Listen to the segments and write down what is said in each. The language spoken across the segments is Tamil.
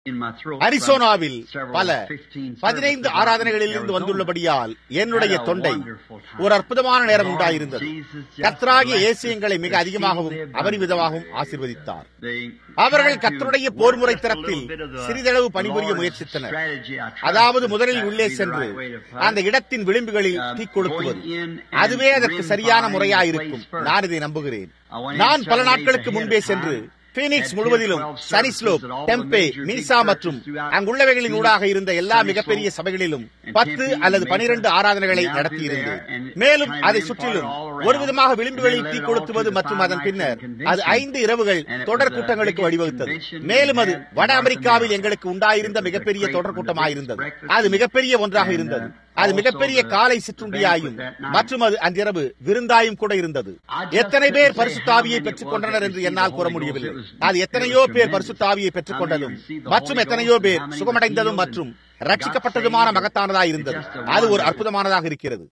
அரிசோனாவில் பல பதினைந்து ஆராதனைகளில் இருந்து வந்துள்ளபடியால் என்னுடைய தொண்டை ஒரு அற்புதமான நேரம் உண்டாயிருந்தது கர்த்தராகிய இயேசு எங்களை மிக அதிகமாகவும் அபரிவிதமாகவும் ஆசீர்வதித்தார் அவர்கள் கர்த்தருடைய போர் முறை தரத்தில் சிறிதளவு பணிபுரிய முயற்சித்தனர் அதாவது முதலில் உள்ளே சென்று அந்த இடத்தின் விளிம்புகளில் தீ கொளுத்துவது அதுவே அதற்கு சரியான முறையாயிருக்கும் நான் இதை நம்புகிறேன் நான் பல நாட்களுக்கு முன்பே சென்று பீனிக்ஸ் முழுவதிலும் சனிஸ்லோப் டெம்பே மீசா மற்றும் அங்குள்ளவைகளின் ஊடாக இருந்த எல்லா மிகப்பெரிய சபைகளிலும் பத்து அல்லது பனிரெண்டு ஆராதனைகளை நடத்தியிருந்தேன் மேலும் அதை சுற்றிலும் ஒரு விதமாக விளிம்புகளில் தீ கொளுத்துவது மற்றும் அதன் பின்னர் அது ஐந்து இரவுகள் தொடர் கூட்டங்களுக்கு வழிவகுத்தது மேலும் அது வட அமெரிக்காவில் எங்களுக்கு உண்டாயிருந்த மிகப்பெரிய தொடர் கூட்டமாயிருந்தது அது மிகப்பெரிய ஒன்றாக இருந்தது அது மிகப்பெரிய காலை சிற்றுண்டியாயும் மற்றும் அது அன்றிரவு விருந்தாயும் கூட இருந்தது எத்தனை பேர் பரிசுத்தாவியை பெற்றுக் கொண்டனர் என்று என்னால் கூற முடியவில்லை அது எத்தனையோ பேர் பரிசுத்தாவியை பெற்றுக் கொண்டதும் மற்றும் எத்தனையோ பேர் சுகமடைந்ததும் மற்றும் ரட்சிக்கப்பட்டதுமான மகத்தானதாக இருந்தது அது ஒரு அற்புதமானதாக இருக்கிறது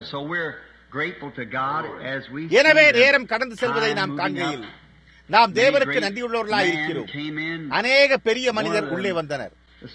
எனவே நேரம் கடந்து செல்வதை நாம் காண்கையில் நாம் தேவனுக்கு நன்றியுள்ளவர்களாய் இருக்கிறோம் அநேக பெரிய மனிதர் உள்ளே வந்தனர்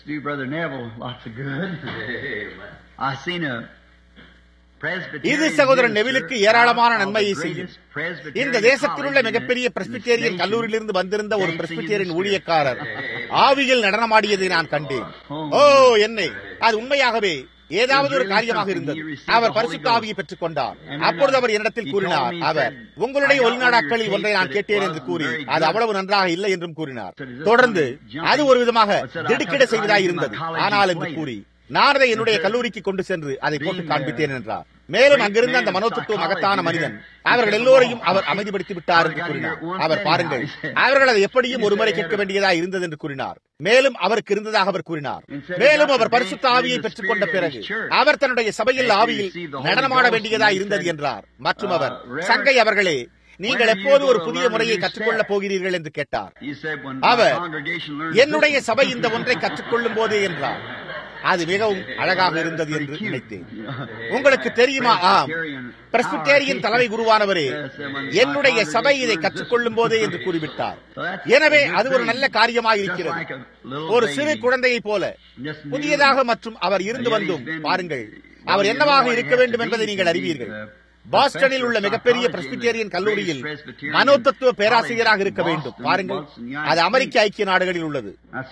இது சகோதரன் நெவிலுக்கு ஏராளமான நன்மையை செய்யும் இந்த தேசத்தில் உள்ள மிகப்பெரிய பிரஸ்பிட்டேரியன் கல்லூரியிலிருந்து வந்திருந்த ஒரு பிரஸ்பிட்டேரியன் ஊழியக்காரர் ஆவியில் நடனமாடியதை நான் கண்டேன் ஓ என்னை அது உண்மையாகவே ஏதாவது ஒரு காரியமாக இருந்தது அவர் பரிசுத்த ஆவியை பெற்றுக் கொண்டார் அப்பொழுது அவர் என்னிடத்தில் கூறினார் அவர் உங்களுடைய ஒளிநாடாக்களில் ஒன்றை நான் கேட்டேன் என்று கூறி அது அவ்வளவு நன்றாக இல்லை என்றும் கூறினார் தொடர்ந்து அது ஒரு விதமாக திடுக்கிட செய்வதாய் இருந்தது ஆனால் என்று கூறி நான் அதை என்னுடைய கல்லூரிக்கு கொண்டு சென்று அதை போட்டு காண்பித்தேன் என்றார் மேலும் அங்கிருந்த அந்த மனோத்துவ மகத்தான மனிதன் அவர்கள் எல்லோரையும் அவர் அமைதிப்படுத்தி விட்டார் என்று கூறினார் அவர் பாருங்கள் அவர்கள் அதை எப்படியும் ஒருமுறை கேட்க வேண்டியதா இருந்தது என்று கூறினார் மேலும் அவருக்கு இருந்ததாக அவர் கூறினார் மேலும் அவர் பரிசுத்த ஆவியை பெற்றுக் கொண்ட பிறகு அவர் தன்னுடைய சபையில் ஆவியில் நடனமாட வேண்டியதா இருந்தது என்றார் மற்றும் அவர் சங்கை அவர்களே நீங்கள் எப்போது ஒரு புதிய முறையை கற்றுக்கொள்ளப் போகிறீர்கள் என்று கேட்டார் அவர் என்னுடைய சபை இந்த ஒன்றை கற்றுக்கொள்ளும் போதே என்றார் அது மிகவும் அழகாக இருந்தது என்று நினைத்தேன் உங்களுக்கு தெரியுமா ஆம் பிரஸ்பிட்டேரியன் தலைமை குருவானவரே என்னுடைய சபை இதை கற்றுக்கொள்ளும் போதே என்று கூறிவிட்டார் எனவே அது ஒரு நல்ல காரியமாக இருக்கிறது ஒரு சிறு குழந்தையை போல புதியதாக மற்றும் அவர் இருந்து வந்தும் பாருங்கள் அவர் என்னவாக இருக்க வேண்டும் என்பதை நீங்கள் அறிவீர்கள் பாஸ்டனில் உள்ள மிகப்பெரிய பிரஸ்பிட்டேரியன் கல்லூரியில் மனோதத்துவ பேராசிரியராக இருக்க வேண்டும் பாருங்கள் அது அமெரிக்க ஐக்கிய நாடுகளில் உள்ளது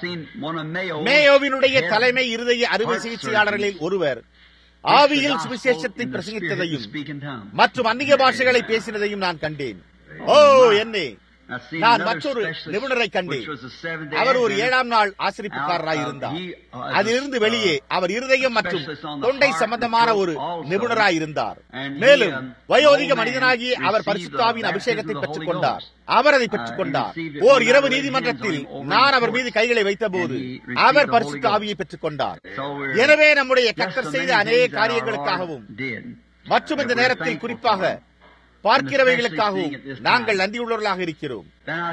மேயோவினுடைய தலைமை இருதய அறுவை சிகிச்சையாளர்களில் ஒருவர் ஆவியில் சுவிசேஷத்தை பிரசங்கித்ததையும் மற்றும் அந்நிய பாஷைகளை பேசினதையும் நான் கண்டேன் ஓ என்னே நான் மற்றொரு நிபுணரை கண்டேன் அவர் ஒரு ஏழாம் நாள் ஆசிரிப்புக்காரராய் இருந்தார் அதிலிருந்து வெளியே அவர் இருதயம் மற்றும் தொண்டை சம்பந்தமான ஒரு நிபுணராய் இருந்தார் மேலும் வயோதிக மனிதனாகி அவர் பரிசுத்தாவின் அபிஷேகத்தை பெற்றுக் கொண்டார் அவர் அதை பெற்றுக் கொண்டார் ஓர் இரவு நீதிமன்றத்தில் நான் அவர் மீது கைகளை வைத்த போது அவர் பரிசுத்த ஆவியை பெற்றுக் கொண்டார் எனவே நம்முடைய கத்தர் செய்த அநேக காரியங்களுக்காகவும் மற்றும் இந்த நேரத்தில் குறிப்பாக பார்க்கிறவைகளுக்காகவும் நாங்கள் நன்றியுள்ளவர்களாக இருக்கிறோம்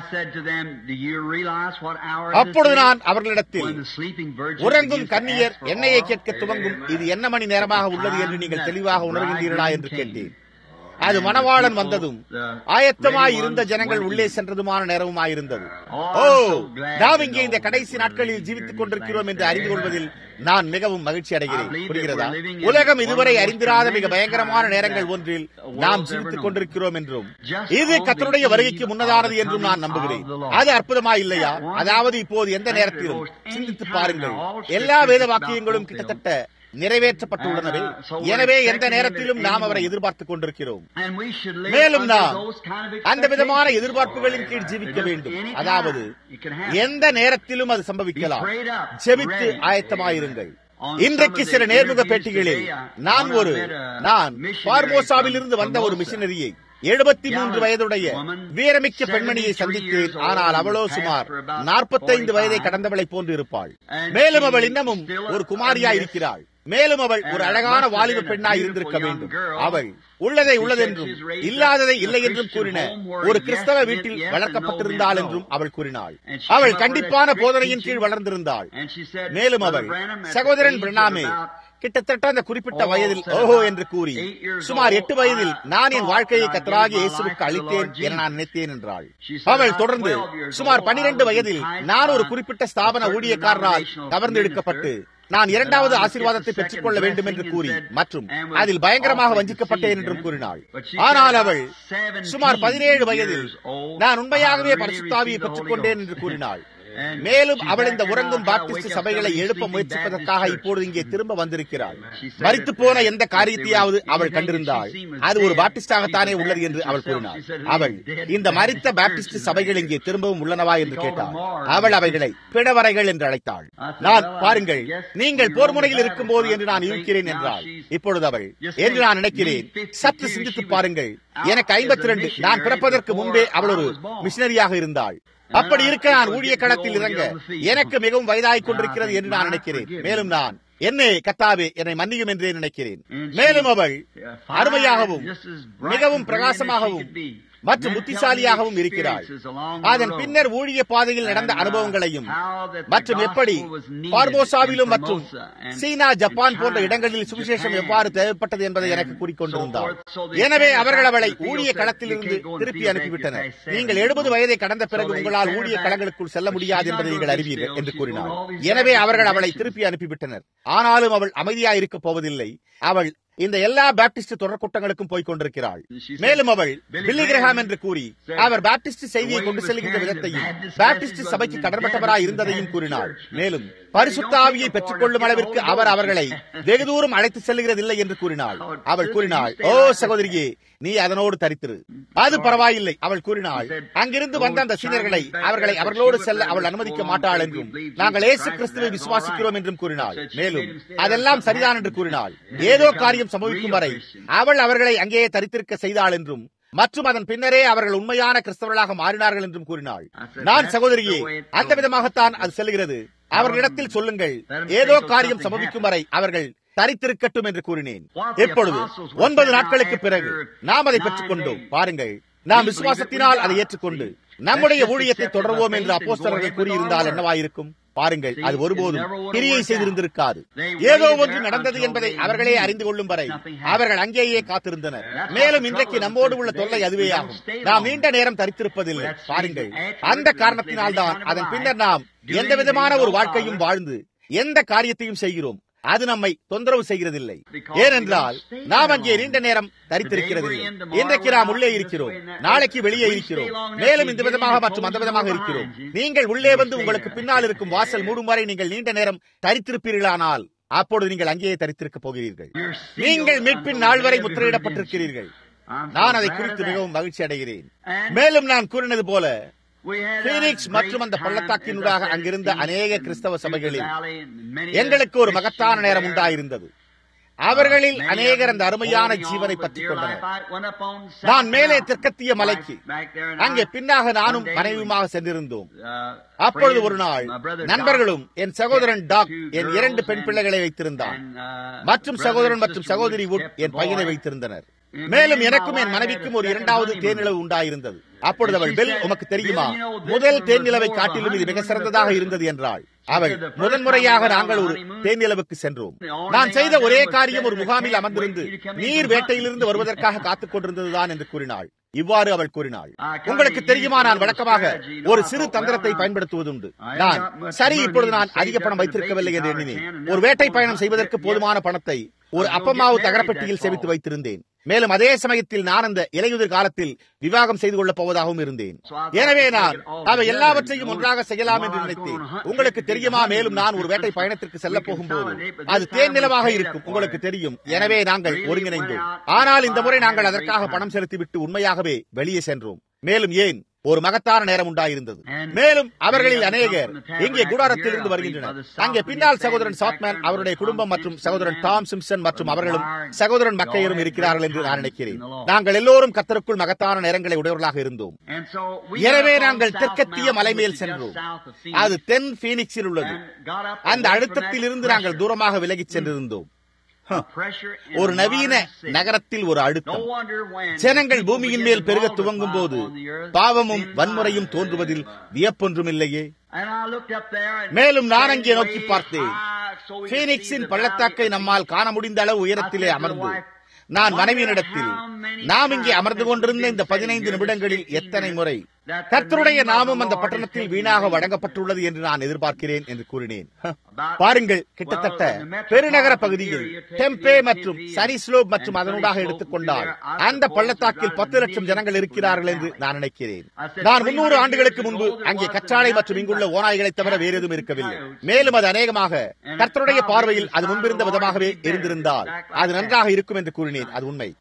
அப்பொழுது நான் அவர்களிடத்தில் உறங்கும் கன்னியர் எண்ணெயை கேட்க துவங்கும் இது என்ன மணி நேரமாக உள்ளது என்று நீங்கள் தெளிவாக உணர்கின்றீர்களா என்று கேட்டேன் அது மணவாளன் வந்ததும் ஆயத்தமாய் இருந்த ஜனங்கள் உள்ளே சென்றதுமான நேரமுமாயிருந்தது ஓ நாம் இங்கே இந்த கடைசி நாட்களில் ஜீவித்துக் கொண்டிருக்கிறோம் என்று அறிந்து கொள்வதில் நான் மிகவும் மகிழ்ச்சி அடைகிறேன் புரிகிறதா உலகம் இதுவரை அறிந்திராத மிக பயங்கரமான நேரங்கள் ஒன்றில் நாம் ஜீவித்துக் கொண்டிருக்கிறோம் என்றும் இது கத்தருடைய வருகைக்கு முன்னதானது என்றும் நான் நம்புகிறேன் அது அற்புதமா இல்லையா அதாவது இப்போது எந்த நேரத்திலும் சிந்தித்து பாருங்கள் எல்லா வேத வாக்கியங்களும் கிட்டத்தட்ட நிறைவேற்றப்பட்டுள்ளனவே எனவே எந்த நேரத்திலும் நாம் அவரை எதிர்பார்த்துக் கொண்டிருக்கிறோம் மேலும் நாம் அந்த விதமான எதிர்பார்ப்புகளின் கீழ் ஜீவிக்க வேண்டும் அதாவது எந்த நேரத்திலும் அது சம்பவிக்கலாம் ஜெபித்து ஆயத்தமாயிருங்கள் இன்றைக்கு சில நேர்முக பேட்டிகளில் நான் ஒரு நான் பார்மோசாவில் இருந்து வந்த ஒரு மிஷினரியை எழுபத்தி மூன்று வயதுடைய வீரமிக்க பெண்மணியை சந்தித்தேன் ஆனால் அவளோ சுமார் நாற்பத்தைந்து வயதை கடந்தவளை போன்று இருப்பாள் மேலும் அவள் இன்னமும் ஒரு குமாரியா இருக்கிறாள் மேலும் அவள் ஒரு அழகான வாலிப பெண்ணாய் இருந்திருக்க வேண்டும் அவள் உள்ளதை உள்ளதென்றும் இல்லாததை இல்லை என்றும் கூறின ஒரு கிறிஸ்தவ வீட்டில் வளர்க்கப்பட்டிருந்தாள் என்றும் அவள் கூறினாள் அவள் கண்டிப்பான போதனையின் கீழ் வளர்ந்திருந்தாள் மேலும் அவள் சகோதரன் பிரணாமே கிட்டத்தட்ட அந்த குறிப்பிட்ட வயதில் ஓஹோ என்று கூறி சுமார் எட்டு வயதில் நான் என் வாழ்க்கையை கத்தராகி இயேசுவுக்கு அளித்தேன் என நான் நினைத்தேன் என்றாள் அவள் தொடர்ந்து சுமார் பனிரெண்டு வயதில் நான் ஒரு குறிப்பிட்ட ஸ்தாபன ஊழியக்காரரால் கவர்ந்தெடுக்கப்பட்டு நான் இரண்டாவது ஆசீர்வாதத்தை பெற்றுக் கொள்ள வேண்டும் என்று கூறி மற்றும் அதில் பயங்கரமாக வஞ்சிக்கப்பட்டேன் என்றும் கூறினாள் ஆனால் அவள் சுமார் பதினேழு வயதில் நான் உண்மையாகவே பரிசுத்தாவியை பெற்றுக் கொண்டேன் என்று கூறினாள் மேலும் அவள் இந்த உறங்கும் பாப்டிஸ்ட் சபைகளை எழுப்ப முயற்சிப்பதற்காக இப்பொழுது இங்கே திரும்ப வந்திருக்கிறாள் மறித்து போன எந்த காரியத்தையாவது அவள் கண்டிருந்தாள் அது ஒரு பாப்டிஸ்டாகத்தானே உள்ளது என்று அவள் கூறினாள் அவள் இந்த மறித்த பாப்டிஸ்ட் சபைகள் இங்கே திரும்பவும் உள்ளனவா என்று கேட்டாள் அவள் அவைகளை பிடவரைகள் என்று அழைத்தாள் நான் பாருங்கள் நீங்கள் போர் முனையில் இருக்கும் போது என்று நான் இருக்கிறேன் என்றாள் இப்பொழுது அவள் என்று நான் நினைக்கிறேன் சற்று சிந்தித்து பாருங்கள் எனக்கு ஐம்பத்தி ரெண்டு நான் பிறப்பதற்கு முன்பே அவள் ஒரு மிஷினரியாக இருந்தாள் அப்படி இருக்க நான் ஊழிய களத்தில் இறங்க எனக்கு மிகவும் வயதாகிக் கொண்டிருக்கிறது என்று நான் நினைக்கிறேன் மேலும் நான் என்னே கத்தாவே என்னை மன்னியும் என்றே நினைக்கிறேன் மேலும் அவள் அருமையாகவும் மிகவும் பிரகாசமாகவும் மற்றும் புத்திசாலியாகவும் இருக்கிறாள் அதன் பின்னர் ஊழிய பாதையில் நடந்த அனுபவங்களையும் மற்றும் எப்படி பார்போசாவிலும் மற்றும் சீனா ஜப்பான் போன்ற இடங்களில் சுவிசேஷம் எவ்வாறு தேவைப்பட்டது என்பதை எனக்கு கூறிக்கொண்டிருந்தார் எனவே அவர்கள் அவளை ஊழிய களத்திலிருந்து திருப்பி அனுப்பிவிட்டனர் நீங்கள் எழுபது வயதை கடந்த பிறகு உங்களால் ஊழிய களங்களுக்குள் செல்ல முடியாது என்பதை நீங்கள் அறிவீர்கள் என்று கூறினார் எனவே அவர்கள் அவளை திருப்பி அனுப்பிவிட்டனர் ஆனாலும் அவள் அமைதியாக இருக்கப் போவதில்லை அவள் இந்த எல்லா பாப்டிஸ்ட் தொடர் கூட்டங்களுக்கும் போய் கொண்டிருக்கிறாள் மேலும் அவள் பில்லி கிரஹாம் என்று கூறி அவர் பாப்டிஸ்ட் செய்தியை கொண்டு செல்கின்ற விதத்தையும் பாப்டிஸ்ட் சபைக்கு கடன்பட்டவராய் இருந்ததையும் கூறினாள் மேலும் பரிசுத்த ஆவியை பெற்றுக் கொள்ளும் அளவிற்கு அவர் அவர்களை வெகு தூரம் அழைத்து செல்கிறதில்லை என்று கூறினாள் அவள் கூறினாள் ஓ சகோதரியே நீ அதனோடு தரித்திரு அது பரவாயில்லை அவள் கூறினாள் அங்கிருந்து வந்த அந்த சீனர்களை அவர்களை அவர்களோடு செல்ல அவள் அனுமதிக்க மாட்டாள் என்றும் நாங்கள் ஏசு கிறிஸ்துவை விசுவாசிக்கிறோம் என்றும் கூறினாள் மேலும் அதெல்லாம் சரிதான் என்று கூறினாள் ஏதோ காரியம் சம்பவிக்கும் வரை அவள் அவர்களை அங்கேயே தரித்திருக்க செய்தாள் என்றும் மற்றும் அதன் பின்னரே அவர்கள் உண்மையான கிறிஸ்தவர்களாக மாறினார்கள் என்றும் கூறினாள் நான் சகோதரியே அந்த விதமாகத்தான் அது செல்கிறது அவர்களிடத்தில் சொல்லுங்கள் ஏதோ காரியம் சம்பவிக்கும் வரை அவர்கள் தரித்திருக்கட்டும் என்று கூறினேன் எப்பொழுது ஒன்பது நாட்களுக்கு பிறகு நாம் அதை பெற்றுக் கொண்டோம் பாருங்கள் நாம் விசுவாசத்தினால் அதை ஏற்றுக்கொண்டு நம்முடைய ஊழியத்தை தொடர்வோம் என்று அப்போஸ்தலர்கள் கூறியிருந்தால் என்னவாயிருக்கும் பாருங்கள் அது ஒருபோதும் கிரியை செய்திருந்திருக்காது ஏதோ ஒன்று நடந்தது என்பதை அவர்களே அறிந்து கொள்ளும் வரை அவர்கள் அங்கேயே காத்திருந்தனர் மேலும் இன்றைக்கு நம்மோடு உள்ள தொல்லை அதுவே ஆகும் நாம் நீண்ட நேரம் தரித்திருப்பதில்லை பாருங்கள் அந்த காரணத்தினால்தான் அதன் பின்னர் நாம் எந்த விதமான ஒரு வாழ்க்கையும் வாழ்ந்து எந்த காரியத்தையும் செய்கிறோம் அது நம்மை தொந்தரவு செய்கிறதில்லை ஏனென்றால் நாம் அங்கே நீண்ட நேரம் தரித்திருக்கிறதில்லை இன்றைக்கு நாம் உள்ளே இருக்கிறோம் நாளைக்கு வெளியே இருக்கிறோம் மேலும் இந்த விதமாக மற்றும் அந்த விதமாக இருக்கிறோம் நீங்கள் உள்ளே வந்து உங்களுக்கு பின்னால் இருக்கும் வாசல் மூடும் வரை நீங்கள் நீண்ட நேரம் தரித்திருப்பீர்களானால் அப்பொழுது நீங்கள் அங்கேயே தரித்திருக்க போகிறீர்கள் நீங்கள் மீட்பின் நாள் வரை முத்திரையிடப்பட்டிருக்கிறீர்கள் நான் அதை குறித்து மிகவும் மகிழ்ச்சி அடைகிறேன் மேலும் நான் கூறினது போல பீனிக்ஸ் மற்றும் அந்த பள்ளத்தாக்கினூடாக அங்கிருந்த அநேக கிறிஸ்தவ சபைகளில் எங்களுக்கு ஒரு மகத்தான நேரம் உண்டாயிருந்தது அவர்களில் அநேகர் அந்த அருமையான ஜீவனை பற்றிக் கொண்டனர் நான் மேலே தெற்கத்திய மலைக்கு அங்கே பின்னாக நானும் மனைவியுமாக சென்றிருந்தோம் அப்பொழுது ஒரு நாள் நண்பர்களும் என் சகோதரன் டாக் என் இரண்டு பெண் பிள்ளைகளை வைத்திருந்தான் மற்றும் சகோதரன் மற்றும் சகோதரி வுட் என் பையனை வைத்திருந்தனர் மேலும் எனக்கும் என் மனைவிக்கும் ஒரு இரண்டாவது தேனிலவு உண்டாயிருந்தது அப்பொழுது அவள் பெல் உமக்கு தெரியுமா முதல் தேனிலவை காட்டிலும் இது மிக சிறந்ததாக இருந்தது என்றாள் அவள் முதன்முறையாக நாங்கள் ஒரு தேனிலவுக்கு சென்றோம் நான் செய்த ஒரே காரியம் ஒரு முகாமில் அமர்ந்திருந்து நீர் வேட்டையிலிருந்து வருவதற்காக காத்துக் கொண்டிருந்ததுதான் என்று கூறினாள் இவ்வாறு அவள் கூறினாள் உங்களுக்கு தெரியுமா நான் வழக்கமாக ஒரு சிறு தந்திரத்தை பயன்படுத்துவதுண்டு நான் சரி இப்பொழுது நான் அதிக பணம் வைத்திருக்கவில்லை என்று எண்ணினேன் ஒரு வேட்டை பயணம் செய்வதற்கு போதுமான பணத்தை ஒரு அப்பமாவு தகரப்பெட்டியில் சேமித்து வைத்திருந்தேன் மேலும் அதே சமயத்தில் நான் அந்த இலையுதிர் காலத்தில் விவாகம் செய்து கொள்ளப் போவதாகவும் இருந்தேன் எனவே நான் அவை எல்லாவற்றையும் ஒன்றாக செய்யலாம் என்று நினைத்தேன் உங்களுக்கு தெரியுமா மேலும் நான் ஒரு வேட்டை பயணத்திற்கு செல்ல போகும்போது அது தேன் நிலமாக இருக்கும் உங்களுக்கு தெரியும் எனவே நாங்கள் ஒருங்கிணைந்தோம் ஆனால் இந்த முறை நாங்கள் அதற்காக பணம் செலுத்திவிட்டு உண்மையாகவே வெளியே சென்றோம் மேலும் ஏன் ஒரு மகத்தான நேரம் உண்டாயிருந்தது மேலும் அவர்களில் அநேகர் இங்கே குடாரத்தில் இருந்து வருகின்றனர் அங்கே பின்னால் சகோதரன் சாத்மேன் அவருடைய குடும்பம் மற்றும் சகோதரன் டாம் சிம்சன் மற்றும் அவர்களும் சகோதரன் மக்கையரும் இருக்கிறார்கள் என்று நான் நினைக்கிறேன் நாங்கள் எல்லோரும் கத்தருக்குள் மகத்தான நேரங்களை உடையவர்களாக இருந்தோம் எனவே நாங்கள் தெற்கத்திய மலை மேல் சென்றோம் அது தென் பீனிக்ஸில் உள்ளது அந்த அழுத்தத்தில் இருந்து நாங்கள் தூரமாக விலகிச் சென்றிருந்தோம் ஒரு நவீன நகரத்தில் ஒரு அழுத்தம் ஜனங்கள் பூமியின் மேல் பெருக துவங்கும் போது பாவமும் வன்முறையும் தோன்றுவதில் வியப்பொன்றும் இல்லையே மேலும் நான் அங்கே நோக்கி பார்த்தேன் பீனிக்ஸின் பள்ளத்தாக்கை நம்மால் காண முடிந்த அளவு உயரத்திலே அமர்ந்து நான் மனைவியினிடத்தில் நாம் இங்கே அமர்ந்து கொண்டிருந்த இந்த பதினைந்து நிமிடங்களில் எத்தனை முறை கர்த்தருடைய நாமம் அந்த பட்டணத்தில் வீணாக வழங்கப்பட்டுள்ளது என்று நான் எதிர்பார்க்கிறேன் என்று கூறினேன் பாருங்கள் கிட்டத்தட்ட பெருநகர பகுதியில் டெம்பே மற்றும் சனிஸ்லோப் மற்றும் அதனூடாக எடுத்துக்கொண்டால் அந்த பள்ளத்தாக்கில் பத்து லட்சம் ஜனங்கள் இருக்கிறார்கள் என்று நான் நினைக்கிறேன் நான் முன்னூறு ஆண்டுகளுக்கு முன்பு அங்கே கச்சாலை மற்றும் இங்குள்ள ஓநாய்களை தவிர வேறு எதுவும் இருக்கவில்லை மேலும் அது அநேகமாக கர்த்தருடைய பார்வையில் அது முன்பிருந்த விதமாகவே இருந்திருந்தால் அது நன்றாக இருக்கும் என்று கூறினேன் அது உண்மை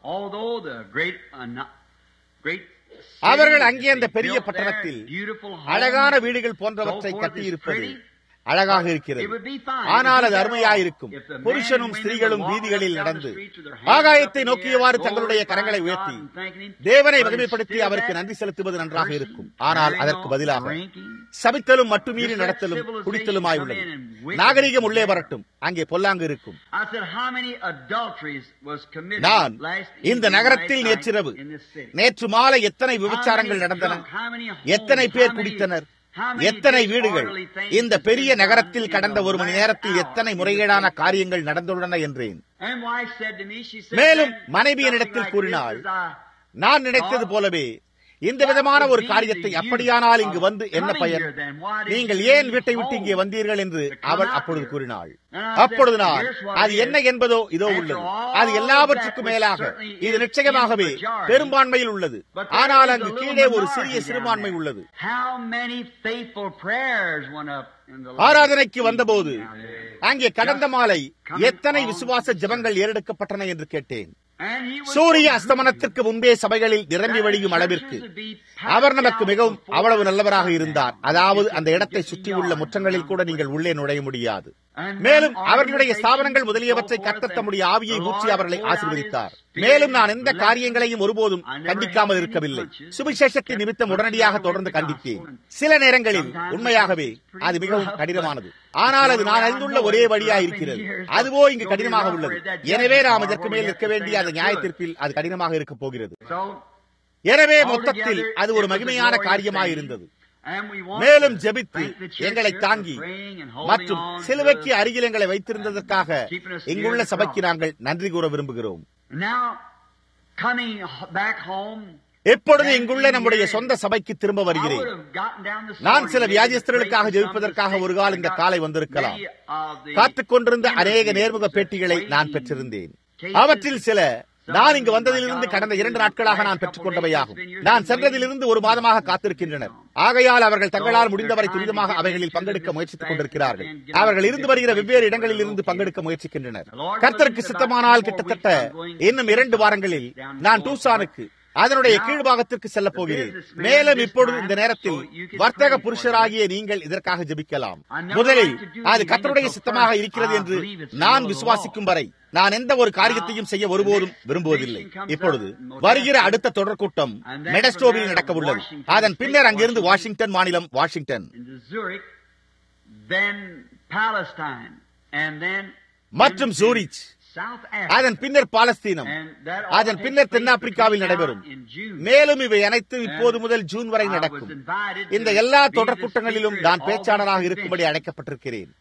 அவர்கள் அங்கே அந்த பெரிய பட்டணத்தில் அழகான வீடுகள் போன்றவற்றை கட்டியிருப்பது அழகாக இருக்கிறது ஆனால் அது அருமையாயிருக்கும் புருஷனும் ஸ்திரீகளும் வீதிகளில் நடந்து ஆகாயத்தை நோக்கியவாறு தங்களுடைய கரங்களை உயர்த்தி தேவனை மகிமைப்படுத்தி அவருக்கு நன்றி செலுத்துவது நன்றாக இருக்கும் ஆனால் அதற்கு பதிலாக சபித்தலும் மட்டுமீறி நடத்தலும் குடித்தலுமாய் உள்ளது நாகரிகம் உள்ளே வரட்டும் அங்கே பொல்லாங்கு இருக்கும் நான் இந்த நகரத்தில் நேற்றிரவு நேற்று மாலை எத்தனை விபச்சாரங்கள் நடந்தன எத்தனை பேர் குடித்தனர் எத்தனை வீடுகள் இந்த பெரிய நகரத்தில் கடந்த ஒரு மணி நேரத்தில் எத்தனை முறைகேடான காரியங்கள் நடந்துள்ளன என்றேன் மேலும் மனைவி என்னிடத்தில் கூறினாள் நான் நினைத்தது போலவே இந்த விதமான ஒரு காரியத்தை அப்படியானால் இங்கு வந்து என்ன பயன் நீங்கள் ஏன் வீட்டை விட்டு இங்கே வந்தீர்கள் என்று அவள் அப்பொழுது கூறினாள் அப்பொழுது நான் அது என்ன என்பதோ இதோ உள்ளது அது எல்லாவற்றுக்கும் மேலாக இது நிச்சயமாகவே பெரும்பான்மையில் உள்ளது ஆனால் அங்கு கீழே ஒரு சிறிய சிறுபான்மை உள்ளது ஆராதனைக்கு வந்தபோது அங்கே கடந்த மாலை எத்தனை விசுவாச ஜபங்கள் ஏறெடுக்கப்பட்டன என்று கேட்டேன் சூரிய அஸ்தமனத்திற்கு முன்பே சபைகளில் நிரம்பி வழியும் அளவிற்கு அவர் நமக்கு மிகவும் அவ்வளவு நல்லவராக இருந்தார் அதாவது அந்த இடத்தை சுற்றியுள்ள முற்றங்களில் கூட நீங்கள் உள்ளே நுழைய முடியாது மேலும் அவர்களுடைய ஸ்தாபனங்கள் முதலியவற்றை கட்டத்தமுடைய ஆவியை ஊற்றி அவர்களை ஆசீர்வதித்தார் மேலும் நான் எந்த காரியங்களையும் ஒருபோதும் கண்டிக்காமல் இருக்கவில்லை சுவிசேஷத்தின் நிமித்தம் உடனடியாக தொடர்ந்து கண்டித்தேன் சில நேரங்களில் உண்மையாகவே அது மிகவும் கடினமானது ஆனால் அது நான் அறிந்துள்ள ஒரே வழியா இருக்கிறது அதுவோ இங்கு கடினமாக உள்ளது எனவே நாம் இதற்கு மேல் இருக்க வேண்டிய அந்த நியாயத்திற்பில் அது கடினமாக இருக்க போகிறது எனவே மொத்தத்தில் அது ஒரு மகிமையான காரியமாக இருந்தது மேலும் ஜெபித்து எங்களை தாங்கி மற்றும் சிலுவைக்கு அருகில் எங்களை வைத்திருந்ததற்காக இங்குள்ள சபைக்கு நாங்கள் நன்றி கூற விரும்புகிறோம் எப்பொழுது இங்குள்ள நம்முடைய சொந்த சபைக்கு திரும்ப வருகிறேன் நான் சில வியாதிஸ்தர்களுக்காக ஜெயிப்பதற்காக ஒரு கால் இந்த காலை வந்திருக்கலாம் காத்துக் கொண்டிருந்த அநேக நேர்முக பேட்டிகளை நான் பெற்றிருந்தேன் அவற்றில் சில நான் இங்கு வந்ததிலிருந்து கடந்த இரண்டு நாட்களாக நான் பெற்றுக் கொண்டவையாகும் நான் சென்றதிலிருந்து ஒரு மாதமாக காத்திருக்கின்றனர் ஆகையால் அவர்கள் தங்களால் முடிந்தவரை துரிதமாக அவைகளில் பங்கெடுக்க முயற்சித்துக் கொண்டிருக்கிறார்கள் அவர்கள் இருந்து வருகிற வெவ்வேறு இடங்களில் இருந்து பங்கெடுக்க முயற்சிக்கின்றனர் கர்த்தருக்கு சித்தமானால் கிட்டத்தட்ட இன்னும் இரண்டு வாரங்களில் நான் டூசானுக்கு அதனுடைய கீழ்பாகத்திற்கு செல்ல போகிறேன் மேலும் இப்பொழுது இந்த நேரத்தில் வர்த்தக புருஷராகிய நீங்கள் இதற்காக ஜபிக்கலாம் முதலில் அது கத்தருடைய சித்தமாக இருக்கிறது என்று நான் விசுவாசிக்கும் வரை நான் எந்த ஒரு காரியத்தையும் செய்ய ஒருபோதும் விரும்புவதில்லை இப்பொழுது வருகிற அடுத்த தொடர் கூட்டம் மெடஸ்டோவில் நடக்க உள்ளது அதன் பின்னர் அங்கிருந்து வாஷிங்டன் மாநிலம் வாஷிங்டன் மற்றும் சூரிச் அதன் பின்னர் பாலஸ்தீனம் அதன் பின்னர் தென்னாப்பிரிக்காவில் நடைபெறும் மேலும் இவை அனைத்தும் இப்போது முதல் ஜூன் வரை நடக்கும் இந்த எல்லா தொடர் கூட்டங்களிலும் நான் பேச்சாளராக இருக்கும்படி அழைக்கப்பட்டிருக்கிறேன்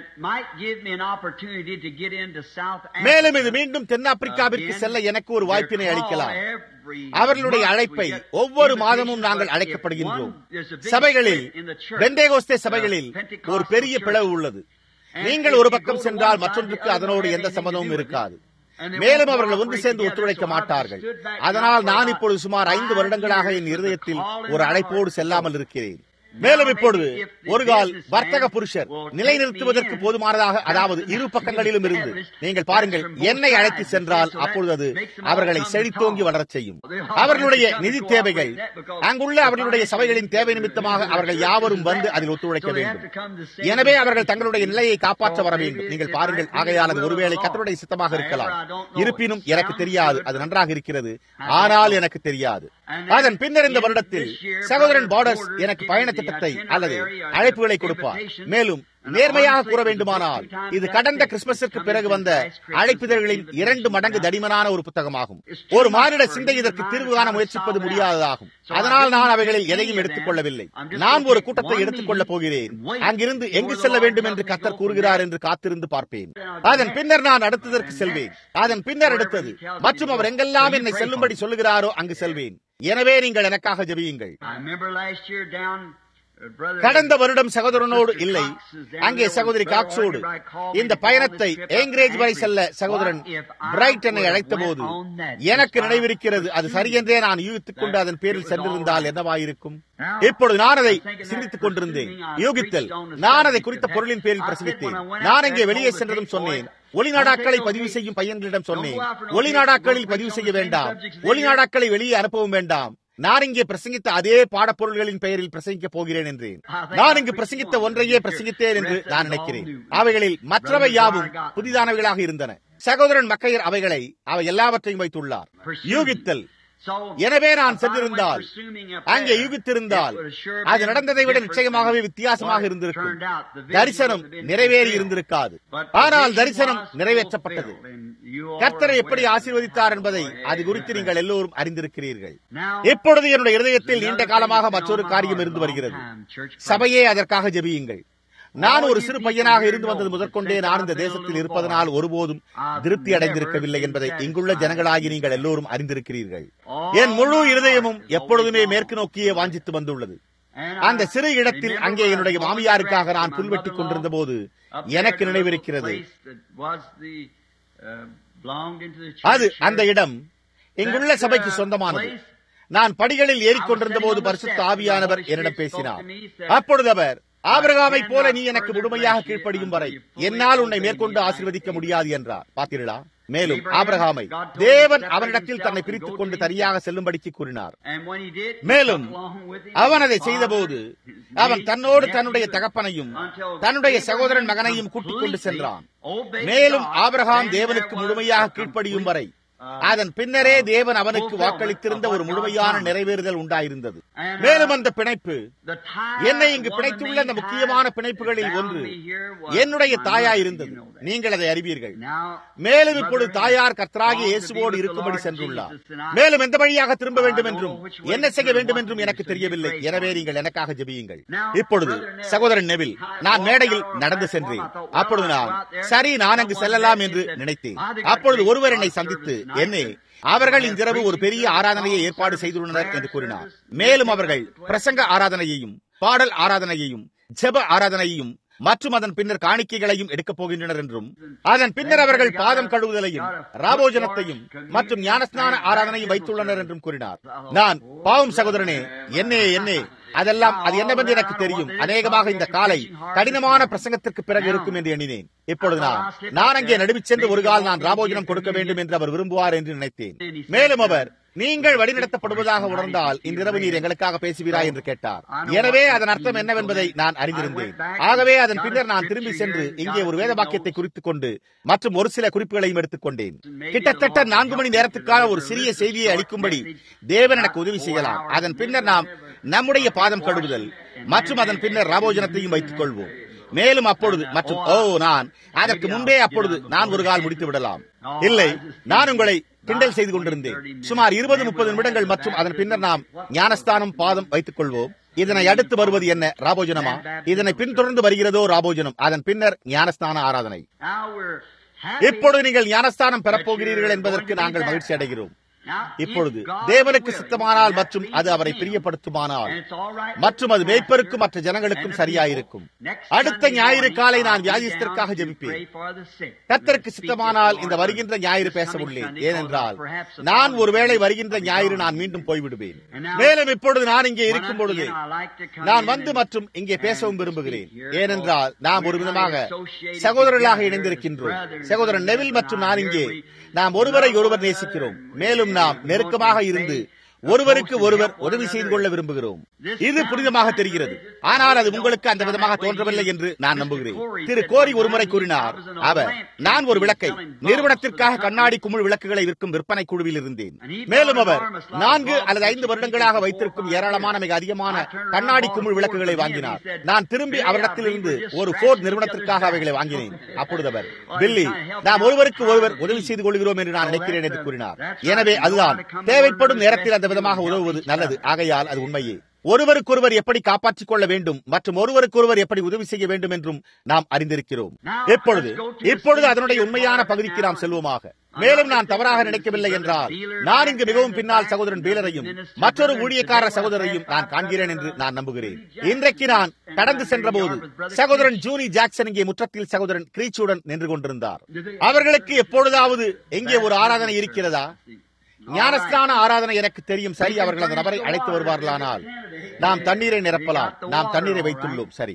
மேலும் இது மீண்டும் தென்னாப்பிரிக்காவிற்கு செல்ல எனக்கு ஒரு வாய்ப்பினை அளிக்கலாம் அவர்களுடைய அழைப்பை ஒவ்வொரு மாதமும் நாங்கள் அழைக்கப்படுகின்றோம் சபைகளில் பெந்தேகோஸ்தே சபைகளில் ஒரு பெரிய பிளவு உள்ளது நீங்கள் ஒரு பக்கம் சென்றால் மற்றொன்றுக்கு அதனோடு எந்த சம்மதமும் இருக்காது மேலும் அவர்கள் ஒன்று சேர்ந்து ஒத்துழைக்க மாட்டார்கள் அதனால் நான் இப்பொழுது சுமார் ஐந்து வருடங்களாக என் இருதயத்தில் ஒரு அழைப்போடு செல்லாமல் இருக்கிறேன் மேலும் இப்பொழுது ஒரு கால் வர்த்தக புருஷர் நிலைநிறுத்துவதற்கு போதுமானதாக அதாவது இரு பக்கங்களிலும் இருந்து நீங்கள் பாருங்கள் என்னை அழைத்து சென்றால் அப்பொழுது அது அவர்களை செழித்தோங்கி வளரச் செய்யும் அவர்களுடைய நிதி தேவைகள் அங்குள்ள அவர்களுடைய சபைகளின் தேவை நிமித்தமாக அவர்கள் யாவரும் வந்து அதில் ஒத்துழைக்க வேண்டும் எனவே அவர்கள் தங்களுடைய நிலையை காப்பாற்ற வர வேண்டும் நீங்கள் பாருங்கள் ஆகையால் அது ஒருவேளை கத்தருடைய சித்தமாக இருக்கலாம் இருப்பினும் எனக்கு தெரியாது அது நன்றாக இருக்கிறது ஆனால் எனக்கு தெரியாது அதன் பின்னர் இந்த வருடத்தில் சகோதரன் பார்டர்ஸ் எனக்கு பயண திட்டத்தை அல்லது அழைப்புகளை கொடுப்பார் மேலும் நேர்மையாக கூற வேண்டுமானால் இது கடந்த கிறிஸ்துமஸிற்கு பிறகு வந்த அழைப்பிதழ்களின் இரண்டு மடங்கு தடிமனான ஒரு புத்தகமாகும் ஒரு மானிட சிந்தை இதற்கு தீர்வு காண முயற்சிப்பது முடியாததாகும் அதனால் நான் அவைகளில் எதையும் எடுத்துக் கொள்ளவில்லை நான் ஒரு கூட்டத்தை எடுத்துக் கொள்ளப் போகிறேன் அங்கிருந்து எங்கு செல்ல வேண்டும் என்று கத்தர் கூறுகிறார் என்று காத்திருந்து பார்ப்பேன் அதன் பின்னர் நான் அடுத்ததற்கு செல்வேன் அதன் பின்னர் அடுத்தது மற்றும் அவர் எங்கெல்லாம் என்னை செல்லும்படி சொல்லுகிறாரோ அங்கு செல்வேன் எனவே நீங்கள் எனக்காக ஜெபியுங்கள் கடந்த வருடம் சகோதரனோடு இல்லை அங்கே சகோதரி காக்ஸோடு இந்த பயணத்தை ஏங்கிரேஜ் வரை செல்ல சகோதரன் பிரைட் என்னை அழைத்த போது எனக்கு நினைவிருக்கிறது அது சரியென்றே நான் யூகித்துக் கொண்டு அதன் பேரில் சென்றிருந்தால் என்னவாயிருக்கும் இப்பொழுது நான் அதை சிந்தித்துக் கொண்டிருந்தேன் யூகித்தல் நான் அதை குறித்த பொருளின் பேரில் பிரசங்கித்தேன் நான் அங்கே வெளியே சென்றதும் சொன்னேன் ஒளிநாடாக்களை பதிவு செய்யும் பையன்களிடம் சொன்னேன் ஒளிநாடாக்களில் பதிவு செய்ய வேண்டாம் ஒளிநாடாக்களை வெளியே அனுப்பவும் வேண்டாம் நான் இங்கே பிரசங்கித்த அதே பாடப்பொருள்களின் பெயரில் பிரசங்கிக்கப் போகிறேன் என்றேன் நான் இங்கு பிரசங்கித்த ஒன்றையே பிரசங்கித்தேன் என்று நான் நினைக்கிறேன் அவைகளில் மற்றவை யாவும் புதிதானவைகளாக இருந்தன சகோதரன் மக்கையர் அவைகளை அவை எல்லாவற்றையும் வைத்துள்ளார் யூகித்தல் எனவே நான் சென்றிருந்தால் அங்கே யூகித்திருந்தால் அது நடந்ததை விட நிச்சயமாகவே வித்தியாசமாக இருந்திருக்கும் தரிசனம் நிறைவேறி இருந்திருக்காது ஆனால் தரிசனம் நிறைவேற்றப்பட்டது கர்த்தரை எப்படி ஆசீர்வதித்தார் என்பதை அது குறித்து நீங்கள் எல்லோரும் அறிந்திருக்கிறீர்கள் இப்பொழுது என்னுடைய இருதயத்தில் நீண்ட காலமாக மற்றொரு காரியம் இருந்து வருகிறது சபையே அதற்காக ஜெபியுங்கள் நான் ஒரு சிறு பையனாக இருந்து வந்தது முதற்கொண்டே நான் இந்த தேசத்தில் இருப்பதனால் ஒருபோதும் திருப்தி அடைந்திருக்கவில்லை என்பதை இங்குள்ள ஜனங்களாகி நீங்கள் எல்லோரும் அறிந்திருக்கிறீர்கள் என் முழு இருதயமும் எப்பொழுதுமே மேற்கு நோக்கியே வாஞ்சித்து வந்துள்ளது அந்த சிறு இடத்தில் அங்கே என்னுடைய மாமியாருக்காக நான் புல்வெட்டிக் கொண்டிருந்த போது எனக்கு நினைவிருக்கிறது அது அந்த இடம் இங்குள்ள சபைக்கு சொந்தமானது நான் படிகளில் ஏறிக்கொண்டிருந்த போது பரிசுத்த ஆவியானவர் என்னிடம் பேசினார் அப்பொழுது அவர் ஆபிரகாமை போல நீ எனக்கு முழுமையாக கீழ்ப்படியும் வரை என்னால் உன்னை மேற்கொண்டு ஆசீர்வதிக்க முடியாது என்றார் பார்த்தீர்களா மேலும் ஆபிரகாமை தேவன் அவனிடத்தில் தன்னை பிரித்துக் கொண்டு தனியாக செல்லும்படிக்கு கூறினார் மேலும் அவன் அதை செய்தபோது அவன் தன்னோடு தன்னுடைய தகப்பனையும் தன்னுடைய சகோதரன் மகனையும் கூட்டிக் கொண்டு சென்றான் மேலும் ஆபிரகாம் தேவனுக்கு முழுமையாக கீழ்ப்படியும் வரை அதன் பின்னரே தேவன் அவனுக்கு வாக்களித்திருந்த ஒரு முழுமையான நிறைவேறுதல் உண்டாயிருந்தது மேலும் அந்த பிணைப்பு என்னை இங்கு பிணைத்துள்ள அந்த முக்கியமான பிணைப்புகளில் ஒன்று என்னுடைய தாயா இருந்தது நீங்கள் அதை அறிவீர்கள் மேலும் இப்பொழுது தாயார் கத்ராகி இயேசுவோடு இருக்கும்படி சென்றுள்ளார் மேலும் எந்த வழியாக திரும்ப வேண்டும் என்றும் என்ன செய்ய வேண்டும் என்றும் எனக்கு தெரியவில்லை எனவே நீங்கள் எனக்காக ஜெபியுங்கள் இப்பொழுது சகோதரன் நெவில் நான் மேடையில் நடந்து சென்றேன் அப்பொழுது நான் சரி நான் அங்கு செல்லலாம் என்று நினைத்தேன் அப்பொழுது ஒருவர் என்னை சந்தித்து என்னே அவர்கள் இன்றிரவு ஒரு பெரிய ஆராதனையை ஏற்பாடு செய்துள்ளனர் என்று கூறினார் மேலும் அவர்கள் பிரசங்க ஆராதனையையும் பாடல் ஆராதனையையும் ஜெப ஆராதனையையும் மற்றும் அதன் பின்னர் காணிக்கைகளையும் எடுக்கப் போகின்றனர் என்றும் அதன் பின்னர் அவர்கள் பாதம் கழுவுதலையும் ராபோஜனத்தையும் மற்றும் ஞானஸ்நான ஆராதனையும் வைத்துள்ளனர் என்றும் கூறினார் நான் பாவம் சகோதரனே என்னே என்னே அதெல்லாம் அது என்னவென்று எனக்கு தெரியும் அநேகமாக இந்த காலை கடினமான பிரசங்கத்திற்கு பிறகு இருக்கும் என்று எண்ணினேன் இப்பொழுது நான் நான் அங்கே நடுவிச் சென்று ஒரு கால் நான் ராபோஜனம் கொடுக்க வேண்டும் என்று அவர் விரும்புவார் என்று நினைத்தேன் மேலும் அவர் நீங்கள் வழிநடத்தப்படுவதாக உணர்ந்தால் இன்றிரவு நீர் எங்களுக்காக பேசுவீரா என்று கேட்டார் எனவே அதன் அர்த்தம் என்னவென்பதை நான் அறிந்திருந்தேன் ஆகவே அதன் பின்னர் நான் திரும்பி சென்று இங்கே ஒரு வேத வாக்கியத்தை குறித்துக் கொண்டு மற்றும் ஒரு சில குறிப்புகளையும் எடுத்துக் கொண்டேன் கிட்டத்தட்ட நான்கு மணி நேரத்துக்கான ஒரு சிறிய செய்தியை அளிக்கும்படி தேவன் எனக்கு உதவி செய்யலாம் அதன் பின்னர் நாம் நம்முடைய பாதம் கழுவுதல் மற்றும் அதன் பின்னர் ராபோஜனத்தையும் வைத்துக் கொள்வோம் மேலும் அப்பொழுது மற்றும் ஓ நான் அதற்கு முன்பே அப்பொழுது நான் ஒரு கால் முடித்து விடலாம் இல்லை நான் உங்களை கிண்டல் செய்து கொண்டிருந்தேன் சுமார் இருபது முப்பது நிமிடங்கள் மற்றும் அதன் பின்னர் நாம் ஞானஸ்தானம் பாதம் வைத்துக் கொள்வோம் இதனை அடுத்து வருவது என்ன ராபோஜனமா இதனை பின்தொடர்ந்து வருகிறதோ ராபோஜனம் அதன் பின்னர் ஞானஸ்தான ஆராதனை இப்பொழுது நீங்கள் ஞானஸ்தானம் பெறப்போகிறீர்கள் என்பதற்கு நாங்கள் மகிழ்ச்சி அடைகிறோம் இப்பொழுது தேவனுக்கு சித்தமானால் மற்றும் அது அவரை பிரியப்படுத்துமானால் மற்றும் அது மேய்ப்பருக்கும் மற்ற ஜனங்களுக்கும் சரியாயிருக்கும் அடுத்த ஞாயிறு காலை நான் வியாதிஸ்தற்காக ஜெபிப்பேன் கத்தருக்கு சித்தமானால் இந்த வருகின்ற ஞாயிறு பேச உள்ளேன் ஏனென்றால் நான் ஒருவேளை வருகின்ற ஞாயிறு நான் மீண்டும் போய்விடுவேன் மேலும் இப்பொழுது நான் இங்கே இருக்கும் பொழுது நான் வந்து மற்றும் இங்கே பேசவும் விரும்புகிறேன் ஏனென்றால் நாம் ஒரு விதமாக சகோதரர்களாக இணைந்திருக்கின்றோம் சகோதரன் நெவில் மற்றும் நான் இங்கே நாம் ஒருவரை ஒருவர் நேசிக்கிறோம் மேலும் நாம் நெருக்கமாக இருந்து ஒருவருக்கு ஒருவர் உதவி செய்து கொள்ள விரும்புகிறோம் இது புனிதமாக தெரிகிறது ஆனால் அது உங்களுக்கு அந்த விதமாக தோன்றவில்லை என்று நான் நம்புகிறேன் திரு கோரி ஒருமுறை கூறினார் அவர் நான் ஒரு விளக்கை நிறுவனத்திற்காக கண்ணாடி குமிழ் விளக்குகளை விற்கும் விற்பனை குழுவில் இருந்தேன் மேலும் அவர் நான்கு அல்லது ஐந்து வருடங்களாக வைத்திருக்கும் ஏராளமான மிக அதிகமான கண்ணாடி குமிழ் விளக்குகளை வாங்கினார் நான் திரும்பி அவரிடத்திலிருந்து ஒரு போர் நிறுவனத்திற்காக அவைகளை வாங்கினேன் அப்பொழுது அவர் பில்லி நாம் ஒருவருக்கு ஒருவர் உதவி செய்து கொள்கிறோம் என்று நான் நினைக்கிறேன் என்று கூறினார் எனவே அதுதான் தேவைப்படும் நேரத்தில் அந்த விதமாக உதவுவது நல்லது ஆகையால் அது உண்மையே ஒருவருக்கொருவர் எப்படி காப்பாற்றிக் கொள்ள வேண்டும் மற்றும் ஒருவருக்கொருவர் எப்படி உதவி செய்ய வேண்டும் என்றும் நாம் அறிந்திருக்கிறோம் இப்பொழுது இப்பொழுது அதனுடைய உண்மையான பகுதிக்கு நாம் செல்வோமாக மேலும் நான் தவறாக நினைக்கவில்லை என்றால் நான் இங்கு மிகவும் பின்னால் சகோதரன் பீலரையும் மற்றொரு ஊழியக்கார சகோதரையும் நான் காண்கிறேன் என்று நான் நம்புகிறேன் இன்றைக்கு நான் கடந்து சென்ற போது சகோதரன் ஜூனி ஜாக்சன் இங்கே முற்றத்தில் சகோதரன் கிரீச்சுடன் நின்று கொண்டிருந்தார் அவர்களுக்கு எப்பொழுதாவது எங்கே ஒரு ஆராதனை இருக்கிறதா ஞானஸ்தான ஆராதனை எனக்கு தெரியும் சரி அவர்கள் அந்த நபரை அழைத்து வருவார்களானால் நாம் தண்ணீரை நிரப்பலாம் நாம் தண்ணீரை வைத்துள்ளோம் சரி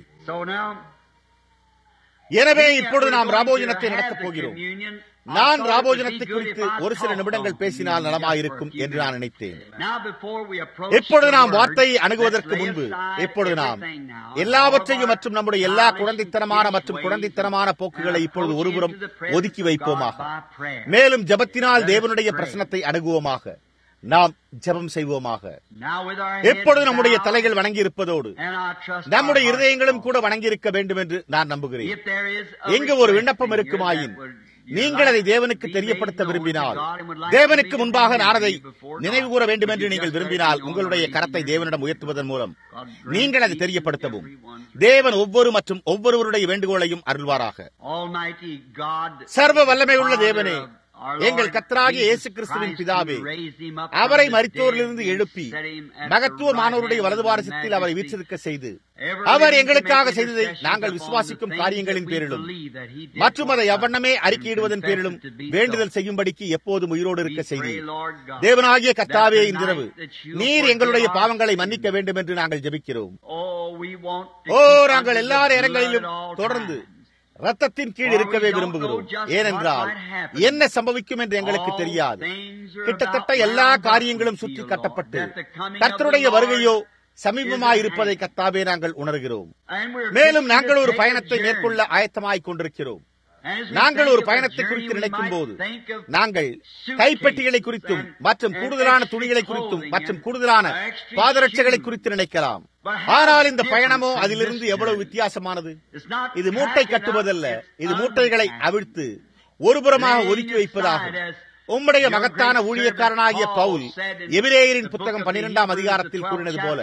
எனவே இப்பொழுது நாம் ராபோஜனத்தை நடத்தப் போகிறோம் நான் ராபோஜனத்தை குறித்து ஒரு சில நிமிடங்கள் பேசினால் நலமாயிருக்கும் என்று நான் நினைத்தேன் இப்பொழுது நாம் வார்த்தையை அணுகுவதற்கு முன்பு இப்பொழுது நாம் எல்லாவற்றையும் மற்றும் நம்முடைய எல்லா குழந்தைத்தனமான மற்றும் குழந்தைத்தனமான போக்குகளை இப்பொழுது ஒருபுறம் ஒதுக்கி வைப்போமாக மேலும் ஜபத்தினால் தேவனுடைய பிரசனத்தை அணுகுவோமாக நாம் ஜபம் செய்வோமாக எப்பொழுது நம்முடைய தலைகள் வணங்கி இருப்பதோடு நம்முடைய இருதயங்களும் கூட வணங்கி இருக்க வேண்டும் என்று நான் நம்புகிறேன் எங்கு ஒரு விண்ணப்பம் இருக்குமாயின் நீங்கள் அதை தேவனுக்கு தெரியப்படுத்த விரும்பினால் தேவனுக்கு முன்பாக நான் அதை நினைவு கூற வேண்டும் என்று நீங்கள் விரும்பினால் உங்களுடைய கரத்தை தேவனிடம் உயர்த்துவதன் மூலம் நீங்கள் அதை தெரியப்படுத்தவும் தேவன் ஒவ்வொரு மற்றும் ஒவ்வொருவருடைய வேண்டுகோளையும் அருள்வாராக சர்வ வல்லமை உள்ள தேவனே எங்கள் கத்தராகிய இயேசு கிறிஸ்துவின் பிதாவே அவரை மரித்தோரிலிருந்து எழுப்பி மகத்துவமானவருடைய வலது வாரசத்தில் அவரை வீற்றிருக்க செய்து அவர் எங்களுக்காக செய்ததை நாங்கள் விசுவாசிக்கும் காரியங்களின் பேரிலும் மற்றும் அதை அவ்வண்ணமே அறிக்கையிடுவதன் பேரிலும் வேண்டுதல் செய்யும்படிக்கு எப்போதும் உயிரோடு இருக்க செய்தி தேவனாகிய கத்தாவே இன்றிரவு நீர் எங்களுடைய பாவங்களை மன்னிக்க வேண்டும் என்று நாங்கள் ஜெபிக்கிறோம் ஓ நாங்கள் எல்லா நேரங்களிலும் தொடர்ந்து ரத்தத்தின் கீழ் இருக்கவே விரும்புகிறோம் ஏனென்றால் என்ன சம்பவிக்கும் என்று எங்களுக்கு தெரியாது கிட்டத்தட்ட எல்லா காரியங்களும் சுற்றி கட்டப்பட்டு கர்த்தருடைய வருகையோ சமீபமாயிருப்பதை கத்தாவே நாங்கள் உணர்கிறோம் மேலும் நாங்கள் ஒரு பயணத்தை மேற்கொள்ள ஆயத்தமாய் கொண்டிருக்கிறோம் நாங்கள் ஒரு பயணத்தை குறித்து நினைக்கும் போது நாங்கள் கைப்பெட்டிகளை குறித்தும் மற்றும் கூடுதலான துணிகளை குறித்தும் மற்றும் கூடுதலான பாதரட்சைகளை குறித்து நினைக்கலாம் ஆனால் இந்த பயணமோ அதிலிருந்து எவ்வளவு வித்தியாசமானது இது மூட்டை கட்டுவதல்ல இது மூட்டைகளை அவிழ்த்து ஒருபுறமாக ஒதுக்கி வைப்பதாகும் உம்முடைய மகத்தான ஊழியக்காரனாகிய பவுல் எபிரேயரின் புத்தகம் பன்னிரெண்டாம் அதிகாரத்தில் கூறினது போல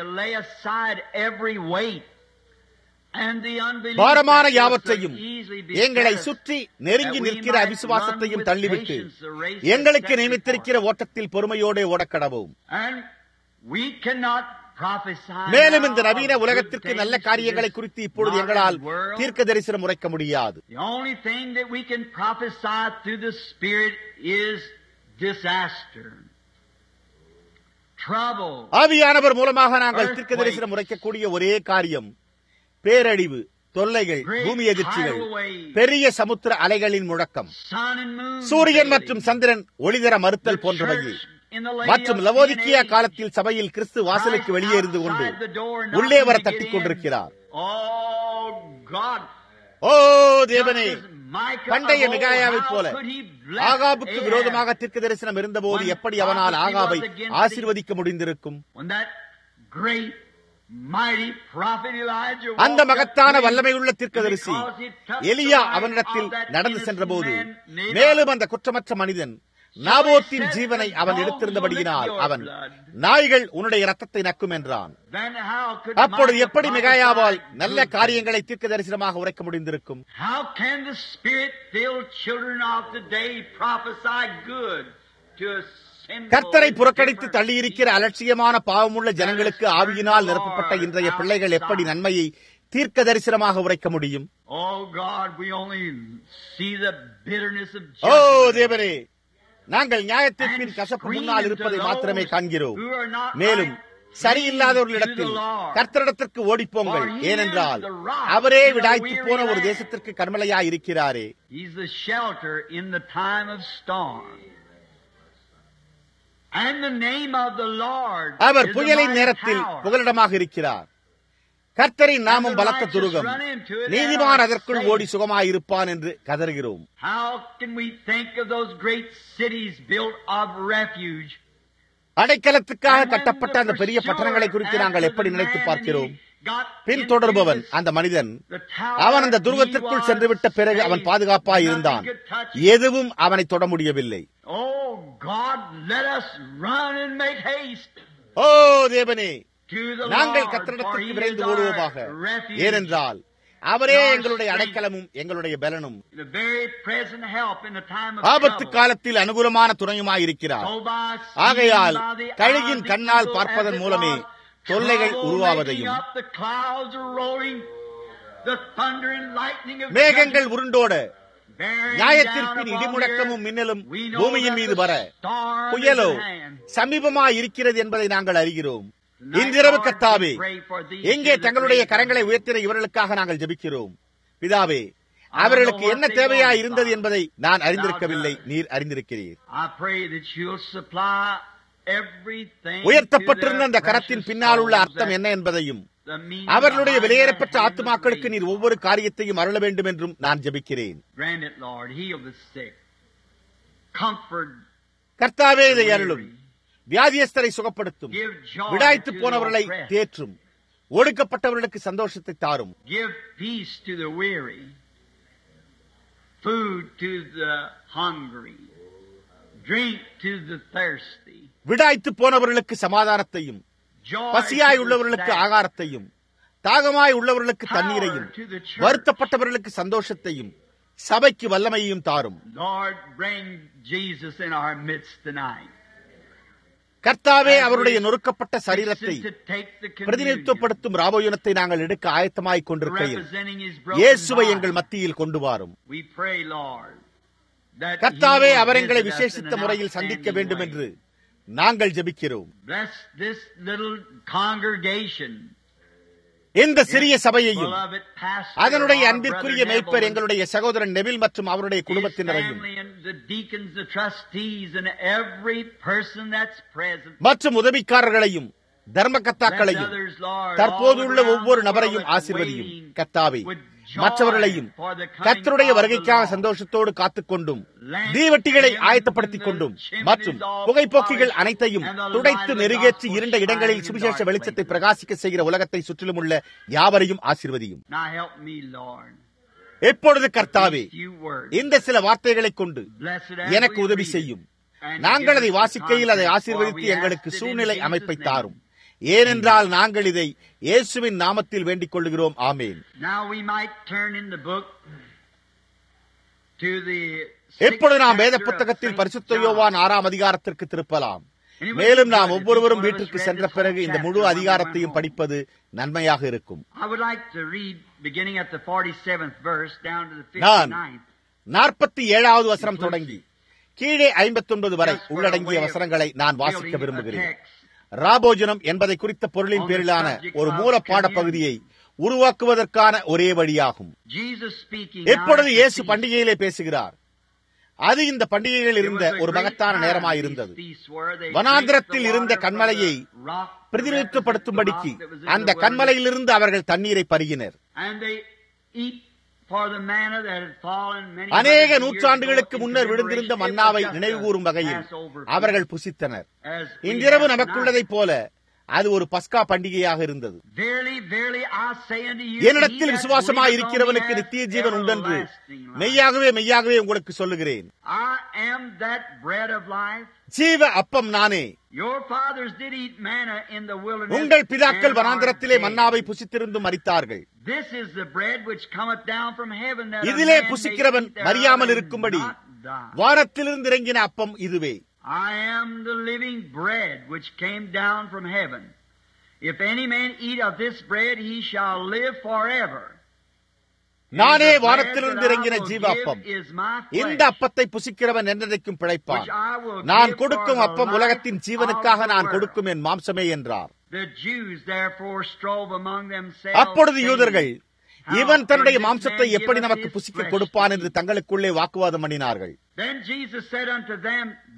பாரமான யாவற்றையும் எங்களை சுற்றி நெருங்கி நிற்கிற அவிசுவாசத்தையும் தள்ளிவிட்டு எங்களுக்கு நியமித்திருக்கிற ஓட்டத்தில் பொறுமையோடு ஓடக்கடவும் மேலும் இந்த நவீன உலகத்திற்கு நல்ல காரியங்களை குறித்து இப்பொழுது எங்களால் தீர்க்க தரிசனம் உரைக்க முடியாது ஆவியானவர் மூலமாக நாங்கள் தீர்க்க தரிசனம் உரைக்கக்கூடிய ஒரே காரியம் பேரழிவு தொல்லைகள் பூமி எதிர்ச்சிகள் பெரிய சமுத்திர அலைகளின் முழக்கம் சூரியன் மற்றும் சந்திரன் ஒளிதர மறுத்தல் போன்றவையே மற்றும் லவோதிக்கியா காலத்தில் சபையில் கிறிஸ்து வாசலுக்கு வெளியே இருந்து கொண்டு உள்ளே வர தட்டிக் கொண்டிருக்கிறார் ஓ தேவனே பண்டைய மிகாயாவை போல ஆகாபுக்கு விரோதமாக தீர்க்க தரிசனம் இருந்தபோது எப்படி அவனால் ஆகாபை ஆசிர்வதிக்க முடிந்திருக்கும் அந்த மகத்தான வல்லமையுள்ள தீர்க்கதரிசி எலியா அவனிடத்தில் நடந்து சென்ற போது மேலும் அந்த குற்றமற்ற மனிதன் நாபோத்தின் ஜீவனை அவன் எடுத்திருந்தபடியினால் அவன் நாய்கள் உன்னுடைய ரத்தத்தை நக்கும் என்றான் அப்பொழுது எப்படி மிகாயாவால் நல்ல காரியங்களை தீர்க்க தரிசனமாக உரைக்க முடிந்திருக்கும் கர்த்தரை புறக்கணித்து தள்ளியிருக்கிற அலட்சியமான பாவமுள்ள ஜனங்களுக்கு ஆவியினால் நிரப்பப்பட்ட இன்றைய பிள்ளைகள் எப்படி நன்மையை தீர்க்க தரிசனமாக உரைக்க முடியும் ஓ தேவரே நாங்கள் நியாயத்திற்பின் கசப்பு முன்னால் இருப்பதை மாத்திரமே காண்கிறோம் மேலும் சரியில்லாதவர்களிடத்தில் கர்த்தரிடத்திற்கு ஓடிப்போங்கள் ஏனென்றால் அவரே விடாய்த்து போன ஒரு தேசத்திற்கு கண்மலையா இருக்கிறாரே And the name of the Lord our is a புயலின் mighty நேரத்தில் tower. புகலிடமாக இருக்கிறார் கர்த்தரின் நாமம் பலத்த துருகம் நீதிமான் அதற்குள் ஓடி சுகமாயிருப்பான் என்று கதறுகிறோம் How can we think of those great cities built of refuge? அடைக்கலத்துக்காக கட்டப்பட்ட அந்த பெரிய பட்டணங்களை குறித்து நாங்கள் எப்படி நினைத்து பார்க்கிறோம் பின் தொடர்பவன் அந்த மனிதன் அவன் அந்த துருவத்திற்குள் சென்றுவிட்ட பிறகு அவன் பாதுகாப்பாய் இருந்தான் எதுவும் அவனை தொட முடியவில்லை Oh God, let us run and make haste ஓ தேவனே to the நாங்கள் Lord, for கத்திரிடத்திற்கு He விரைந்து is ஓடுவோமாக our refuge. ஏனென்றால் அவரே எங்களுடைய அடைக்கலமும் எங்களுடைய பலனும் The very present help in the time of ஆபத்து trouble. காலத்தில் அனுகூலமான துணையுமாயிருக்கிறார் So by seeing ஆகையால் by the கழுகின் eye of கண்ணால் people பார்ப்பதன் as it மூலமே was, தொல்லைகள் trouble உருவாவதையும் making up, the clouds are rolling, the thunder and lightning of மேகங்கள் judgment உருண்டோட bearing நியாயத்திற்பின் down இடிமுழக்கமும் upon the மின்னலும் earth. We know பூமியின் that மீது the வர storm புயலோ is at hand. சமீபமாய் இருக்கிறது என்பதை நாங்கள் அறிகிறோம் Tonight, இன்றிரவு Lord, கத்தாவே we pray for these எங்கே two that தங்களுடைய raised கரங்களை them. உயர்த்தின இவர்களுக்காக நாங்கள் ஜெபிக்கிறோம் பிதாவே அவர்களுக்கு என்ன தேவையா இருந்தது என்பதை நான் அறிந்திருக்கவில்லை நீர் அறிந்திருக்கிறீர் I pray that you'll supply everything உயர்த்தப்பட்டிருந்த to அந்த their கரத்தின் precious பின்னால் உள்ள souls அர்த்தம் that என்ன என்பதையும் the meaning அவர்களுடைய behind வெளியேறப்பெற்ற that hand ஆத்துமாக்களுக்கு of நீர் grace. ஒவ்வொரு காரியத்தையும் அருள வேண்டும் என்றும் நான் ஜெபிக்கிறேன் Grant it, Lord. Heal the sick. Comfort. கர்த்தாவே the இதை அருளும் weary. வியாதியஸ்தரை சுகப்படுத்தும் Give joy விடாய்த்து to the போனவர்களை oppressed. தேற்றும் ஒடுக்கப்பட்டவர்களுக்கு சந்தோஷத்தை தாரும் Give peace to the weary. Food to the hungry. Drink to the thirsty. விடாய்த்து போனவர்களுக்கு சமாதானத்தையும் Joy பசியாய் to the உள்ளவர்களுக்கு sad. ஆகாரத்தையும் தாகமாய் உள்ளவர்களுக்கு Power தண்ணீரையும் to the church. வருத்தப்பட்டவர்களுக்கு சந்தோஷத்தையும் சபைக்கு வல்லமையையும் தாரும் Lord, bring Jesus in our midst tonight. கர்த்தாவே அவருடைய நொறுக்கப்பட்ட சரீரத்தை Fixing to take the communion, பிரதிநிதித்துவப்படுத்தும் ராபோயனத்தை நாங்கள் எடுக்க ஆயத்தமாய் கொண்டிருக்கையில் representing his broken இயேசுவை body. எங்கள் மத்தியில் கொண்டு வாரும் We pray, Lord, that கர்த்தாவே he will அவர் எங்களை visit us விசேஷித்த in an முறையில் சந்திக்க outstanding வேண்டும் way. என்று நாங்கள் ஜெபிக்கிறோம் Bless this little congregation. இந்த சிறிய சபையையும் Beloved pastor, அதனுடைய our அன்பிற்குரிய brother மேய்ப்பர் Neville, எங்களுடைய சகோதரன் நெவில் மற்றும் அவருடைய his குடும்பத்தினரையும் family and the deacons, the trustees, and every person that's present. மற்றும் உதவிக்காரர்களையும் Bless தர்மகத்தாக்களையும் others, Lord, தற்போதுள்ள all around ஒவ்வொரு the நபரையும் world that's ஆசிர்வதியும் waiting கத்தாவே with joy மற்றவர்களையும் for the coming கர்த்தருடைய of the வருகைக்காக Lord. சந்தோஷத்தோடு காத்துக்கொண்டும் Lamps தீவட்டிகளை and ஆயத்தப்படுத்திக் கொண்டும் the chimneys மற்றும் all புகைப்போக்கிகள் polished அனைத்தையும் and the துடைத்து light of the நெருகேற்றி gospel இருண்ட இடங்களில் shining in சுவிசேஷ dark வெளிச்சத்தை places. பிரகாசிக்க செய்கிற உலகத்தை சுற்றிலும் உள்ள யாவரையும் ஆசீர்வதியும் Now help me, Lord. எப்பொழுது கர்த்தாவே These few words. இந்த சில வார்த்தைகளைக் கொண்டு Blessed as எனக்கு we உதவி read it. செய்யும் And நாங்கள் give அதை us the வாசிக்கையில் அதை confidence, ஆசீர்வதித்து for we எங்களுக்கு ask it in சூழ்நிலை Jesus' அமைப்பை name. தாரும் ஏனென்றால் நாங்கள் இதை இயேசுவின் நாமத்தில் வேண்டிக் கொள்கிறோம் ஆமேன் Now we might turn in the book to the எப்பொழுது நாம் வேத sixth chapter of புத்தகத்தில் Saint பரிசுத்த John. யோவான் ஆறாம் அதிகாரத்திற்கு திருப்பலாம் And it would மேலும் be நாம் good if ஒவ்வொருவரும் each one of us வீட்டிற்கு read சென்ற this whole பிறகு இந்த chapter முழு when we அதிகாரத்தையும் went home. படிப்பது நன்மையாக இருக்கும் I would like to read beginning at the 47th verse down to the நான் 59th. நாற்பத்தி ஏழாவது வசனம் தொடங்கி கீழே ஐம்பத்தொன்பது வரை Just for a உள்ளடங்கிய way of வசனங்களை நான் வாசிக்க building a விரும்புகிறேன் text. ராபோஜனம் என்பதை குறித்த பொருளின் பேரிலான ஒரு மூல பாட பகுதியை உருவாக்குவதற்கான ஒரே வழியாகும் Jesus speaking எப்பொழுது now at the இயேசு feast. பண்டிகையிலே பேசுகிறார் அது இந்த பண்டிகையில் It இருந்த was a ஒரு great மகத்தான time நேரமாயிருந்தது these feasts were. They வனாந்திரத்தில் drank the இருந்த water from கண்மலையை the rock that பிரதிநிதித்துவப்படுத்தும்படிக்கு represented the rock that was in அந்த the wilderness. கண்மலையிலிருந்து அவர்கள் தண்ணீரை பருகினர் And they eat for the manna that had fallen many அநேக hundreds of years நூற்றாண்டுகளுக்கு ago in முன்னர் விழுந்திருந்த commemoration. It was மன்னாவை just a நினைவுகூரும் வகையில் Passover feast. அவர்கள் புசித்தனர் As we இன்றிரவு have நமக்குள்ளதைப் tonight. போல அது ஒரு பஸ்கா பண்டிகையாக இருந்தது Verily, verily, I say unto you, என்னிடத்தில் he that விசுவாசமாய் believeth on இருக்கிறவனுக்கு me நித்திய hath ஜீவன் உண்டென்று everlasting life. மெய்யாகவே மெய்யாகவே உங்களுக்கு சொல்லுகிறேன் I am that bread of life. ஜீவ அப்பம் நானே Your fathers did eat manna in the wilderness. உங்கள் பிதாக்கள் and are வனாந்திரத்திலே dead. மன்னாவை புசித்திருந்து மரித்தார்கள் This is the bread which cometh down from heaven that a இதிலே man may புசிக்கிறவன் eat thereof மறியாமல் and இருக்கும்படி not die. வானத்திலிருந்து இறங்கின அப்பம் இதுவே I am the living bread which came down from heaven. If any man eat of this bread, he shall live forever. நானே And the bread வானத்திலிருந்து that I இறங்கின will ஜீவ give அப்பம் is my இந்த flesh, அப்பத்தை புசிக்கிறவன் என்றைக்கும் பிழைப்பான் which I will நான் give கொடுக்கும் for the அப்பம் life உலகத்தின் of ஜீவனுக்காக the நான் world. கொடுக்கும் என் மாம்சமே என்றார் The Jews therefore strove among themselves, அப்பொழுது saying, யூதர்கள் How இவன் can தன்னுடைய this மாம்சத்தை man எப்படி give us நமக்கு his புசிக்க flesh கொடுப்பான் to என்று eat? தங்களுக்குள்ளே வாக்குவாதம் பண்ணினார்கள் Then Jesus said unto them,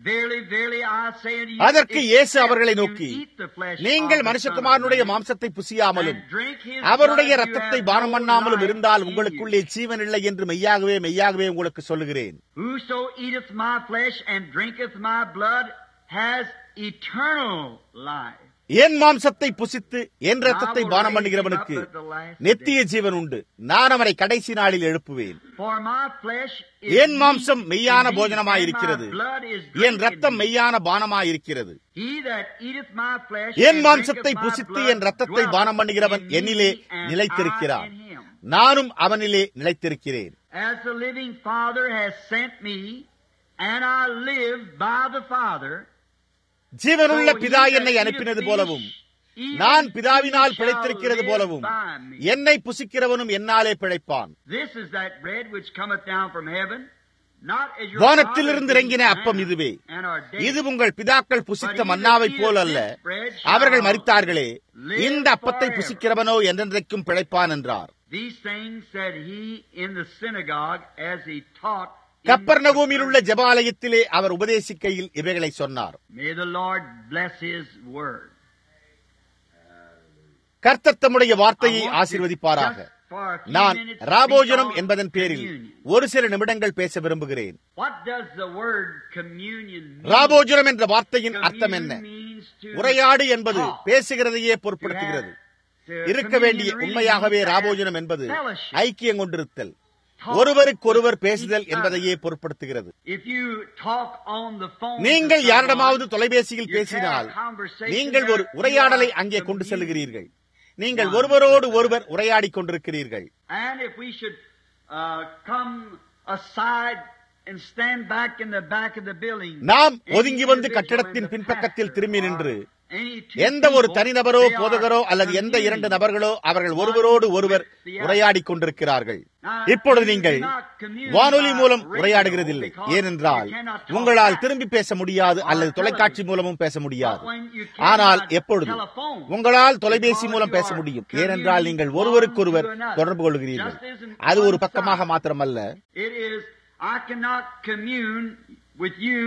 Verily, verily, I say unto you, அதற்கு இயேசு except அவர்களை you நோக்கி eat the flesh நீங்கள் of the மனுஷகுமாரனுடைய Son of Man மாம்சத்தை புசியாமலும் and drink his அவருடைய blood, you ரத்தத்தை have பானம் no பண்ணாமலும் life இருந்தால் in உங்களுக்குள்ளே ஜீவன் இல்லை என்று மெய்யாகவே மெய்யாகவே உங்களுக்கு சொல்லுகிறேன் you. Whoso eateth my flesh and drinketh my blood has eternal life. என் மாம்சத்தை புசித்து என் ரத்தத்தை பானம் பண்ணுகிறவனுக்கு நெத்திய ஜீவன் உண்டு நான் அவனை கடைசி நாளில் எழுப்புவேன் For my flesh is என் மாம்சம் meat மெய்யான indeed, போஜனமாயிருக்கிறது and my blood is N drink ரத்தம் indeed. மெய்யான பானமாயிருக்கிறது He that eateth my flesh N and மாம்சத்தை drinketh my புசித்து blood என் ரத்தத்தை dwelleth பானம் பண்ணுகிறவன் in me, என்னிலே and நிலைத்திருக்கிறான் I in him. நானும் அவனிலே நிலைத்திருக்கிறேன் As the living Father has sent me, and I live by the Father, ஜீவனுள்ள so he பிதா that என்னை eateth அனுப்பினது me, போலவும் even நான் he பிதாவினால் shall பிழைத்திருக்கிறது live போலவும் by me. என்னை புசிக்கிறவனும் என்னாலே பிழைப்பான் This is that bread which cometh down from heaven, not as your வானத்திலிருந்து fathers இறங்கின ate அப்பம் manna இதுவே and are dead. இது உங்கள் பிதாக்கள் But புசித்த he that மன்னாவை eateth போல் அல்ல this bread shall அவர்கள் மறித்தார்களே live இந்த அப்பத்தை forever. புசிக்கிறவனோ என்றென்றைக்கும் பிழைப்பான் என்றார் These things said he in the synagogue as he taught. in கப்பர்நகூமில் உள்ள the ஜபாலயத்திலே அவர் உபதேசிக்கையில் இவைகளை சொன்னார் May the Lord bless his word. கர்த்தர் தம்முடைய வார்த்தையை I want to ஆசீர்வதிப்பாராக just for a few நான் minutes speak ராபோஜனம் on என்பதன் பேரில் communion. ஒரு சில நிமிடங்கள் பேச விரும்புகிறேன் What does the word communion mean? ராபோஜனம் என்ற வார்த்தையின் அர்த்தம் என்ன Communion means to உரையாடு என்பது talk. பேசுகிறதையே To பொருட்படுத்துகிறது have- to- இருக்க communion வேண்டிய really உண்மையாகவே means to ராபோஜனம் have என்பது fellowship. ஐக்கியம் கொண்டிருத்தல் Talk ஒருவருக்கொருவர் with பேசுதல் each என்பதையே other. பொருட்படுத்துகிறது If you talk on the phone to நீங்கள் someone, யாரிடமாவது தொலைபேசியில் you பேசினால் have a conversation நீங்கள் ஒரு that you உரையாடலை are அங்கே கொண்டு communion. செல்கிறீர்கள் நீங்கள் One ஒருவரோடு with ஒருவர் உரையாடிக் கொண்டிருக்கிறீர்கள் And if we should uh, come aside and stand back in the back of the building, நாம் any ஒதுங்கி வந்து individual கட்டடத்தின் in the பின்பக்கத்தில் pastor திரும்பி or நின்று any two எந்த ஒரு people, தனிநபரோ they are போதகரோ அல்லது எந்த communing. இரண்டு நபர்களோ அவர்கள் ஒருவரோடு ஒருவர் உரையாடிக் கொண்டிருக்கிறார்கள் இப்பொழுது நீங்கள் வானொலி மூலம் உரையாடுகிறதில்லை ஏனென்றால் உங்களால் திரும்பி பேச முடியாது அல்லது தொலைக்காட்சி மூலமும் பேச முடியாது ஆனால் எப்பொழுது உங்களால் தொலைபேசி மூலம் பேச முடியும் ஏனென்றால் நீங்கள் ஒருவருக்கொருவர் தொடர்பு கொள்கிறீர்கள் அது ஒரு பக்கமாக மாத்திரமல்ல It is, I cannot commune with you,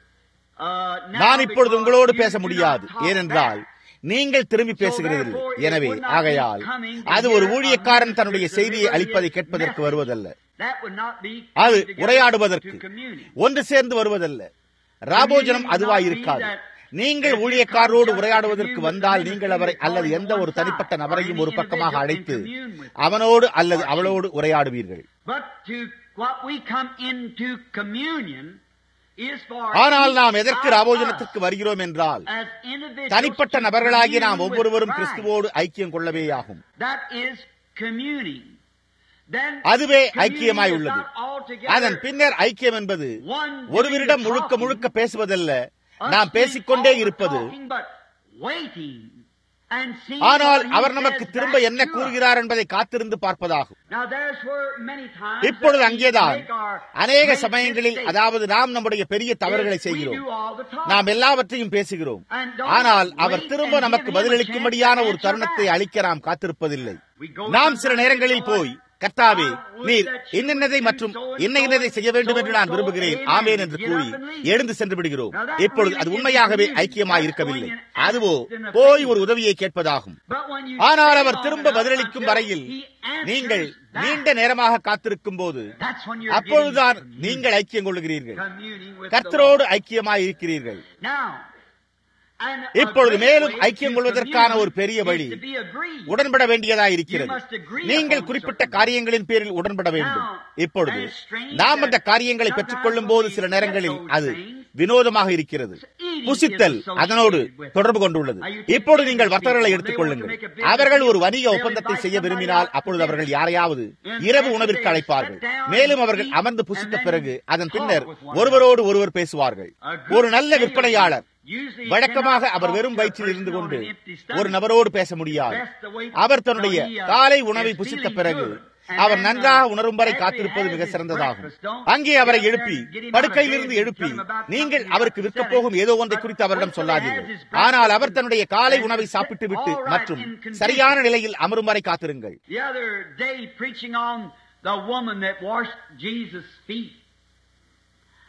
uh, now நான் இப்பொழுது because உங்களோடு you பேச do முடியாது not talk ஏனென்றால் back. நீங்கள் திரும்பி பேசுகிறதில்லை எனவே ஆகையால் அது ஒரு ஊழியக்காரன் தன்னுடைய செய்தியை அளிப்பதை கேட்பதற்கு வருவதல்ல That would not be அது coming together உரையாடுவதற்கு to communion. ஒன்று சேர்ந்து வருவதல்ல ராபோஜனம் அதுவாயிருக்காது நீங்கள் ஊழியக்காரரோடு உரையாடுவதற்கு வந்தால் நீங்கள் அவரை அல்லது எந்த ஒரு தனிப்பட்ட நபரையும் ஒரு பக்கமாக அழைத்து அவனோடு அல்லது அவளோடு உரையாடுவீர்கள் But to what we come into communion is for ஆனால் each நாம் எதற்கு of ராபோஜனத்திற்கு us வருகிறோம் என்றால் as individuals தனிப்பட்ட to நபர்களாகிய commune நாம் with ஒவ்வொருவரும் Christ. கிறிஸ்துவோடு ஐக்கியம் கொள்ளவேயாகும் That is communing. Then அதுவே communing ஐக்கியமாய் is உள்ளது not altogether அதன் பின்னர் ஐக்கியம் என்பது one ஒருவரிடம் doing the முழுக்க talking, முழுக்க பேசுவதல்ல us நாம் doing பேசிக்கொண்டே all the இருப்பது talking, but waiting and seeing ஆனால் what he அவர் நமக்கு says திரும்ப back என்ன to us. கூறுகிறார் என்பதை காத்திருந்து பார்ப்பதாகும் Now there's where many times இப்பொழுது that we அங்கேதான் make our அநேக great சமயங்களில் mistake. அதாவது நாம் நம்முடைய பெரிய தவறுகளை Yes, we செய்கிறோம் do all the talking. நாம் எல்லாவற்றையும் பேசுகிறோம் And don't ஆனால் அவர் wait திரும்ப and நமக்கு give him a பதிலளிக்கும்படியான chance to ஒரு தருணத்தை answer அளிக்க நாம் காத்திருப்பதில்லை We go நாம் சில sometimes நேரங்களில் to போய் God, கர்த்தாவே I would நீர் that you இன்னென்னதை would மற்றும் do so and இன்ன so இன்னதை and செய்ய வேண்டும் so என்று and நான் so. விரும்புகிறேன் Amen. ஆமேன் என்று Get கூறி up and leave. எழுந்து சென்று விடுகிறோம் Now that இப்பொழுது really அது is உண்மையாகவே communion. ஐக்கியமாய் That's இருக்கவில்லை going and அதுவோ asking a போய் favor. ஒரு உதவியை கேட்பதாகும் But when you ஆனால் stay அவர் long திரும்ப enough பதிலளிக்கும் until வரையில் he answers நீங்கள் back, நீண்ட நேரமாக காத்திருக்கும் போது that's when you're அப்பொழுதுதான் getting நீங்கள் ஐக்கியம் கொள்ளுகிறீர்கள் communing with the கர்த்தரோடு ஐக்கியமாய் இருக்கிறீர்கள் Lord. Now, and a இப்பொழுது great மேலும் way ஐக்கியம் to கொள்வதற்கான commune ஒரு பெரிய is வழி to be agreed. உடன்பட வேண்டியதாய் இருக்கிறது You must agree நீங்கள் upon குறிப்பிட்ட certain காரியங்களின் பேரில் உடன்பட வேண்டும் Now, இப்பொழுது and it's strange நாம் that அந்த காரியங்களை sometimes பெற்றுக் கொள்ளும் போது when சில we நேரங்களில் get those அது things, வினோதமாக இருக்கிறது eating புசித்தல் is associated அதனோடு with it. தொடர்பு கொண்டுள்ளது Now, you take இப்பொழுது நீங்கள் business வர்த்தகர்களை people, எடுத்துக் they want to கொள்ளுங்கள் make a business அவர்கள் ஒரு deal, வணிக they'll ஒப்பந்தத்தை invite செய்ய somebody விரும்பினால் out to அப்பொழுது dinner. அவர்கள் யாரையாவது And இரவு after உணவிற்கு they அழைப்பார்கள் sit down மேலும் and அவர்கள் eat, அமர்ந்து and புசித்த then பிறகு அதன் talk பின்னர் with one ஒருவரோடு ஒருவர் பேசுவார்கள் A good ஒரு நல்ல salesman விற்பனையாளர் usually வழக்கமாக cannot அவர் talk வெறும் to a வயிற்றில் இருந்து person கொண்டு on an empty stomach. ஒரு நபரோடு பேச முடியாது Best to wait அவர் தன்னுடைய till he, uh, காலை is உணவை feeling புசித்த பிறகு good. And அவர் then, நன்றாக uh, உணரும் வரை after he காத்திருப்பது has மிக his சிறந்ததாகும் breakfast, don't அங்கே அவரை get up எழுப்பி there and get him out of படுக்கையிலிருந்து bed and எழுப்பி tell him about நீங்கள் something அவருக்கு he's விற்கப் selling. போகும் ஏதோ ஒன்றை But குறித்து அவரிடம் wait till he சொல்லாதீர்கள் has his breakfast ஆனால் அவர் தன்னுடைய காலை and உணவை is சாப்பிட்டு விட்டு all right மற்றும் in condition. சரியான நிலையில் அமரும் வரை காத்திருங்கள் The other day, preaching on the woman that washed Jesus' feet.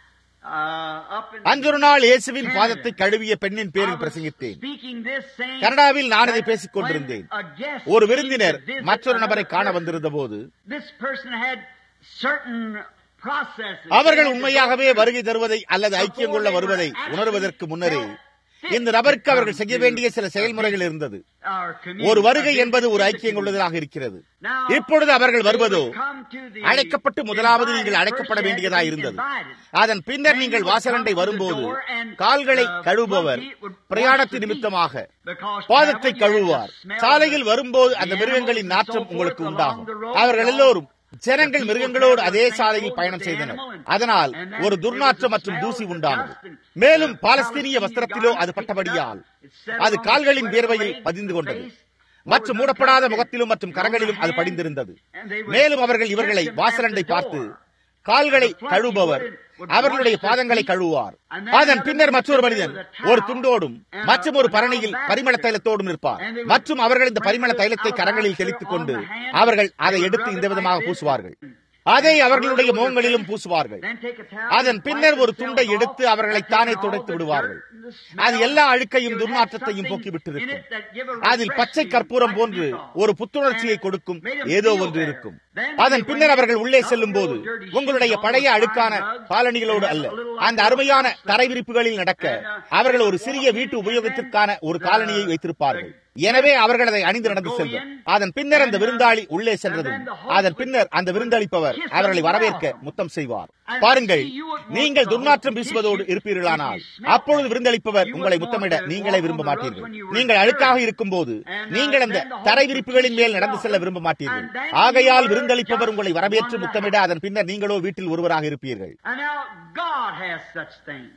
uh, up in அன்றொரு நாள் இயேசுவின் பாதத்தை கழுவிய பெண்ணின் I பேரில் was பிரசங்கித்தேன் speaking this saying கனடாவில் நான் இதை that பேசிக் கொண்டிருந்தேன் when a guest ஒரு came விருந்தினர் to visit மற்றொரு நபரை another காண person, வந்திருந்த போது this person had certain processes அவர்கள் they had to உண்மையாகவே go through. வருகை தருவதை அல்லது ஐக்கியம் கொள்ள வருவதை உணர்வதற்கு முன்னரே இந்த நபருக்கு அவர்கள் செய்ய வேண்டிய சில செயல்முறைகள் இருந்தது Our community- ஒரு வருகை என்பது ஒரு ஐக்கியம் கொள்வதாக இருக்கிறது இப்பொழுது அவர்கள் வருவதோ அழைக்கப்பட்டு முதலாவது நீங்கள் அழைக்கப்பட வேண்டியதாய் இருந்தது அதன் பின்னர் நீங்கள் வாசலண்டை வரும்போது கால்களை கழுவுபவர் பிரயாணத்தின் நிமித்தமாக பாதத்தை கழுவுவார் சாலையில் வரும்போது அந்த மிருகங்களின் நாற்றம் உங்களுக்கு உண்டாகும் அவர்கள் எல்லோரும் ஜனங்கள் மிருகங்களோடு அதே சாலையில் பயணம் செய்தனர் அதனால் ஒரு துர்நாற்றம் மற்றும் தூசி உண்டானது மேலும் பாலஸ்தீனிய வஸ்திரத்திலோ அது பட்டபடியால் அது கால்களின் வேர்வையில் பதிந்து கொண்டது மற்றும் மூடப்படாத முகத்திலும் மற்றும் கரங்களிலும் அது படிந்திருந்தது மேலும் அவர்கள் இவர்களை வாசலண்டை பார்த்து கால்களை கழுவுபவர் அவர்களுடைய பாதங்களை கழுவுவார் அதன் பின்னர் மற்றொரு மனிதன் ஒரு துண்டோடும் மற்றும் ஒரு பரணியில் பரிமள தைலத்தோடும் நிற்பார் மற்றும் அவர்கள் இந்த பரிமள தைலத்தை கரங்களில் தெளித்துக் கொண்டு அவர்கள் அதை எடுத்து இந்த விதமாக பூசுவார்கள் அதை அவர்களுடைய முகங்களிலும் பூசுவார்கள் அதன் பின்னர் ஒரு துண்டை எடுத்து அவர்களை தானே துடைத்து விடுவார்கள் அது எல்லா அழுக்கையும் துர்நாற்றத்தையும் போக்கிவிட்டிருக்கும் அதில் பச்சை கற்பூரம் போன்று ஒரு புத்துணர்ச்சியை கொடுக்கும் ஏதோ ஒன்று இருக்கும் அதன் பின்னர் அவர்கள் உள்ளே செல்லும் போது உங்களுடைய பழைய அழுக்கான காலணிகளோடு அல்ல அந்த அருமையான தரை விரிப்புகளில் நடக்க அவர்கள் ஒரு சிறிய வீட்டு உபயோகத்திற்கான ஒரு காலணியை வைத்திருப்பார்கள் எனவே அவர்கள் அதை அணிந்து நடந்து செல்வர் அதன் பின்னர் அந்த விருந்தாளி உள்ளே சென்றதும் அதன் பின்னர் அந்த விருந்தளிப்பவர் அவர்களை வரவேற்க முத்தம் செய்வார் பாருங்கள் நீங்கள் துர்நாற்றம் வீசுவதோடு இருப்பீர்களானால் அப்பொழுது விருந்தளிப்பவர் உங்களை முத்தமிட நீங்களே விரும்ப மாட்டீர்கள் நீங்கள் அழுக்காக இருக்கும் போது நீங்கள் அந்த தரை விரிப்புகளின் மேல் நடந்து செல்ல விரும்ப மாட்டீர்கள் ஆகையால் விருந்தளிப்பவர் உங்களை வரவேற்று முத்தமிட அதன் பின்னர் நீங்களோ வீட்டில் ஒருவராக இருப்பீர்கள் And now God has such things.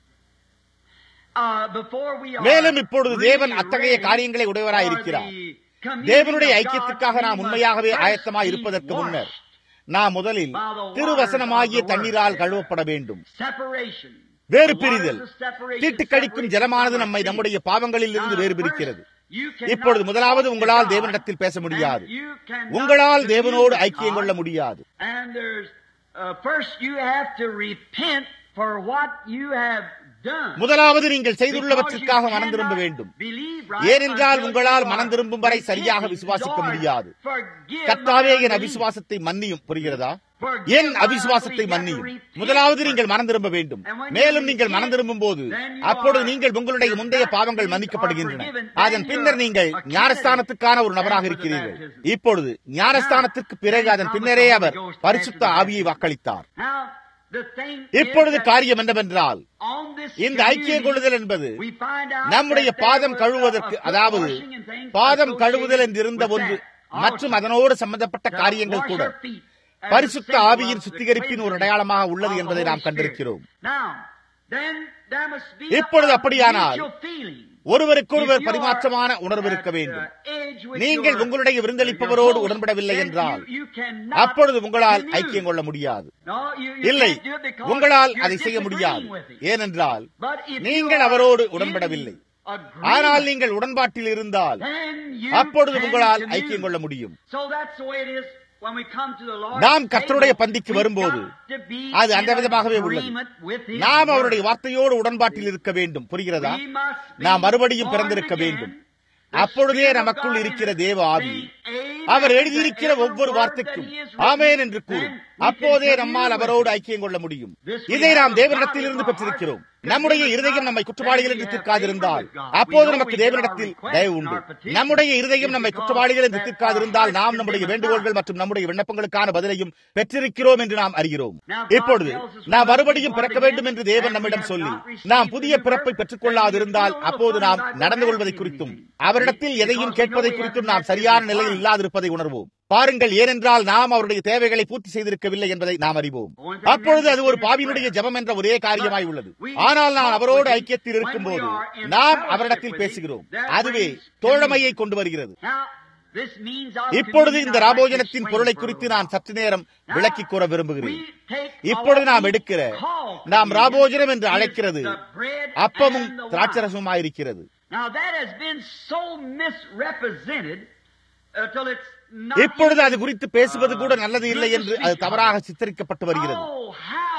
Uh, before we are மேலும் இப்பொழுது தேவன் really அத்தகைய ready காரியங்களை உடையவராய் for இருக்கிறார் the communion தேவனுடைய of ஐக்கியத்திற்காக God, நாம் we must உண்மையாகவே first ஆயத்தமாய் be இருப்பதற்கு முன்னர் washed. நாம் முதலில் திருவசனமாகிய தண்ணீரால் கழுவப்பட வேண்டும் Separation. வேறு The பிரிதல் waters of separation தீட்டு கழிக்கும் separate ஜலமானது from நம்மை our நம்முடைய sin. பாவங்களில் இருந்து Now, வேறு first, பிரிக்கிறது you cannot இப்பொழுது முதலாவது talk to உங்களால் God, தேவனிடத்தில் பேச முடியாது and you cannot உங்களால் தேவனோடு commune with ஐக்கியம் கொள்ள God. முடியாது And there's uh, first you have to repent for what you have done. முதலாவது நீங்கள் செய்துள்ளவற்றிற்காக Because you மனம் திரும்ப cannot வேண்டும் believe right ஏனென்றால் until உங்களால் you மனம் are திரும்பும் வரை சரியாக repenting. விசுவாசிக்க Lord, முடியாது forgive கர்த்தாவே my என் unbelief. அவிசுவாசத்தை மன்னியும் புரிகிறதா Forgive என் my அவிசுவாசத்தை unbelief. மன்னியும் You have to repent முதலாவது first. நீங்கள் மனம் திரும்ப வேண்டும் And when you மேலும் நீங்கள் repent, மனம் திரும்பும் போது then you அப்பொழுது are- நீங்கள் உங்களுடைய your முந்தைய past பாவங்கள் sins மன்னிக்கப்படுகின்றன are forgiven. Then அதன் you're பின்னர் நீங்கள் a candidate ஞானஸ்தானத்துக்கான ஒரு நபராக for the இருக்கிறீர்கள் baptism. இப்பொழுது ஞானஸ்தானத்திற்கு பிறகு Now, அதன் then பின்னரே promise our the Holy Ghost பரிசுத்த after the ஆவியை வாக்களித்தார் Now, the thing இப்பொழுது is that காரியம் என்னவென்றால் on this இந்த ஐக்கிய communion, கொள்ளுதல் என்பது we find out நம்முடைய that there பாதம் was கழுவுவதற்கு a- a foot அதாவது washing and things பாதம் கழுவுதல் associated என்று இருந்த with ஒன்று that. மற்றும் Also, அதனோடு சம்பந்தப்பட்ட to காரியங்கள் wash கூட our feet as a பரிசுத்த symbol ஆவியின் of the சுத்திகரிப்பின் ஒரு cleansing அடையாளமாக உள்ளது of the என்பதை Holy நாம் Spirit. கண்டிருக்கிறோம் Now, then there must be இப்பொழுது a அப்படியானால், mutual feeling. ஒருவருக்கொருவர் If you are பரிமாற்றமான உணர்வு at, இருக்க வேண்டும் uh, age with நீங்கள் your- உங்களுடைய your விருந்தளிப்பவரோடு host, உடன்படவில்லை then என்றால் you- you cannot அப்பொழுது உங்களால் commune. ஐக்கியம் கொள்ள முடியாது No, you- you இல்லை can't do it because உங்களால் you're அதை செய்ய முடியாது disagreeing with him. ஏனென்றால் But if you நீங்கள் are அவரோடு in உடன்படவில்லை agreement, ஆனால் நீங்கள் உடன்பாட்டில் இருந்தால் then you அப்பொழுது can உங்களால் commune. ஐக்கியம் கொள்ள முடியும் So that's the way it is when we come to the Lord's நாம் கர்த்தருடைய table. பந்திக்கு We've வரும்போது got to be அது அந்த in விதமாகவே உள்ளது agreement with His நாம் word. அவருடைய வார்த்தையோடு உடன்பாட்டில் இருக்க வேண்டும் புரிகிறதா We must be நாம் மறுபடியும் born பிறந்திருக்க again. வேண்டும் The அப்பொழுதே Spirit of நமக்குள் God இருக்கிற is தேவ ஆவி saying அவர் amen எழுதியிருக்கிற to every ஒவ்வொரு word வார்த்தைக்கும் that he has written. ஆமேன் என்று கூறும் Then we can அப்போதே commune நம்மால் with அவரோடு him. ஐக்கியம் கொள்ள முடியும் This we இதை have நாம் from தேவனிடத்தில் God இருந்து in our பெற்றிருக்கிறோம் heart. நம்முடைய Then we இருதயம் நம்மை have குற்றவாளிகள் என்று favor தீர்க்காதிருந்தால் with God. அப்போது We know நமக்கு we get our தேவனிடத்தில் request தயவு and உண்டு our petition நம்முடைய இருதயம் நம்மை because குற்றவாளிகள் என்று that தீர்க்காதிருந்தால் our நாம் heart நம்முடைய is in வேண்டுகோள்கள் God. மற்றும் நம்முடைய விண்ணப்பங்களுக்கான பதிலையும் பெற்றிருக்கிறோம் என்று நாம் அறிகிறோம் Now God இப்பொழுது tells us நாம் we மறுபடியும் must be பிறக்க born வேண்டும் என்று again, தேவன் and we நம்மிடம் have சொல்லி not received நாம் the புதிய new பிறப்பை birth, பெற்றுக் கொள்ளாதிருந்தால் then we feel அப்போது a நாம் little funny நடந்து about கொள்வதை asking குறித்தும் anything. அவரிடத்தில் எதையும் Because we கேட்பதை know we குறித்தும் haven't நாம் met சரியான his நிலையில் requirements. இல்லாதிருப்பதை உணர்வோம் பாருங்கள் ஏனென்றால் நாம் அவருடைய தேவைகளை பூர்த்தி செய்திருக்கவில்லை என்பதை நாம் அறிவோம் அப்பொழுது அது ஒரு பாவியினுடைய ஜெபம் என்ற ஒரே காரியமாய் உள்ளது ஆனால் நான் அவரோடு ஐக்கியத்தில் இருக்கும்போது நாம் அவரிடத்தில் பேசுகிறோம் அதுவே தோழமையை கொண்டு வருகிறது Now, this means our இப்பொழுது இந்த communion, I'd like to ராபோஜனத்தின் explain பொருளை for a குறித்து little நான் சற்று நேரம் Now, விளக்கிக் கூற விரும்புகிறேன் we take இப்பொழுது what நாம் we எடுக்கிற call நாம் communion ராபோஜனம் என்று is அழைக்கிறது the bread அப்பமும் and the wine. திராட்சரசமாயிருக்கிறது Now that has been so misrepresented uh, till it's not இப்பொழுது even, அது குறித்து பேசுவது கூட uh, நல்லது இல்லை good to என்று speak அது of. தவறாக சித்தரிக்கப்பட்டு வருகிறது Oh, how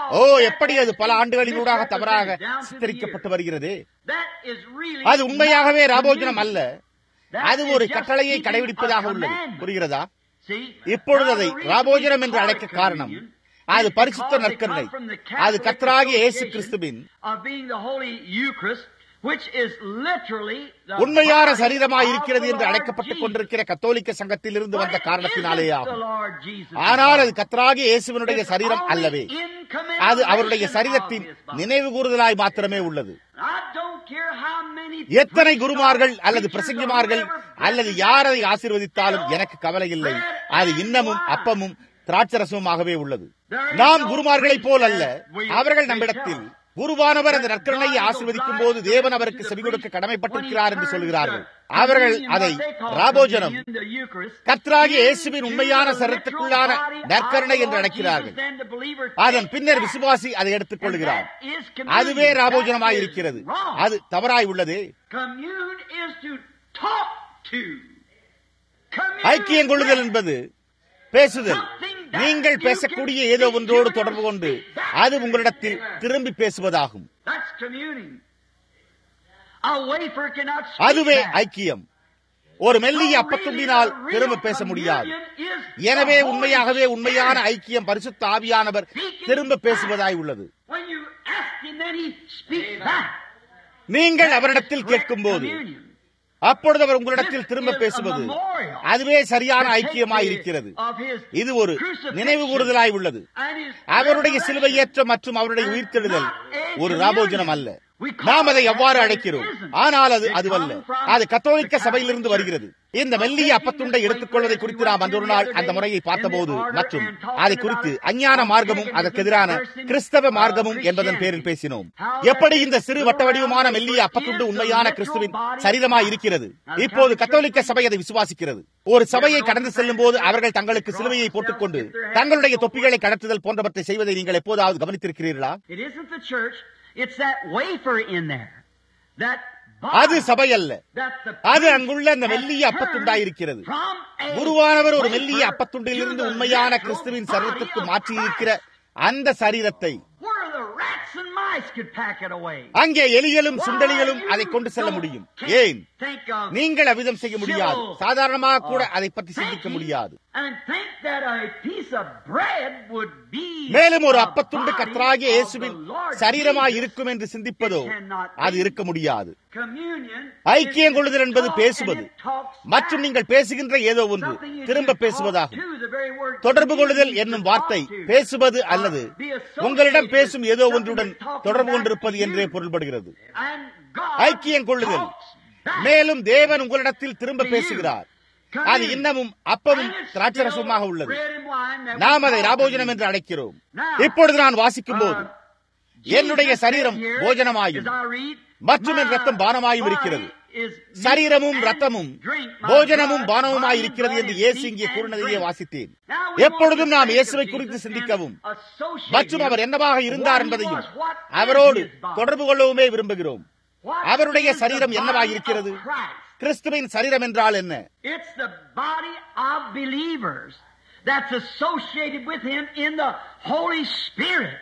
ஓ எப்படி அது பல ஆண்டுகளினூடாக தவறாக சித்தரிக்கப்பட்டு வருகிறது அது உண்மையாகவே ராபோஜனம் அல்ல அது ஒரு கட்டளையை கடைபிடிப்பதாக உள்ளது புரிகிறதா இப்பொழுது அதை ராபோஜனம் என்று அழைக்க காரணம் அது பரிசுத்த நற்கருணை அது கத்தராகிய இயேசு கிறிஸ்துவின் உண்மையான சரீரமாய் இருக்கிறது என்று அழைக்கப்பட்டுக் கொண்டிருக்கிற கத்தோலிக்க சங்கத்தில் இருந்து வந்த காரணத்தினாலே ஆகும் ஆனால் அது கத்தராகிய இயேசுவனுடைய சரீரம் அல்லவே அது அவருடைய சரீரத்தின் நினைவு கூறுதலாய் மாத்திரமே உள்ளது எத்தனை குருமார்கள் அல்லது பிரசங்கிமார்கள் அல்லது யார் அதை ஆசீர்வதித்தாலும் எனக்கு கவலை இல்லை அது இன்னமும் அப்பமும் திராட்சரசமாகவே உள்ளது நாம் குருமார்களைப் போல் அல்ல அவர்கள் நம்மிடத்தில் குருவானவர் அந்த நற்கரணையை ஆசிர்வதிக்கும் போது தேவன் அவருக்கு செவி கொடுக்க கடமைப்பட்டிருக்கிறார் என்று சொல்கிறார்கள் அவர்கள் அதை ராபோஜனம் கத்ராகிய இயேசுவின் உண்மையான சரத்துக்குள்ளான நற்கரணை என்று அழைக்கிறார்கள் அதன் பின்னர் விசுவாசி அதை எடுத்துக் கொள்கிறார் அதுவே ராபோஜனமாய் இருக்கிறது அது தவறாய் உள்ளது ஐக்கியம் கொள்ளுதல் என்பது பேசுதல் நீங்கள் பேசக்கூடிய ஏதோ ஒன்றோடு தொடர்பு கொண்டு அது உங்களிடத்தில் திரும்பி பேசுவதாகும் அதுவே ஐக்கியம் ஒரு மெல்லிய அப்பத்துண்டினால் திரும்ப பேச முடியாது எனவே உண்மையாகவே உண்மையான ஐக்கியம் பரிசுத்த ஆவியானவர் திரும்ப பேசுவதாய் உள்ளது நீங்கள் அவரிடத்தில் கேட்கும் போது அப்பொழுது அவர் உங்களிடத்தில் திரும்ப பேசுவது அதுவே சரியான ஐக்கியமாய் இருக்கிறது இது ஒரு நினைவு கூறுதலாய் உள்ளது அவருடைய சிலுவை ஏற்றம் மற்றும் அவருடைய உயிர்த்தெழுதல் ஒரு ராபோஜனம் அல்ல நாம் அதை எவ்வாறு அழைக்கிறோம் ஆனால் அது அதுவல்ல அது கத்தோலிக்க சபையிலிருந்து வருகிறது இந்த மெல்லிய அப்பத்துண்டை எடுத்துக்கொள்வதை குறித்து நாம் அன்றொரு நாள் அந்த முறையை பார்த்தபோது மற்றும் அதை குறித்து அஞ்ஞான மார்க்கமும் அதற்கு எதிரான கிறிஸ்தவ மார்க்கமும் என்பதன் பேரில் பேசினோம் எப்படி இந்த சிறு வட்ட வடிவமான மெல்லிய அப்பத்துண்டு உண்மையான கிறிஸ்துவின் சரிதமாய் இருக்கிறது இப்போது கத்தோலிக்க சபை அதை விசுவாசிக்கிறது ஒரு சபையை கடந்து செல்லும் போது அவர்கள் தங்களுக்கு சிலுவையை போட்டுக்கொண்டு தங்களுடைய தொப்பிகளை கடத்துதல் போன்றவற்றை செய்வதை நீங்கள் எப்போதாவது கவனித்திருக்கிறீர்களா It's that wafer in there. That அது சபை அல்ல அது அங்குள்ள அந்த மெல்லிய அப்பத்துண்டாயிருக்கிறது குருவானவர் ஒரு மெல்லிய அப்பத்துண்டிலிருந்து உண்மையான கிறிஸ்துவின் சரீரத்துக்கு மாற்றியிருக்கிற அந்த சரீரத்தை அங்கே எலிகளும் சுண்டலிகளும் அதை கொண்டு செல்ல முடியும் ஏன் நீங்கள் அவ்விதம் செய்ய முடியாது சாதாரணமாக கூட அதை பற்றி சிந்திக்க முடியாது மேலும் ஒரு அப்பத்துண்டு கத்தராகிய இயேசுவின் சரீரமாய் இருக்கும் என்று சிந்திப்பதோ அது இருக்க முடியாது ஐக்கியம் கொள்ளுதல் என்பது பேசுவது மற்றும் நீங்கள் பேசுகின்ற ஏதோ ஒன்று திரும்ப பேசுவதாகும் தொடர்பு கொள்ளுதல் என்னும் வார்த்தை பேசுவது அல்லது உங்களிடம் பேசும் ஏதோ ஒன்றுடன் தொடர்பு கொண்டிருப்பது என்றே பொருள்படுகிறது ஐக்கியம் கொள்ளுதல் மேலும் தேவன் உங்களிடத்தில் திரும்ப பேசுகிறார் அது இன்னமும் அப்பமும் திராட்சரசமாக உள்ளது நாம் அதை ராபோஜனம் என்று அழைக்கிறோம் இப்பொழுது நான் வாசிக்கும் போது என்னுடைய சரீரம் போஜனமாயும் மற்றும் என் ரத்தம் பானமாயும் இருக்கிறது சரீரமும் ரத்தமும் போஜனமும் பானமுமாய் இருக்கிறது என்று இயேசு இங்கே கூறினதையே வாசித்தேன் எப்பொழுதும் நாம் இயேசுவை குறித்து சிந்திக்கவும் மற்றும் அவர் என்னவாக இருந்தார் என்பதையும் அவரோடு தொடர்பு கொள்ளவுமே விரும்புகிறோம் அவருடைய சரீரம் என்னவாக இருக்கிறது கிறிஸ்துவின் சரீரம் என்றால் என்ன It's the body of believers that's associated with him in the Holy Spirit.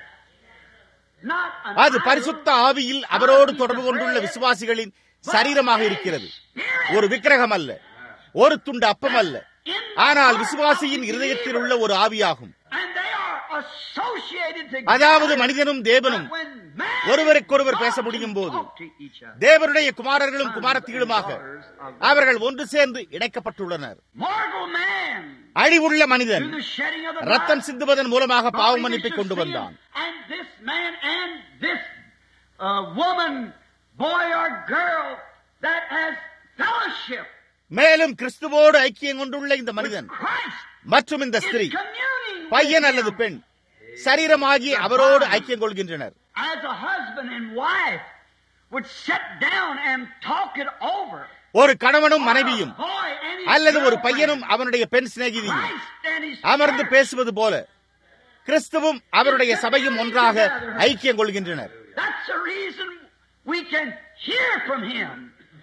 Not an அது idol, பரிசுத்த ஆவியில் அவரோடு தொடர்பு கொண்டுள்ள விசுவாசிகளின் சரீரமாக இருக்கிறது ஒரு விக்கிரகம் அல்ல ஒரு துண்டு அப்பம் அல்ல ஆனால் விசுவாசியின் இருதயத்தில் உள்ள ஒரு ஆவியாகும் and they are associated together. அதாவது மனிதனும் தேவனும் When man ஒருவருக்கொருவர் and பேச God முடியும் can போது talk to each other. தேவனுடைய குமாரர்களும் குமாரத்திகளுமாக அவர்கள் ஒன்று சேர்ந்து இணைக்கப்பட்டுள்ளனர் Mortal man அழிவுள்ள மனிதன் through the shedding of the ரத்தம் blood, சிந்துவதன் மூலமாக பாவ brought மன்னிப்பை remission கொண்டு of sin. வந்தான் And this man and this uh, woman, boy or girl that has fellowship மேலும் கிறிஸ்துவோடு ஐக்கியம் கொண்டுள்ள இந்த with மனிதன் Christ மற்றும் இந்த is ஸ்திரீ communing with பையன் him. அல்லது பெண் சரீரமாகி அவரோடு ஐக்கியம் கொள்கின்றனர் as a husband and wife would sit down and talk it over. ஒரு கணவனும் மனைவியும் Or a boy and his அல்லது ஒரு girlfriend. பையனும் அவனுடைய பெண் சிநேகிதியும் Christ and his அமர்ந்து church. பேசுவது போல கிறிஸ்துவும் அவருடைய சபையும் ஒன்றாக ஐக்கியம் கொள்கின்றனர் That's the reason we can hear from him.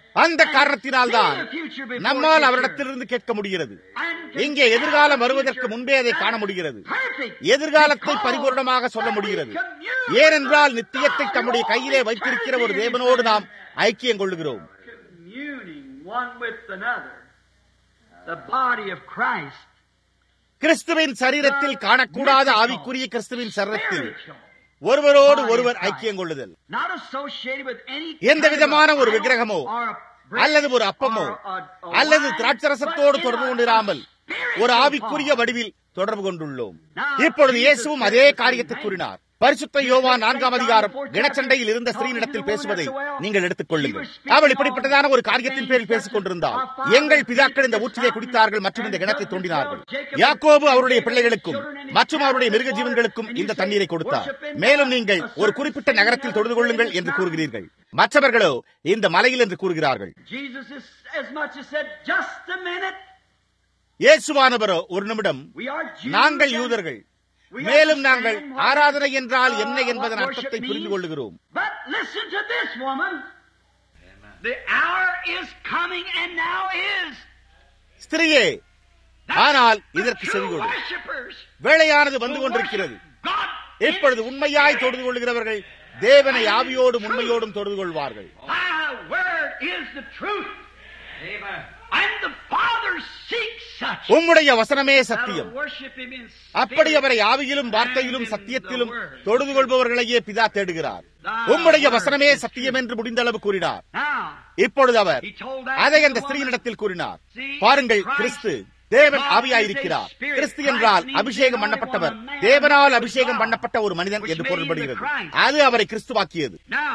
அந்த காரணத்தினால்தான் நம்மால் அவரிடத்திலிருந்து கேட்க முடிகிறது இங்கே எதிர்காலம் வருவதற்கு முன்பே அதை காண முடிகிறது எதிர்காலத்தை பரிபூர்ணமாக சொல்ல முடிகிறது ஏனென்றால் நித்தியத்தை தம்முடைய கையிலே வைத்திருக்கிற ஒரு தேவனோடு நாம் ஐக்கியம் கொள்ளுகிறோம் communing one with another. The body of Christ. கிறிஸ்துவின் சரீரத்தில் காணக்கூடாத ஆவிக்குரிய கிறிஸ்துவின் சரீரத்தில் Spiritual. ஒருவரோடு ஒருவர் ஐக்கியம் கொள்ளுதல் Not associated with any எந்த kind of விதமான ஒரு idol விக்கிரகமோ or a bread அல்லது ஒரு அப்பமோ or a- a அல்லது wine, திராட்சரசத்தோடு but in தொடர்பு a கொண்டிராமல் spiritual ஒரு ஆவிக்குரிய form. வடிவில் தொடர்பு கொண்டுள்ளோம் இப்பொழுது இயேசுவும் அதே காரியத்தை கூறினார் பரிசுத்த யோவா நான்காம் அதிகாரம் கிணச்சண்டையில் இருந்த ஸ்திரீனிடத்தில் பேசுவதை நீங்கள் எடுத்துக் கொள்ளுங்கள் அவள் இப்படிப்பட்டதான ஒரு காரியத்தின் பேரில் பேசிக் கொண்டிருந்தாள் எங்கள் பிதாக்கள் இந்த ஊற்றிலே குடித்தார்கள் மற்றும் இந்த கிணத்தை தோண்டினார்கள் யாக்கோபு அவருடைய பிள்ளைகளுக்கும் மற்றும் அவருடைய மிருக ஜீவன்களுக்கும் இந்த தண்ணீரை கொடுத்தார் மேலும் நீங்கள் ஒரு குறிப்பிட்ட நகரத்தில் தொழுது கொள்ளுங்கள் என்று கூறுகிறீர்கள் மற்றவர்களோ இந்த மலையில் என்று கூறுகிறார்கள் Jesus is as much as said, just a minute. இயேசுவானவரோ ஒரு நிமிடம் We are Jews நாங்கள் and யூதர்கள் we மேலும் நாங்கள் understand what, ஆராதனை என்றால் uh, என்ன என்பதன் what அர்த்தத்தை worship புரிந்து means. கொள்ளுகிறோம் But listen to this woman. The hour is coming and now is. ஸ்திரியே ஆனால் The இதற்கு true செவிகொடு worshipers வேளையானது வந்து who கொண்டிருக்கிறது worship God in இப்பொழுது உண்மையாய் தொழுது கொள்கிறவர்கள் தேவனை ஆவியோடும் உண்மையோடும் தொழுது கொள்வார்கள் My word is the truth. Amen. And the Father seeks such உம்முடைய வசனமே that'll சத்தியம் worship Him in அப்படி spirit. அவரை ஆவியிலும் வார்த்தையிலும் சத்தியத்திலும் தொழுது கொள்பவர்களையே பிதா தேடுகிறார் உம்முடைய வசனமே சத்தியம் என்று முடிந்த அளவு கூறினார் Now, இப்பொழுது அவர் He told that அதை to அந்த the ஸ்திரீனிடத்தில் கூறினார் See, பாருங்கள் Christ, கிறிஸ்து தேவன் God ஆவியாயிருக்கிறார் is a spirit. கிறிஸ்து என்றால் Christ means அபிஷேகம் the பண்ணப்பட்டவர் anointed one, man தேவனால் with அபிஷேகம் God, பண்ணப்பட்ட ஒரு மனிதன் which என்று made பொருள்படுகிறது the Christ. அது அவரை கிறிஸ்துவாக்கியது now,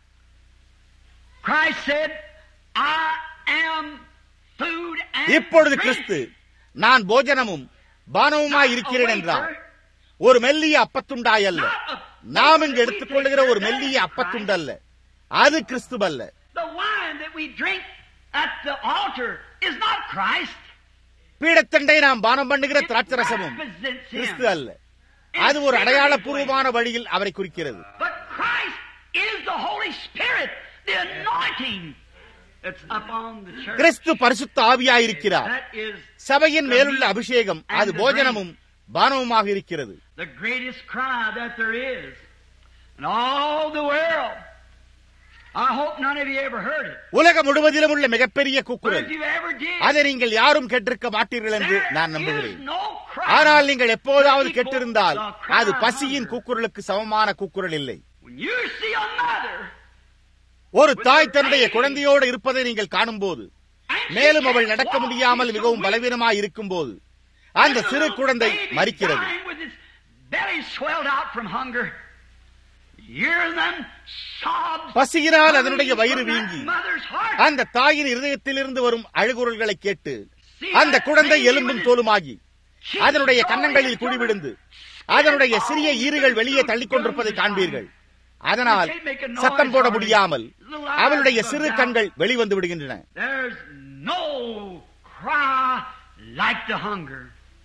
Christ said, I am food and இப்பொழுது drink. கிறிஸ்து நான் போஜனமும் பானமுமாய் இருக்கிறேன் என்றார் ஒரு மெல்லிய அப்பத்துண்டாய் அல்ல நாம் இங்கு எடுத்துக்கொள்ளுகிற ஒரு மெல்லிய அப்பத்துண்டல்ல அது கிறிஸ்துவல்ல The wine that we drink at the altar is not Christ. பீடத்தண்டை நாம் பானம் பண்ணுகிற It திராட்சரசமும் represents கிறிஸ்து Him. அல்ல அது ஒரு அடையாளபூர்வமான வழியில் அவரை குறிக்கிறது But Christ is the Holy Spirit, the anointing that's upon the church. கிறிஸ்து பரிசுத்த ஆவியாயிருக்கிறார் That is சபையின் மேலுள்ள அபிஷேகம் அது போஜனமும் பானமுமாக இருக்கிறது the greatest cry that there is in all the world. I hope none of you ever heard it. உலகம் முழுவதிலும் உள்ள மிகப்பெரிய But கூக்குரல் if you ever did, அதை நீங்கள் யாரும் கேட்டிருக்க மாட்டீர்கள் என்று there நான் is நம்புகிறேன் no cry. ஆனால் நீங்கள் எப்போதாவது கேட்டிருந்தால் The cry அது of பசியின் hunger. கூக்குரலுக்கு சமமான கூக்குரல் இல்லை When you see a mother ஒரு தாய் தன்னுடைய குழந்தையோடு இருப்பதை நீங்கள் காணும்போது and she மேலும் அவள் can't நடக்க walk, முடியாமல் she's so மிகவும் weak, பலவீனமாய் இருக்கும்போது அந்த and the சிறு little குழந்தை baby மறிக்கிறது dying with its belly swelled out from hunger. Hear them sobs பசியினால் அதனுடைய coming வயிறு from that வீங்கி mother's heart. அந்த தாயின் இருதயத்திலிருந்து வரும் அழுகுரல்களை கேட்டு See அந்த that குழந்தை baby எலும்பும் with தோலுமாகி its cheeks அதனுடைய going கன்னங்களில் into குழி her விழுந்து skin அதனுடைய all சிறிய these ஈறுகள் வெளியே little தள்ளிக் கொண்டிருப்பதை gums காண்பீர்கள் are அதனால் They can't make a noise சத்தம் போட hardly. முடியாமல் Little eyes அவளுடைய bug சிறு out. கண்கள் வெளிவந்து விடுகின்றன There's no cry like the hunger.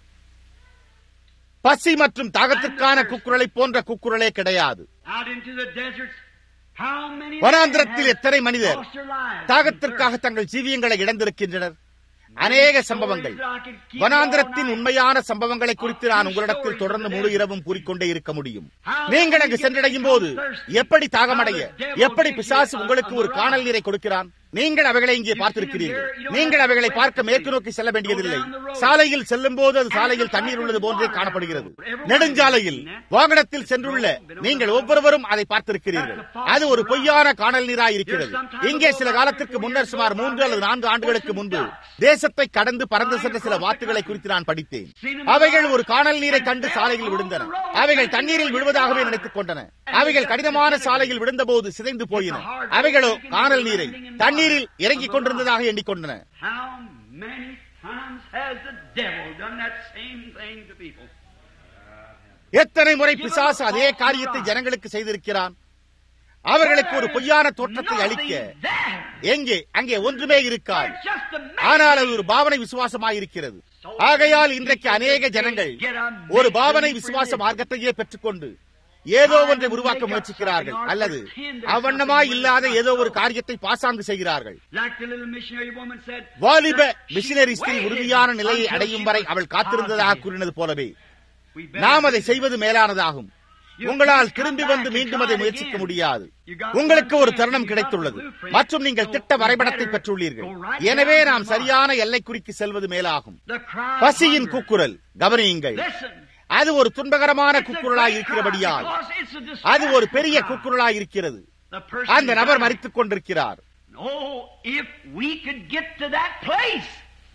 பசி மற்றும் தாகத்திற்கான கூக்குரலை போன்ற கூக்குரலே கிடையாது Out into the deserts, how many வனாந்திரத்தில் men எத்தனை have மனிதர் lost their lives தாகத்திற்காக தங்கள் ஜீவியங்களை இழந்திருக்கின்றனர் அநேக சம்பவங்கள் வனாந்திரத்தின் உண்மையான சம்பவங்களை குறித்து நான் உங்களிடத்தில் தொடர்ந்து முழு இரவும் கூறிக்கொண்டே இருக்க முடியும் நீங்கள் அங்கு சென்றடையும் போது எப்படி தாகமடைய எப்படி பிசாசு உங்களுக்கு ஒரு காணல் நீரை கொடுக்கிறான் நீங்கள் அவைகளை இங்கே பார்த்திருக்கிறீர்கள் நீங்கள் அவைகளை பார்க்க மேற்கு நோக்கி செல்ல வேண்டியதில்லை சாலையில் செல்லும் போது அது சாலையில் தண்ணீர் உள்ளது போன்றே காணப்படுகிறது நெடுஞ்சாலையில் வாகனத்தில் சென்றுள்ள நீங்கள் ஒவ்வொருவரும் அதை பார்த்திருக்கிறீர்கள் அது ஒரு பொய்யான காணல் நீராய் இருக்கிறது இங்கே சில காலத்திற்கு முன்னர் சுமார் மூன்று அல்லது நான்கு ஆண்டுகளுக்கு முன்பு தேசத்தை கடந்து பறந்து சென்ற சில வாத்துகளை குறித்து நான் படித்தேன் அவைகள் ஒரு காணல் நீரை கண்டு சாலையில் விழுந்தன அவைகள் தண்ணீரில் விழுவதாகவே நினைத்துக் கொண்டன அவைகள் கடினமான சாலையில் விழுந்தபோது சிதைந்து போயின அவைகளோ காணல் நீரை தண்ணீரில் இறங்கிக் கொண்டிருந்ததாக எண்ணிக்கொண்டன How many times has the devil done that same thing to people? எத்தனை முறை பிசாசு அதே காரியத்தை ஜனங்களுக்கு செய்திருக்கிறான் அவர்களுக்கு ஒரு பொய்யான தோற்றத்தை அளிக்க Nothing there. எங்கே அங்கே ஒன்றுமே இருக்காது It's just a ஆனால் அது ஒரு பாவனை விசுவாசமாயிருக்கிறது ஆகையால் இன்றைக்கு அநேக ஜனங்கள் ஒரு பாவனை விசுவாச மார்க்கத்தையே பெற்றுக்கொண்டு ஏதோ ஒன்றை உருவாக்க முயற்சிக்கிறார்கள் அல்லது அவ்வண்ணமாய் இல்லாத ஏதோ ஒரு காரியத்தை பாசாங்கு செய்கிறார்கள் Like the little missionary woman said, வாலிப that she மிஷினரி ஸ்திரீ waited உறுதியான நிலையை until அடையும் she வரை was அவள் காத்திருந்ததாக positive. கூறினது போலவே We better நாம் அதை do that. செய்வது மேலானதாகும் உங்களால் திரும்பி வந்து மீண்டும் அதை முயற்சிக்க முடியாது உங்களுக்கு ஒரு தருணம் கிடைத்துள்ளது மற்றும் நீங்கள் திட்ட வரைபடத்தை பெற்றுள்ளீர்கள் எனவே நாம் சரியான எல்லைக்குறிக்கு செல்வது மேலாகும் The cry of பசியின் hunger. கூக்குரல் கவனியுங்கள் Listen. அது ஒரு துன்பகரமான It's a கூக்குரலாய் great இருக்கிறபடியால் cry because it's a distressful அது ஒரு பெரிய cry. கூக்குரலாய் இருக்கிறது The person அந்த நபர் died. மறித்துக் கொண்டிருக்கிறார் Oh, if we could get to that place.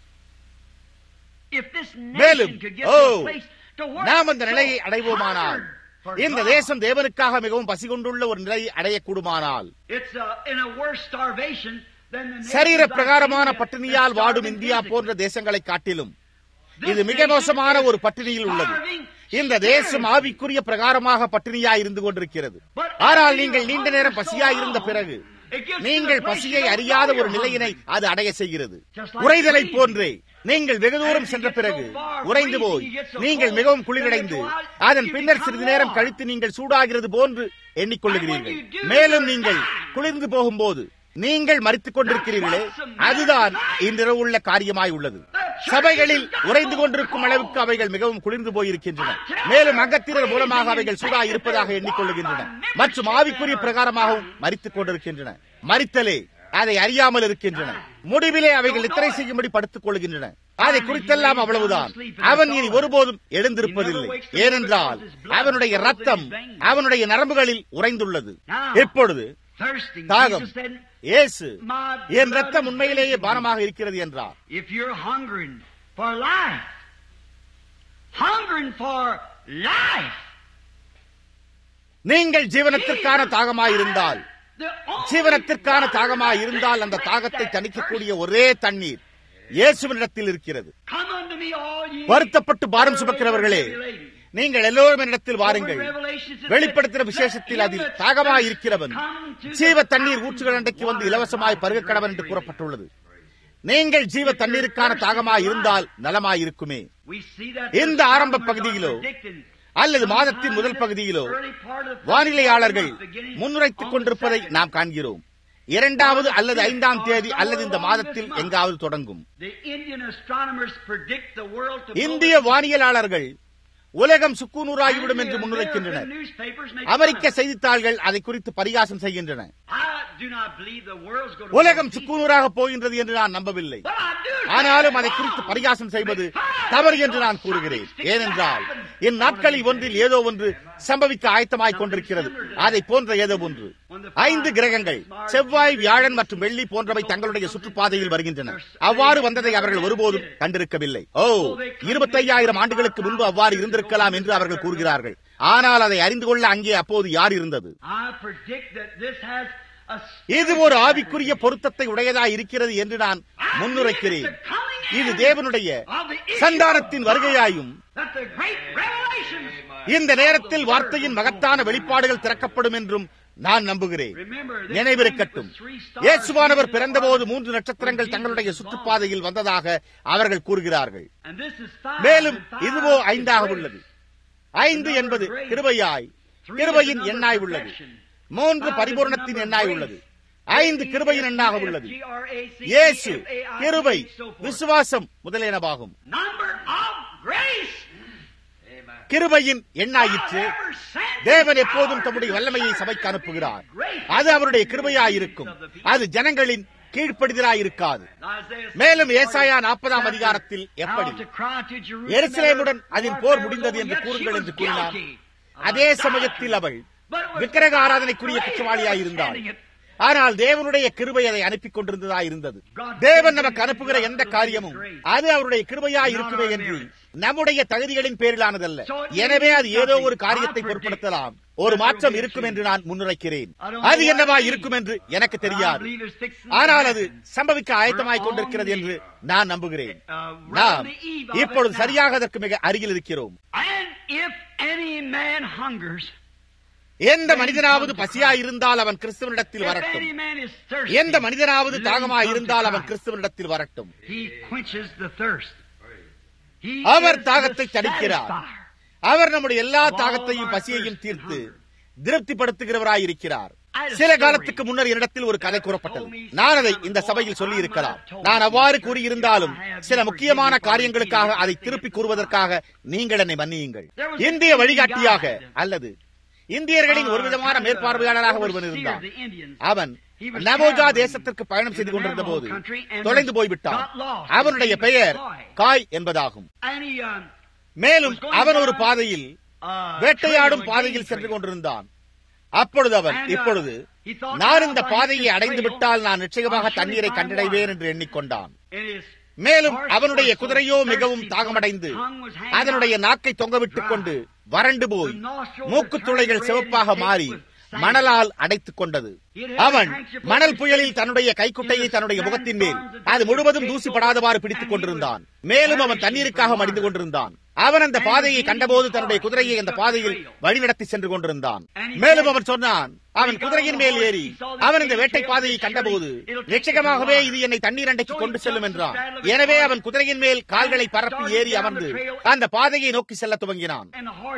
If this மேலும், nation could get O, to a place to work நாம் அந்த so நிலையை அடைவோமானால் hard for இந்த God. தேசம் தேவனுக்காக மிகவும் பசி கொண்டுள்ள ஒரு நிலையை அடையக்கூடுமானால் It's uh, in a worse starvation than the nations சரீர like பிரகாரமான India பட்டினியால் that's வாடும் starving இந்தியா physically. போன்ற தேசங்களை காட்டிலும் This இது மிக nation மோசமான is ஒரு பட்டினியில் உள்ளது starving இந்த தேசம் spiritually. ஆவிக்குரிய பிரகாரமாக பட்டினியாய் இருந்து கொண்டிருக்கிறது But ஆனால் after நீங்கள் you நீண்ட hunger நேரம் so பசியாய் long, இருந்த பிறகு it gets to நீங்கள் the place பசியை you don't அறியாத know ஒரு you're நிலையினை hungry. அது அடைய செய்கிறது Just like உறைதலை freezing. போன்றே நீங்கள் வெகு தூரம் As you சென்ற get பிறகு so far உறைந்து freezing, போய் you get so நீங்கள் cold, மிகவும் then குளிரடைந்து you go out, அதன் you பின்னர் become சிறிது நேரம் warm. கழித்து நீங்கள் சூடாகிறது போன்று எண்ணிக்கொள்ளுகிறீர்கள் And when you do, மேலும் you're நீங்கள் dying. குளிர்ந்து போகும்போது நீங்கள் மறித்துக் கொண்டிருக்கிறீர்களே That's what's the அதுதான் matter. இன்றிரவு உள்ள காரியமாய் உள்ளது சபைகளில் உறைந்து கொண்டிருக்கும் அளவுக்கு அவைகள் மிகவும் குளிர்ந்து போயிருக்கின்றன மேலும் அங்கத்தினர் மூலமாக அவைகள் சூடா இருப்பதாக எண்ணிக்கொள்ளுகின்றன மற்றும் ஆவிக்குரிய பிரகாரமாகவும் மறித்துக் கொண்டிருக்கின்றன மறித்தலே அதை அறியாமல் இருக்கின்றன முடிவிலே அவைகள் நித்திரை செய்யும்படி படுத்துக் கொள்கின்றன அதை குறித்தெல்லாம் அவ்வளவுதான் அவன் இனி ஒருபோதும் எழுந்திருப்பதில்லை ஏனென்றால் அவனுடைய ரத்தம் அவனுடைய நரம்புகளில் உறைந்துள்ளது இப்பொழுது Thirsting. தாகம் Jesus said, இயேசு My என் blood ரத்தம் is உண்மையிலேயே thirsty. பானமாக இருக்கிறது என்றார் If you're hungering for life, hungering for life, நீங்கள் ஜீவனத்திற்கான தாகமாயிருந்தால் the only ஜீவனத்திற்கான water தாகமாயிருந்தால் அந்த that தாகத்தை quench that தணிக்கக்கூடிய ஒரே தண்ணீர் இயேசுவினிடத்தில் இருக்கிறது thirst. Come unto me, all ye வருத்தப்பட்டு பாரம் சுமக்கிறவர்களே நீங்கள் எல்லோரும் என்னிடத்தில் வாருங்கள் வெளிப்படுத்தின விசேஷத்தில் அதில் தாகமாய் இருக்கிறவன் ஜீவ தண்ணீர் ஊற்றுகள் அண்டைக்கு வந்து இலவசமாய் பருக கடவன் என்று கூறப்பட்டுள்ளது நீங்கள் ஜீவ தண்ணீருக்கான தாகமாய் இருந்தால் நலமாயிருக்குமே இந்த ஆரம்ப பகுதியிலோ அல்லது மாதத்தின் முதல் பகுதியிலோ வானிலையாளர்கள் முன்னுரைத்துக் கொண்டிருப்பதை நாம் காண்கிறோம் இரண்டாவது அல்லது ஐந்தாம் தேதி அல்லது இந்த மாதத்தில் எங்காவது தொடங்கும் இந்திய வானியலாளர்கள் உலகம் சுக்குநூறாகிவிடும் என்று முன்னுரைக்கின்றனர் அமெரிக்க செய்தித்தாள்கள் அதை குறித்து பரிகாசம் செய்கின்றன உலகம் சுக்குநூறாக போகின்றது என்று நான் நம்பவில்லை ஆனாலும் அதை குறித்து பரிகாசம் செய்வது தவறு என்று நான் கூறுகிறேன் ஏனென்றால் இந்நாட்களில் ஒன்றில் ஏதோ ஒன்று சம்பவிக்க ஆயத்தமாய் கொண்டிருக்கிறது அதை போன்ற ஏதோ ஒன்று ஐந்து கிரகங்கள் செவ்வாய் வியாழன் மற்றும் வெள்ளி போன்றவை தங்களுடைய சுற்றுப்பாதையில் வருகின்றன அவ்வாறு வந்ததை அவர்கள் ஒருபோதும் கண்டிருக்கவில்லை ஓ இருபத்தையாயிரம் ஆண்டுகளுக்கு முன்பு அவ்வாறு இருந்திருக்கலாம் என்று அவர்கள் கூறுகிறார்கள் ஆனால் அதை அறிந்து கொள்ள அங்கே அப்போது யார் இருந்தது இது ஒரு ஆவிக்குரிய பொருத்தத்தை உடையதா இருக்கிறது என்று நான் முன்னுரைக்கிறேன் இது தேவனுடைய சந்தானத்தின் வருகையாயும் இந்த நேரத்தில் வார்த்தையின் மகத்தான வெளிப்பாடுகள் திறக்கப்படும் என்றும் நான் நம்புகிறேன் நினைவிருக்கட்டும் இயேசுவானவர் பிறந்தபோது மூன்று நட்சத்திரங்கள் தங்களுடைய சுற்றுப்பாதையில் வந்ததாக அவர்கள் கூறுகிறார்கள் மேலும் இதுவோ ஐந்தாக உள்ளது ஐந்து என்பது கிருபையாய் கிருபையின் எண்ணாய் உள்ளது மூன்று பரிபூர்ணத்தின் எண்ணாய் உள்ளது ஐந்து கிருபையின் எண்ணாக உள்ளது இயேசு கிருபை விசுவாசம் முதலியனவாகும் கிருபையின் எண்ணாயிற்று தேவன் எப்போதும் தம்முடைய வல்லமையை சபைக்கு அனுப்புகிறார் அது அவருடைய கிருபையாயிருக்கும் அது ஜனங்களின் கீழ்ப்படுதலாயிருக்காது மேலும் ஏசாயா நாற்பதாம் அதிகாரத்தில் எப்படி எருசலேமுடன் அதன் போர் முடிந்தது என்று கூறுங்கள் என்று கூறினார் அதே சமயத்தில் அவள் விக்கிரக ஆராதனைக்குரிய குற்றவாளியாயிருந்தாள் ஆனால் தேவனுடைய கிருபை அதை அனுப்பி கொண்டிருந்ததா இருந்தது தேவன் நமக்கு அனுப்புகிற எந்த காரியமும் அது அவருடைய கிருபையா இருக்குமே என்று நம்முடைய தகுதிகளின் பேரிலானதல்ல எனவே அது ஏதோ ஒரு காரியத்தை பொருட்படுத்தலாம் ஒரு மாற்றம் இருக்கும் என்று நான் முன்னுரைக்கிறேன் அது என்னவா இருக்கும் என்று எனக்கு தெரியாது ஆனால் அது சம்பவிக்க ஆயத்தமாய் கொண்டிருக்கிறது என்று நான் நம்புகிறேன் நாம் இப்பொழுது சரியாக அதற்கு மிக அருகில் இருக்கிறோம் எந்த மனிதனாவது பசியா இருந்தால் அவன் கிறிஸ்துவனிடத்தில் வரட்டும் எந்த மனிதனாவது தாகமா இருந்தால் அவன் கிறிஸ்துவனிடத்தில் வரட்டும் அவர் தாகத்தை தடுக்கிறார் அவர் நம்முடைய எல்லா தாகத்தையும் பசியையும் தீர்த்து திருப்திப்படுத்துகிறவராயிருக்கிறார் சில காலத்துக்கு முன்னர் என்னிடத்தில் ஒரு கதை கூறப்பட்டது நான் அதை இந்த சபையில் சொல்லி இருக்கலாம் நான் அவ்வாறு கூறியிருந்தாலும் சில முக்கியமான காரியங்களுக்காக அதை திருப்பி கூறுவதற்காக நீங்கள் என்னை மன்னியுங்கள் இந்திய வழிகாட்டியாக அல்லது இந்தியர்களின் ஒரு விதமான மேற்பார்வையாளராக ஒருவன் இருந்தான் அவன் நவோஜா தேசத்திற்கு பயணம் செய்து கொண்டிருந்த போது தொலைந்து போய்விட்டான் அவனுடைய பெயர் காய் என்பதாகும் மேலும் அவன் ஒரு பாதையில் வேட்டையாடும் பாதையில் சென்று கொண்டிருந்தான் அப்பொழுது அவன் இப்பொழுது நான் இந்த பாதையை அடைந்து விட்டால் நான் நிச்சயமாக தண்ணீரை கண்டடைவேன் என்று எண்ணிக்கொண்டான் மேலும் அவனுடைய குதிரையோ மிகவும் தாகமடைந்து அதனுடைய நாக்கை தொங்கவிட்டுக் கொண்டு வறண்டு போய் மூக்கு துளைகள் சிவப்பாக மாறி மணலால் அடைத்துக் கொண்டது அவன் மணல் புயலில் தன்னுடைய கைக்குட்டையை தன்னுடைய முகத்தின் மேல் அது முழுவதும் தூசிப்படாதவாறு பிடித்துக் கொண்டிருந்தான் மேலும் அவன் தண்ணீருக்காக மடிந்து கொண்டிருந்தான் அவன் அந்த பாதையை கண்டபோது தன்னுடைய குதிரையை அந்த பாதையில் வழிநடத்தி சென்று கொண்டிருந்தான் மேலும் அவன் சொன்னான் அவன் குதிரையின் மேல் ஏறி அவன் இந்த வேட்டை பாதையை கண்டபோது நிச்சயமாகவே இது என்னை தண்ணீர் அண்டைக்கு கொண்டு செல்லும் என்றான் எனவே அவன் குதிரையின் மேல் கால்களை பரப்பி ஏறி அமர்ந்து அந்த பாதையை நோக்கி செல்ல துவங்கினான்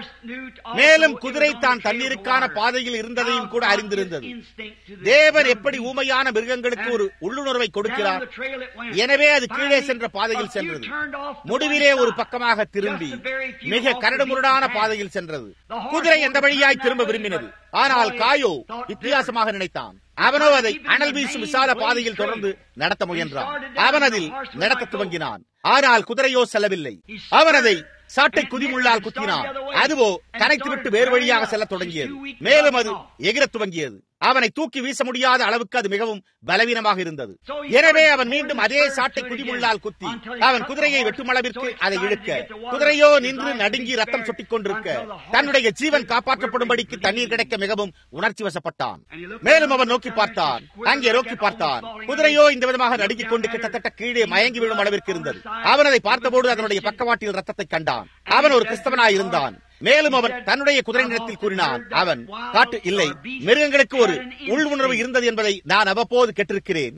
மேலும் குதிரை தான் தண்ணீருக்கான பாதையில் இருந்ததையும் கூட அறிந்திருந்தது தேவன் எப்படி ஊமையான மிருகங்களுக்கு ஒரு உள்ளுணர்வை கொடுக்கிறார் எனவே அது கீழே சென்ற பாதையில் சென்றது முடிவிலே ஒரு பக்கமாக திரும்பி மிக கரடுமுரடான பாதையில் சென்றது குதிரை எந்த வழியாய் திரும்ப விரும்பினது ஆனால் காயோ வித்தியாசமாக நினைத்தான் அவனோ அதை அனல் வீசும் விசால பாதையில் தொடர்ந்து நடத்த முயன்றான் அவன் அதில் நடத்த துவங்கினான் ஆனால் குதிரையோ செல்லவில்லை அவன் அதை சாட்டை குதிமுள்ளால் குத்தினான் அதுவோ கனைத்துவிட்டு வேறு வழியாக செல்ல தொடங்கியது மேலும் அது எகிரத் துவங்கியது அவனை தூக்கி வீச முடியாத அளவுக்கு அது மிகவும் பலவீனமாக இருந்தது எனவே அவன் மீண்டும் அதே சாட்டை குதிமுள்ளால் குத்தி அவன் குதிரையை வெட்டும் அளவிற்கு அதை இழுக்க குதிரையோ நின்று நடுங்கி ரத்தம் சொட்டிக் கொண்டிருக்க தன்னுடைய ஜீவன் காப்பாற்றப்படும்படிக்கு தண்ணீர் கிடைக்க மிகவும் உணர்ச்சி வசப்பட்டான் மேலும் அவன் நோக்கி பார்த்தான் அங்கே நோக்கி பார்த்தான் குதிரையோ இந்த விதமாக நடுங்கிக் கொண்டு கிட்டத்தட்ட கீழே மயங்கி விழும் அளவிற்கு இருந்தது அவன் அதை பார்த்தபோது அதனுடைய பக்கவாட்டில் ரத்தத்தை கண்டான் அவன் ஒரு கிறிஸ்தவனாய் இருந்தான் மேலும் அவன் தன்னுடைய குதிரை நிலத்தில் கூறினான் அவன் காட்டு இல்லை மிருகங்களுக்கு ஒரு உள் உணர்வு இருந்தது என்பதை நான் அவ்வப்போது கேட்டிருக்கிறேன்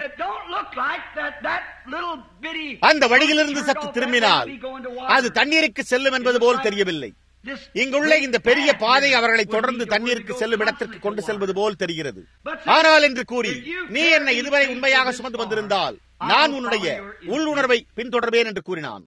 அந்த வழியிலிருந்து சற்று திரும்பினால் அது தண்ணீருக்கு செல்லும் என்பது போல் தெரியவில்லை இங்குள்ள இந்த பெரிய பாதை அவர்களை தொடர்ந்து தண்ணீருக்கு செல்லும் இடத்திற்கு கொண்டு செல்வது போல் தெரிகிறது ஆனால் என்று கூறி நீ என்னை இதுவரை உண்மையாக சுமந்து வந்திருந்தால் நான் உன்னுடைய உள் உணர்வை பின்தொடர்வேன் என்று கூறினான்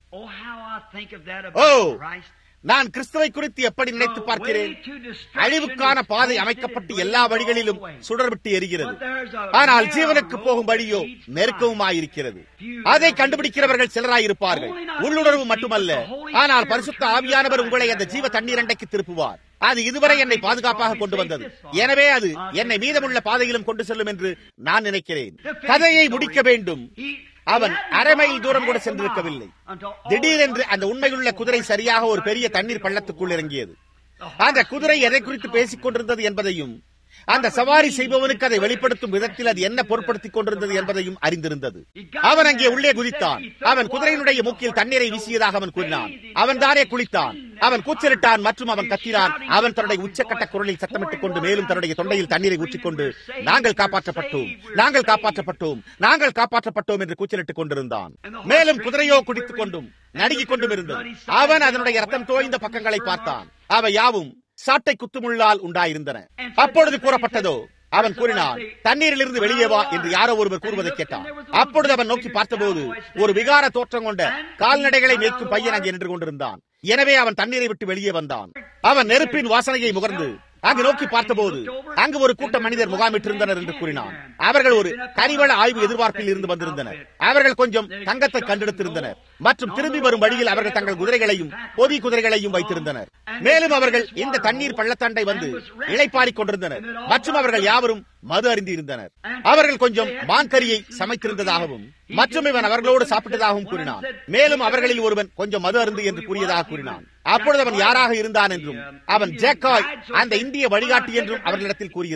ஓ நான் கிறிஸ்துவை குறித்து எப்படி நினைத்து பார்க்கிறேன் அழிவுக்கான பாதை அமைக்கப்பட்டு எல்லா வழிகளிலும் சுடர்விட்டு எரிகிறது ஆனால் ஜீவனுக்கு போகும் வழியோ நெருக்கவுமாயிருக்கிறது அதை கண்டுபிடிக்கிறவர்கள் சிலராயிருப்பார்கள் உள்ளுணர்வு மட்டுமல்ல ஆனால் பரிசுத்த ஆவியானவர் உங்களை அந்த ஜீவ தண்ணீர் அண்டைக்கு திருப்புவார் அது இதுவரை என்னை பாதுகாப்பாக கொண்டு வந்தது எனவே அது என்னை மீதமுள்ள பாதையிலும் கொண்டு செல்லும் என்று நான் நினைக்கிறேன் கதையை முடிக்க வேண்டும் அவன் அரை மைல் தூரம் கூட சென்றிருக்கவில்லை திடீரென்று அந்த உண்மையுள்ள குதிரை சரியாக ஒரு பெரிய தண்ணீர் பள்ளத்துக்குள் இறங்கியது அந்த குதிரை எதை குறித்து பேசிக் கொண்டிருந்தது என்பதையும் அந்த சவாரி செய்பவனுக்கு அதை வெளிப்படுத்தும் விதத்தில் அது என்ன பொருட்படுத்திக் கொண்டிருந்தது என்பதையும் அறிந்திருந்தது அவன் அங்கே உள்ளே குதித்தான் அவன் குதிரையினுடைய மூக்கில் தண்ணீரை வீசியதாக அவன் கூறினான் அவன் தானே குளித்தான் அவன் கூச்சலிட்டான் மற்றும் அவன் கத்தினான் அவன் தன்னுடைய உச்சக்கட்ட குரலில் சத்தமிட்டுக் கொண்டு மேலும் தன்னுடைய தொண்டையில் தண்ணீரை ஊற்றிக்கொண்டு நாங்கள் காப்பாற்றப்பட்டோம் நாங்கள் காப்பாற்றப்பட்டோம் நாங்கள் காப்பாற்றப்பட்டோம் என்று கூச்சலிட்டுக் கொண்டிருந்தான் மேலும் குதிரையோ குடித்துக் கொண்டும் நடுங்கிக் கொண்டும் இருந்தது அவன் அதனுடைய ரத்தம் தோய்ந்த பக்கங்களை பார்த்தான் அவை யாவும் சாட்டை குத்துமுள்ளால் உண்டாயிருந்தன அப்பொழுது கூறப்பட்டதோ அவன் கூறினான் தண்ணீரிலிருந்து வெளியே வா என்று யாரோ ஒருவர் கூறுவதை கேட்டான் அப்பொழுது அவன் நோக்கி பார்த்தபோது ஒரு விகார தோற்றம் கொண்ட கால்நடைகளை மேய்க்கும் பையன் அங்கே நின்று கொண்டிருந்தான் எனவே அவன் தண்ணீரை விட்டு வெளியே வந்தான் அவன் நெருப்பின் வாசனையை முகர்ந்து அங்கு நோக்கி பார்த்தபோது அங்கு ஒரு கூட்ட மனிதர் முகாமிட்டிருந்தனர் என்று கூறினான் அவர்கள் ஒரு கரிவள ஆய்வு எதிர்பார்ப்பில் இருந்து வந்திருந்தனர் அவர்கள் கொஞ்சம் தங்கத்தை கண்டெடுத்திருந்தனர் மற்றும் திரும்பி வரும் வழியில் அவர்கள் தங்கள் குதிரைகளையும் பொதி குதிரைகளையும் வைத்திருந்தனர் மேலும் அவர்கள் இந்த தண்ணீர் பள்ளத்தாண்டை வந்து இழைப்பாரிக் கொண்டிருந்தனர் மற்றும் அவர்கள் யாவரும் மது அருந்தி இருந்தனர் அவர்கள் கொஞ்சம் மான்கரியை சமைத்திருந்ததாகவும் மற்றும் இவன் அவர்களோடு சாப்பிட்டதாகவும் கூறினான் மேலும் அவர்களில் ஒருவன் கொஞ்சம் மது அருந்து என்று கூறியதாக கூறினான் அப்பொழுது அவன் யாராக இருந்தான் என்றும் அவன் ஜேக்காய் அந்த இந்திய வழிகாட்டி என்றும் அவர்களிடத்தில் கூறியிருந்தான்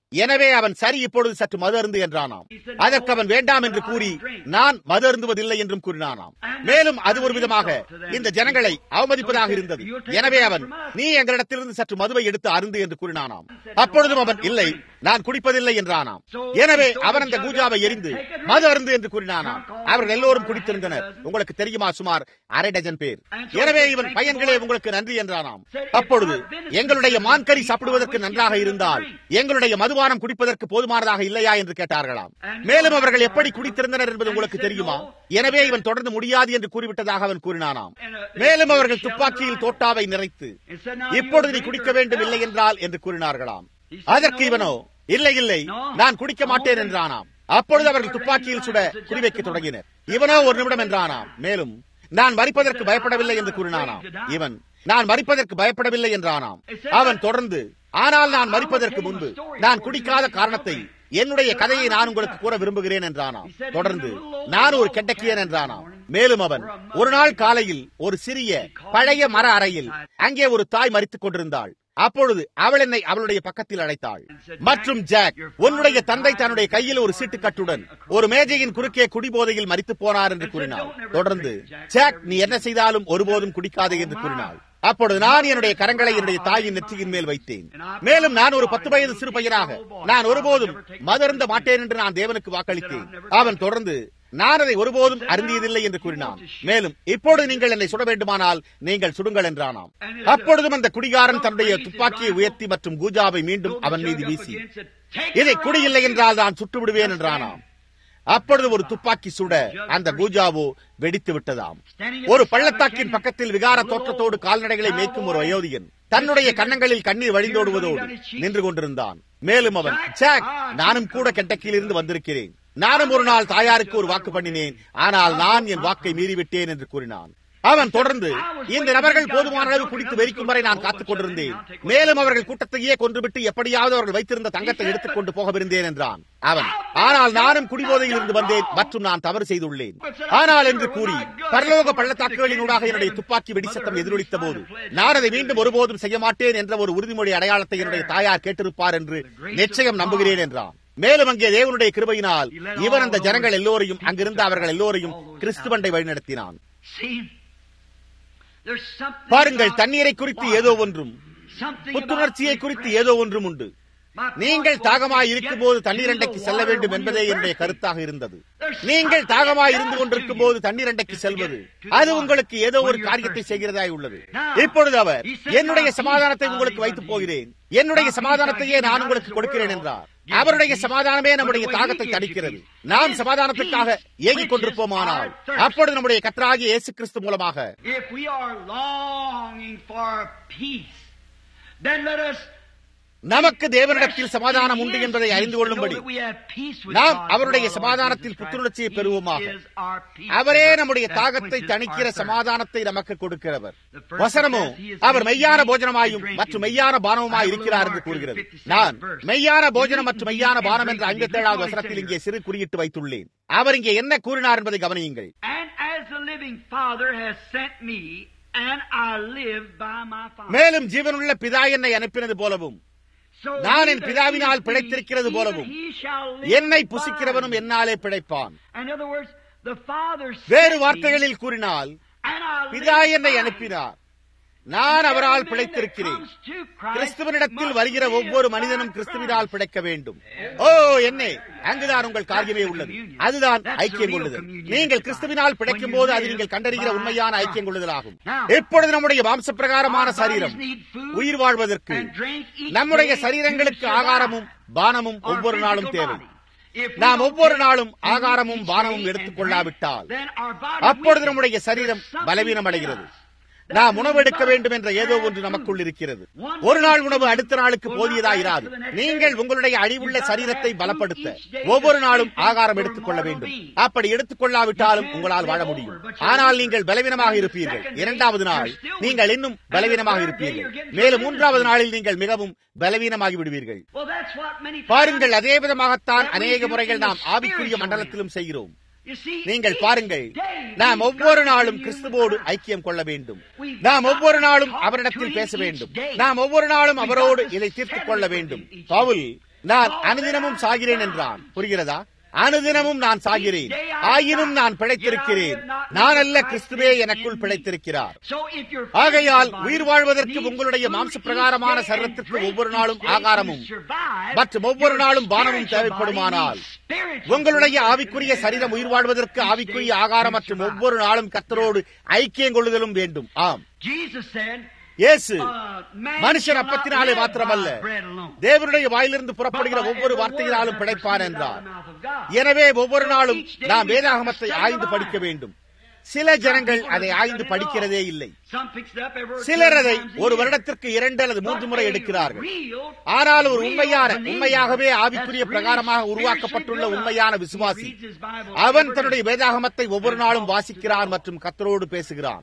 எனவே அவன் சரி இப்பொழுது சற்று மது அருந்து என்றானாம் அதற்கு அவன் வேண்டாம் என்று கூறி நான் மது அருந்துவதில்லை என்றும் கூறினானாம் மேலும் அது ஒரு விதமாக இந்த ஜனங்களை அவமதிப்பதாக இருந்தது எனவே அவன் நீ எங்களிடத்திலிருந்து சற்று மதுவை எடுத்து அருந்து என்று கூறினானாம் அப்பொழுதும் அவன் இல்லை நான் குடிப்பதில்லை என்றானாம் எனவே அவன் அந்த கூஜாவை எரிந்து மது அருந்து என்று கூறினானாம் அவர்கள் எல்லோரும் குடித்திருந்தனர் உங்களுக்கு தெரியுமா சுமார் அரை டஜன் பேர் எனவே இவன் பையன்களே உங்களுக்கு நன்றி என்றானாம் அப்பொழுது எங்களுடைய மான்கறி சாப்பிடுவதற்கு நன்றாக இருந்தால் எங்களுடைய மதுபானம் குடிப்பதற்கு போதுமானதாக இல்லையா என்று கேட்டார்களாம் மேலும் அவர்கள் எப்படி குடித்திருந்தனர் என்பது உங்களுக்கு தெரியுமா எனவே இவன் தொடர்ந்து முடியாது என்று கூறிவிட்டதாக அவன் கூறினானாம் மேலும் அவர்கள் துப்பாக்கியில் தோட்டாவை நிறைத்து இப்பொழுது நீ குடிக்க வேண்டும் இல்லை என்றால் என்று கூறினார்களாம் அதற்கு இவனோ இல்லை இல்லை நான் குடிக்க மாட்டேன் என்றானாம் அப்பொழுது அவர்கள் துப்பாக்கியில் சுட குறிவைக்க தொடங்கினர் இவனோ ஒரு நிமிடம் என்றானாம் மேலும் நான் மறிப்பதற்கு பயப்படவில்லை என்று கூறினானாம் இவன் நான் மறிப்பதற்கு பயப்படவில்லை என்றானாம் அவன் தொடர்ந்து ஆனால் நான் மறிப்பதற்கு முன்பு நான் குடிக்காத காரணத்தை என்னுடைய கதையை நான் உங்களுக்கு கூற விரும்புகிறேன் என்றானாம் தொடர்ந்து நான் ஒரு கெட்டக்கியன் என்றானாம் மேலும் அவன் ஒரு நாள் காலையில் ஒரு சிறிய பழைய மர அறையில் அங்கே ஒரு தாய் மறித்துக் கொண்டிருந்தாள் அப்பொழுது அவள் என்னை அவளுடைய பக்கத்தில் அழைத்தாள் மற்றும் ஜாக் உன்னுடைய தந்தை தன்னுடைய கையில் ஒரு சீட்டுக்கட்டுடன் ஒரு மேஜையின் குறுக்கே குடிபோதையில் மறித்து போனார் என்று கூறினாள் தொடர்ந்து ஜாக் நீ என்ன செய்தாலும் ஒருபோதும் குடிக்காதே என்று கூறினாள் அப்பொழுது நான் என்னுடைய கரங்களை என்னுடைய தாயின் நெற்றியின் மேல் வைத்தேன் மேலும் நான் ஒரு பத்து வயது சிறு பையனாக நான் ஒருபோதும் மதருந்த மாட்டேன் என்று நான் தேவனுக்கு வாக்களித்தேன் அவன் தொடர்ந்து நான் அதை ஒருபோதும் அருந்தியதில்லை என்று கூறினான் மேலும் இப்பொழுது நீங்கள் என்னை சுட வேண்டுமானால் நீங்கள் சுடுங்கள் என்றானாம் அப்பொழுதும் அந்த குடிகாரன் தன்னுடைய துப்பாக்கியை உயர்த்தி மற்றும் கூஜாவை மீண்டும் அவன் மீது வீசி இதை குடியில்லை என்றால் நான் சுட்டு விடுவேன் என்றானாம் அப்பொழுது ஒரு துப்பாக்கி சுட அந்த கூஜாவோ வெடித்து விட்டதாம் ஒரு பள்ளத்தாக்கின் பக்கத்தில் விகார தோற்றத்தோடு கால்நடைகளை மேய்க்கும் ஒரு அயோத்தியன் தன்னுடைய கன்னங்களில் கண்ணீர் வழிந்தோடுவதோடு நின்று கொண்டிருந்தான் மேலும் அவன் ஜாக் நானும் கூட கெட்டக்கிலிருந்து வந்திருக்கிறேன் நானும் ஒரு நாள் தாயாருக்கு ஒரு வாக்கு பண்ணினேன் ஆனால் நான் என் வாக்கை மீறிவிட்டேன் என்று கூறினான் அவன் தொடர்ந்து இந்த நபர்கள் போதுமான அளவு குடித்து வெறிக்கும் வரை நான் காத்துக் கொண்டிருந்தேன் மேலும் அவர்கள் கூட்டத்தையே கொன்றுவிட்டு எப்படியாவது அவர்கள் வைத்திருந்த தங்கத்தை எடுத்துக்கொண்டு போகவிருந்தேன் என்றான் அவன் ஆனால் நானும் குடிபோதையில் இருந்து வந்தேன் மற்றும் நான் தவறு செய்துள்ளேன் ஆனால் என்று கூறி பரலோக பள்ளத்தாக்குகளினூடாக என்னுடைய துப்பாக்கி வெடிசத்தம் எதிரொலித்த போது நான் அதை மீண்டும் ஒருபோதும் செய்ய மாட்டேன் என்ற ஒரு உறுதிமொழி அடையாளத்தை என்னுடைய தாயார் கேட்டிருப்பார் என்று நிச்சயம் நம்புகிறேன் என்றான் மேலும் அங்கே தேவனுடைய கிருபையினால் இவன் அந்த ஜனங்கள் எல்லோரையும் அங்கிருந்த அவர்கள் எல்லோரையும் கிறிஸ்துவண்டை வழிநடத்தினான் பாருங்கள் தண்ணீரை குறித்து ஏதோ ஒன்றும் புத்துணர்ச்சியை குறித்து ஏதோ ஒன்றும் உண்டு நீங்கள் தாகமாய் இருக்கும் போது தண்ணீரண்டைக்கு செல்ல வேண்டும் என்பதே என்னுடைய கருத்தாக இருந்தது நீங்கள் தாகமாய் இருந்து கொண்டிருக்கும் போது தண்ணீரண்டைக்கு செல்வது அது உங்களுக்கு ஏதோ ஒரு காரியத்தை செய்கிறதாய் உள்ளது இப்பொழுது அவர் என்னுடைய சமாதானத்தை உங்களுக்கு வைத்து போகிறேன் என்னுடைய சமாதானத்தையே நான் உங்களுக்கு கொடுக்கிறேன் என்றார் அவருடைய சமாதானமே நம்முடைய தாகத்தை தடிக்கிறது நாம் சமாதானத்துக்காக ஏங்கிக் கொண்டிருப்போமானால் அப்பொழுது நம்முடைய கத்தராகிய இயேசு கிறிஸ்து மூலமாக நமக்கு தேவனிடத்தில் சமாதானம் உண்டு என்பதை அறிந்து கொள்ளும்படி நாம் அவருடைய சமாதானத்தில் புத்துணர்ச்சியை பெறுவோமாக அவரே நம்முடைய தாகத்தை தணிக்கிற சமாதானத்தை நமக்கு கொடுக்கிறவர் வசனமோ அவர் மெய்யான போஜனமாயும் மற்றும் மெய்யான பானமுமாய் இருக்கிறார் என்று கூறுகிறது நான் மெய்யான போஜனம் மற்றும் மெய்யான பானம் என்ற ஐம்பத்தி ஏழாவது வசனத்தில் இங்கே சிறு குறியிட்டு வைத்துள்ளேன் அவர் இங்கே என்ன கூறினார் என்பதை கவனியுங்கள் மேலும் ஜீவனுள்ள பிதா என்னை அனுப்பினது போலவும் நான் என் பிதாவினால் பிழைத்திருக்கிறது போலவும் என்னை புசிக்கிறவனும் என்னாலே பிழைப்பான் வேறு வார்த்தைகளில் கூறினால் பிதா என்னை அனுப்பினார் நான் அவரால் பிழைத்திருக்கிறேன் கிறிஸ்துவனிடத்தில் வருகிற ஒவ்வொரு மனிதனும் கிறிஸ்துவினால் பிழைக்க வேண்டும் ஓ என்னே அங்குதான் உங்கள் காரியமே உள்ளது அதுதான் ஐக்கியம் கொள்ளுதல் நீங்கள் கிறிஸ்துவினால் பிழைக்கும் போது அது நீங்கள் கண்டறிகிற உண்மையான ஐக்கியம் கொள்ளுதல் ஆகும் இப்பொழுது நம்முடைய மாம்ச பிரகாரமான சரீரம் உயிர் வாழ்வதற்கு நம்முடைய சரீரங்களுக்கு ஆகாரமும் பானமும் ஒவ்வொரு நாளும் தேவை நாம் ஒவ்வொரு நாளும் ஆகாரமும் பானமும் எடுத்துக் கொள்ளாவிட்டால் அப்பொழுது நம்முடைய சரீரம் பலவீனம் அடைகிறது நாம் உணவு எடுக்க வேண்டும் என்ற ஏதோ ஒன்று நமக்குள் இருக்கிறது ஒரு நாள் உணவு அடுத்த நாளுக்கு போதியதா இராது நீங்கள் உங்களுடைய அழிவுள்ள சரீரத்தை பலப்படுத்த ஒவ்வொரு நாளும் ஆகாரம் எடுத்துக் கொள்ள வேண்டும் அப்படி எடுத்துக் கொள்ளாவிட்டாலும் உங்களால் வாழ முடியும் ஆனால் நீங்கள் பலவீனமாக இருப்பீர்கள் இரண்டாவது நாள் நீங்கள் இன்னும் பலவீனமாக இருப்பீர்கள் மேலும் மூன்றாவது நாளில் நீங்கள் மிகவும் பலவீனமாகி விடுவீர்கள் பாருங்கள் அதே விதமாகத்தான் அநேக முறைகள் நாம் ஆவிக்குரிய மண்டலத்திலும் செய்கிறோம் நீங்கள் பாருங்கள் நாம் ஒவ்வொரு நாளும் கிறிஸ்துவோடு ஐக்கியம் கொள்ள வேண்டும் நாம் ஒவ்வொரு நாளும் அவரிடத்தில் பேச வேண்டும் நாம் ஒவ்வொரு நாளும் அவரோடு இதை தீர்த்துக் கொள்ள வேண்டும் பவுல் நான் அனுதினமும் சாகிறேன் என்றான் புரிகிறதா அனுதினமும் நான் சாகிறேன் ஆயினும் நான் பிழைத்திருக்கிறேன் நான் அல்ல கிறிஸ்துவே எனக்குள் பிழைத்திருக்கிறார் ஆகையால் உயிர் வாழ்வதற்கு உங்களுடைய மாம்ச பிரகாரமான சரீரத்திற்கு ஒவ்வொரு நாளும் ஆகாரமும் மற்றும் ஒவ்வொரு நாளும் பானமும் தேவைப்படுமானால் உங்களுடைய ஆவிக்குரிய சரீரம் உயிர் வாழ்வதற்கு ஆவிக்குரிய ஆகாரம் மற்றும் ஒவ்வொரு நாளும் கத்தரோடு ஐக்கியம் கொள்ளுதலும் வேண்டும் ஆம் இயேசு மனுஷன் அப்பத்தினாலே மாத்திரமல்ல தேவனுடைய வாயிலிருந்து புறப்படுகிற ஒவ்வொரு வார்த்தையினாலும் பிழைப்பான் என்றார் எனவே ஒவ்வொரு நாளும் நாம் வேதாகமத்தை ஆய்ந்து படிக்க வேண்டும் சில ஜனங்கள் அதை ஆய்ந்து படிக்கிறதே இல்லை சிலர் அதை ஒரு வருடத்திற்கு இரண்டு அல்லது மூன்று முறை எடுக்கிறார்கள் ஆனால் ஒரு உண்மையான உண்மையாகவே ஆவிக்குரிய பிரகாரமாக உருவாக்கப்பட்டுள்ள உண்மையான விசுவாசி அவன் தன்னுடைய வேதாகமத்தை ஒவ்வொரு நாளும் வாசிக்கிறான் மற்றும் கத்தரோடு பேசுகிறான்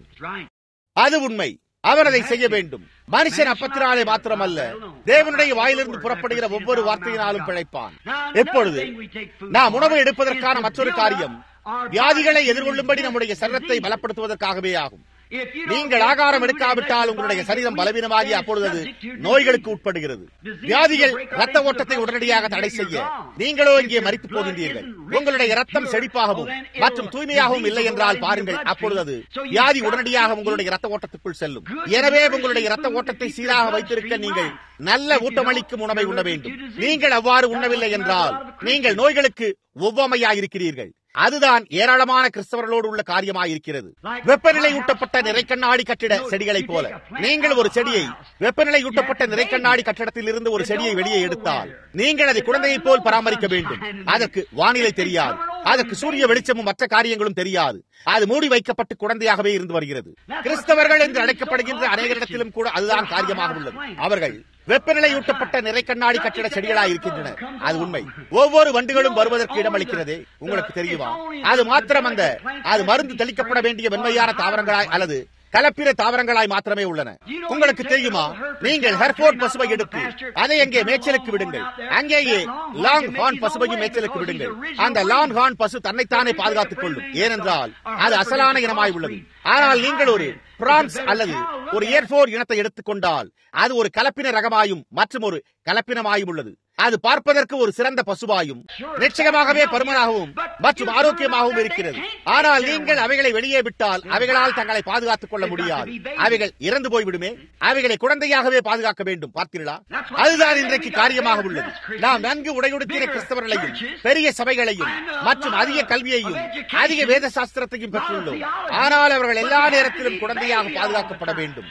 அது உண்மை அவர் அதை செய்ய வேண்டும் மனுஷன் அப்பத்தினாலே மாத்திரமல்ல தேவனுடைய வாயிலிருந்து புறப்படுகிற ஒவ்வொரு வார்த்தையினாலும் பிழைப்பான் எப்பொழுது நாம் உணவு எடுப்பதற்கான மற்றொரு காரியம் வியாதிகளை எதிர்கொள்ளும்படி நம்முடைய சரீரத்தை பலப்படுத்துவதற்காகவே ஆகும் நீங்கள் ஆகாரம் எடுக்காவிட்டால் உங்களுடைய சரீரம் பலவீனமாகி அப்பொழுது அது நோய்களுக்கு உட்படுகிறது வியாதிகள் ரத்த ஓட்டத்தை உடனடியாக தடை செய்ய நீங்களோ இங்கே மறித்து போகின்றீர்கள் உங்களுடைய ரத்தம் செழிப்பாகவும் மற்றும் தூய்மையாகவும் இல்லை என்றால் பாருங்கள் அப்பொழுது அது வியாதி உடனடியாக உங்களுடைய ரத்த ஓட்டத்துக்குள் செல்லும் எனவே உங்களுடைய ரத்த ஓட்டத்தை சீராக வைத்திருக்க நீங்கள் நல்ல ஊட்டமளிக்கும் உணவை உண்ண வேண்டும் நீங்கள் அவ்வாறு உண்ணவில்லை என்றால் நீங்கள் நோய்களுக்கு ஒவ்வாமையாயிருக்கிறீர்கள் அதுதான் ஏராளமான கிறிஸ்தவர்களோடு உள்ள காரியமாயிருக்கிறது வெப்பநிலை ஊட்டப்பட்ட நிறைக்கண்ணாடி கட்டிட செடிகளைப் போல நீங்கள் ஒரு செடியை வெப்பநிலை ஊட்டப்பட்ட நிறைக்கண்ணாடி கட்டிடத்தில் இருந்து ஒரு செடியை வெளியே எடுத்தால் நீங்கள் அதை குழந்தையைப் போல் பராமரிக்க வேண்டும் அதற்கு வானிலை தெரியாது அதற்கு சூரிய வெளிச்சமும் மற்ற காரியங்களும் தெரியாது அது மூடி வைக்கப்பட்டு குழந்தையாகவே இருந்து வருகிறது கிறிஸ்தவர்கள் என்று அழைக்கப்படுகின்ற அநேகரிடத்திலும் கூட அதுதான் காரியமாக உள்ளது அவர்கள் வெப்பநிலையூட்டப்பட்ட நிறை கண்ணாடி கட்டிட செடிகளாய் இருக்கின்றன அது உண்மை ஒவ்வொரு வண்டுகளும் வருவதற்கு இடமளிக்கிறதே உங்களுக்கு தெரியுமா அது மாத்திரம் அந்த அது மருந்து தெளிக்கப்பட வேண்டிய வெண்மையான தாவரங்களாய் அல்லது கலப்பிர தாவரங்களாய் மாத்திரமே உள்ளன உங்களுக்கு தெரியுமா நீங்கள் ஹெர்போர்ட் பசுவை எடுத்து அதை அங்கே மேய்ச்சலுக்கு விடுங்கள் அங்கேயே லாங் ஹார்ன் பசுவையும் மேய்ச்சலுக்கு விடுங்கள் அந்த லாங் ஹார்ன் பசு தன்னைத்தானே பாதுகாத்துக் கொள்ளும் ஏனென்றால் அது அசலான இனமாய் உள்ளது ஆனால் நீங்கள் ஒரு பிரான்ஸ் அல்லது ஒரு ஏர்போர் இனத்தை எடுத்துக்கொண்டால் அது ஒரு கலப்பின ரகமாயும் மற்றும் ஒரு கலப்பினமாயும் உள்ளது அது பார்ப்பதற்கு ஒரு சிறந்த பசுவாயும் நிச்சயமாகவே பருமனாகவும் மற்றும் ஆரோக்கியமாகவும் இருக்கிறது ஆனால் நீங்கள் அவைகளை வெளியே விட்டால் அவைகளால் தங்களை பாதுகாத்துக் கொள்ள முடியாது அவைகள் இறந்து போய்விடுமே அவைகளை குழந்தையாகவே பாதுகாக்க வேண்டும் பார்த்தீர்களா அதுதான் இன்றைக்கு காரியமாக உள்ளது நாம் நன்கு உடையுடுத்தின கிறிஸ்தவர்களையும் பெரிய சபைகளையும் மற்றும் அதிக கல்வியையும் அதிக வேத சாஸ்திரத்தையும் பெற்றுள்ளோம் ஆனால் அவர்கள் எல்லா நேரத்திலும் குழந்தையாக பாதுகாக்கப்பட வேண்டும்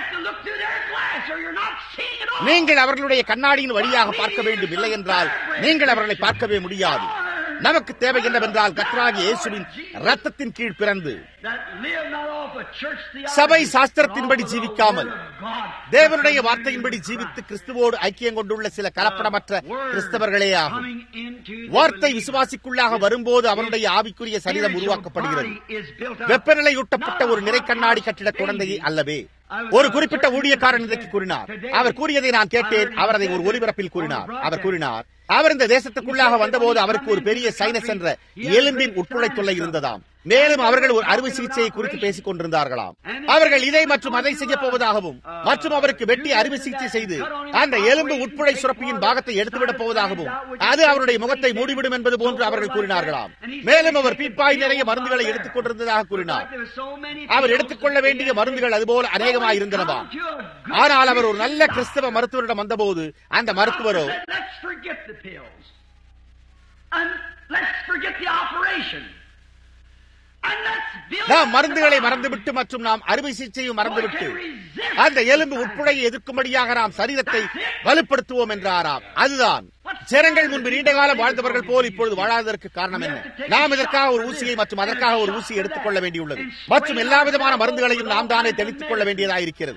நீங்கள் அவர்களுடைய கண்ணாடியின் வழியாக பார்க்க வேண்டும் இல்லை என்றால் நீங்கள் அவர்களை பார்க்கவே முடியாது நமக்கு தேவை என்னவென்றால் கத்ராகி இயேசுவின் ரத்தத்தின் கீழ் பிறந்து சபை சாஸ்திரத்தின்படி ஜீவிக்காமல் தேவனுடைய வார்த்தையின்படி ஜீவித்து கிறிஸ்துவோடு ஐக்கியம் கொண்டுள்ள சில கலப்படமற்ற கிறிஸ்தவர்களே ஆகும் வார்த்தை விசுவாசிக்குள்ளாக வரும்போது அவனுடைய ஆவிக்குரிய சரீரம் உருவாக்கப்படுகிறது வெப்பநிலையூட்டப்பட்ட ஒரு நிறை கண்ணாடி கட்டிட குழந்தையை அல்லவே ஒரு குறிப்பிட்ட ஊழியக்காரன் இன்றைக்கு கூறினார் அவர் கூறியதை நான் கேட்டேன் அவர் அதை ஒரு ஒலிபரப்பில் கூறினார் அவர் கூறினார் அவர் இந்த தேசத்துக்குள்ளாக வந்தபோது அவருக்கு ஒரு பெரிய சைனஸ் என்ற எலும்பின் உட்புழை தொல்லை இருந்ததாம் மேலும் அவர்கள் ஒரு அறுவை சிகிச்சையை குறித்து பேசிக் கொண்டிருந்தார்களாம் அவர்கள் இதை மற்றும் அதை செய்ய போவதாகவும் மற்றும் அவருக்கு வெட்டி அறுவை சிகிச்சை செய்து அந்த எலும்பு உட்புழை சுரப்பியின் பாகத்தை எடுத்துவிடப் போவதாகவும் அது அவருடைய முகத்தை மூடிவிடும் என்பது போன்று அவர்கள் கூறினார்களாம் மேலும் அவர் பீப்பாய் நிறைய மருந்துகளை எடுத்துக் கொண்டிருந்ததாக கூறினார் அவர் எடுத்துக்கொள்ள வேண்டிய மருந்துகள் அதுபோல அநேகமாக இருந்தனவாம் ஆனால் அவர் ஒரு நல்ல கிறிஸ்தவ மருத்துவரிடம் வந்தபோது அந்த மருத்துவரோ நாம் மருந்துகளை மறந்துவிட்டு மற்றும் நாம் அறுவை சிகிச்சையும் மறந்துவிட்டு அந்த எலும்பு உட்புழையை எதிர்க்கும்படியாக நாம் சரீரத்தை வலுப்படுத்துவோம் என்றாராம் அதுதான் ஜனங்கள் முன்பு நீண்ட காலம் வாழ்ந்தவர்கள் போல் இப்பொழுது வாழாததற்கு காரணம் என்ன நாம் இதற்காக ஒரு ஊசியை மற்றும் அதற்காக ஒரு ஊசியை எடுத்துக் கொள்ள வேண்டியுள்ளது மற்றும் எல்லா விதமான மருந்துகளையும் நாம் தானே தெளித்துக் கொள்ள வேண்டியதாக இருக்கிறது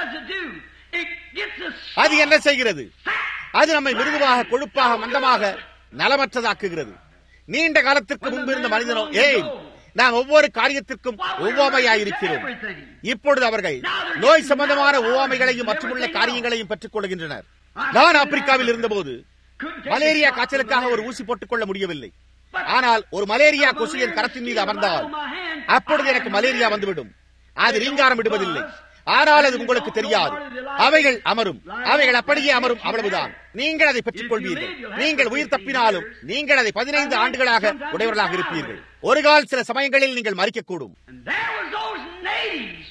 அது என்ன செய்கிறது அது நம்மை மிருதுவாக கொழுப்பாக மந்தமாக நலமற்றதாக்குகிறது நீண்ட காலத்திற்கு முன்பு இருந்த மனிதனோ ஏய் நாம் ஒவ்வொரு காரியத்திற்கும் ஒவ்வாமையாயிருக்கிறோம் இப்பொழுது அவர்கள் நோய் சம்பந்தமான ஒவ்வாமைகளையும் மற்றுமுள்ள காரியங்களையும் பெற்றுக் கொள்கின்றனர் நான் ஆப்பிரிக்காவில் இருந்தபோது மலேரியா காய்ச்சலுக்காக ஒரு ஊசி போட்டுக் கொள்ள முடியவில்லை ஆனால் ஒரு மலேரியா கொசு என் கரத்தின் மீது அமர்ந்தால் அப்பொழுது எனக்கு மலேரியா வந்துவிடும் அது ரீங்காரம் விடுவதில்லை ஆனால் அது உங்களுக்கு தெரியாது அவைகள் அமரும் அவைகள் அப்படியே அமரும் அவ்வளவுதான் நீங்கள் அதை பெற்றுக் கொள்வீர்கள் நீங்கள் உயிர் தப்பினாலும் நீங்கள் அதை பதினைந்து ஆண்டுகளாக உடையவர்களாக இருப்பீர்கள் ஒரு கால் சில சமயங்களில் நீங்கள் மறிக்கக்கூடும் And there was those natives.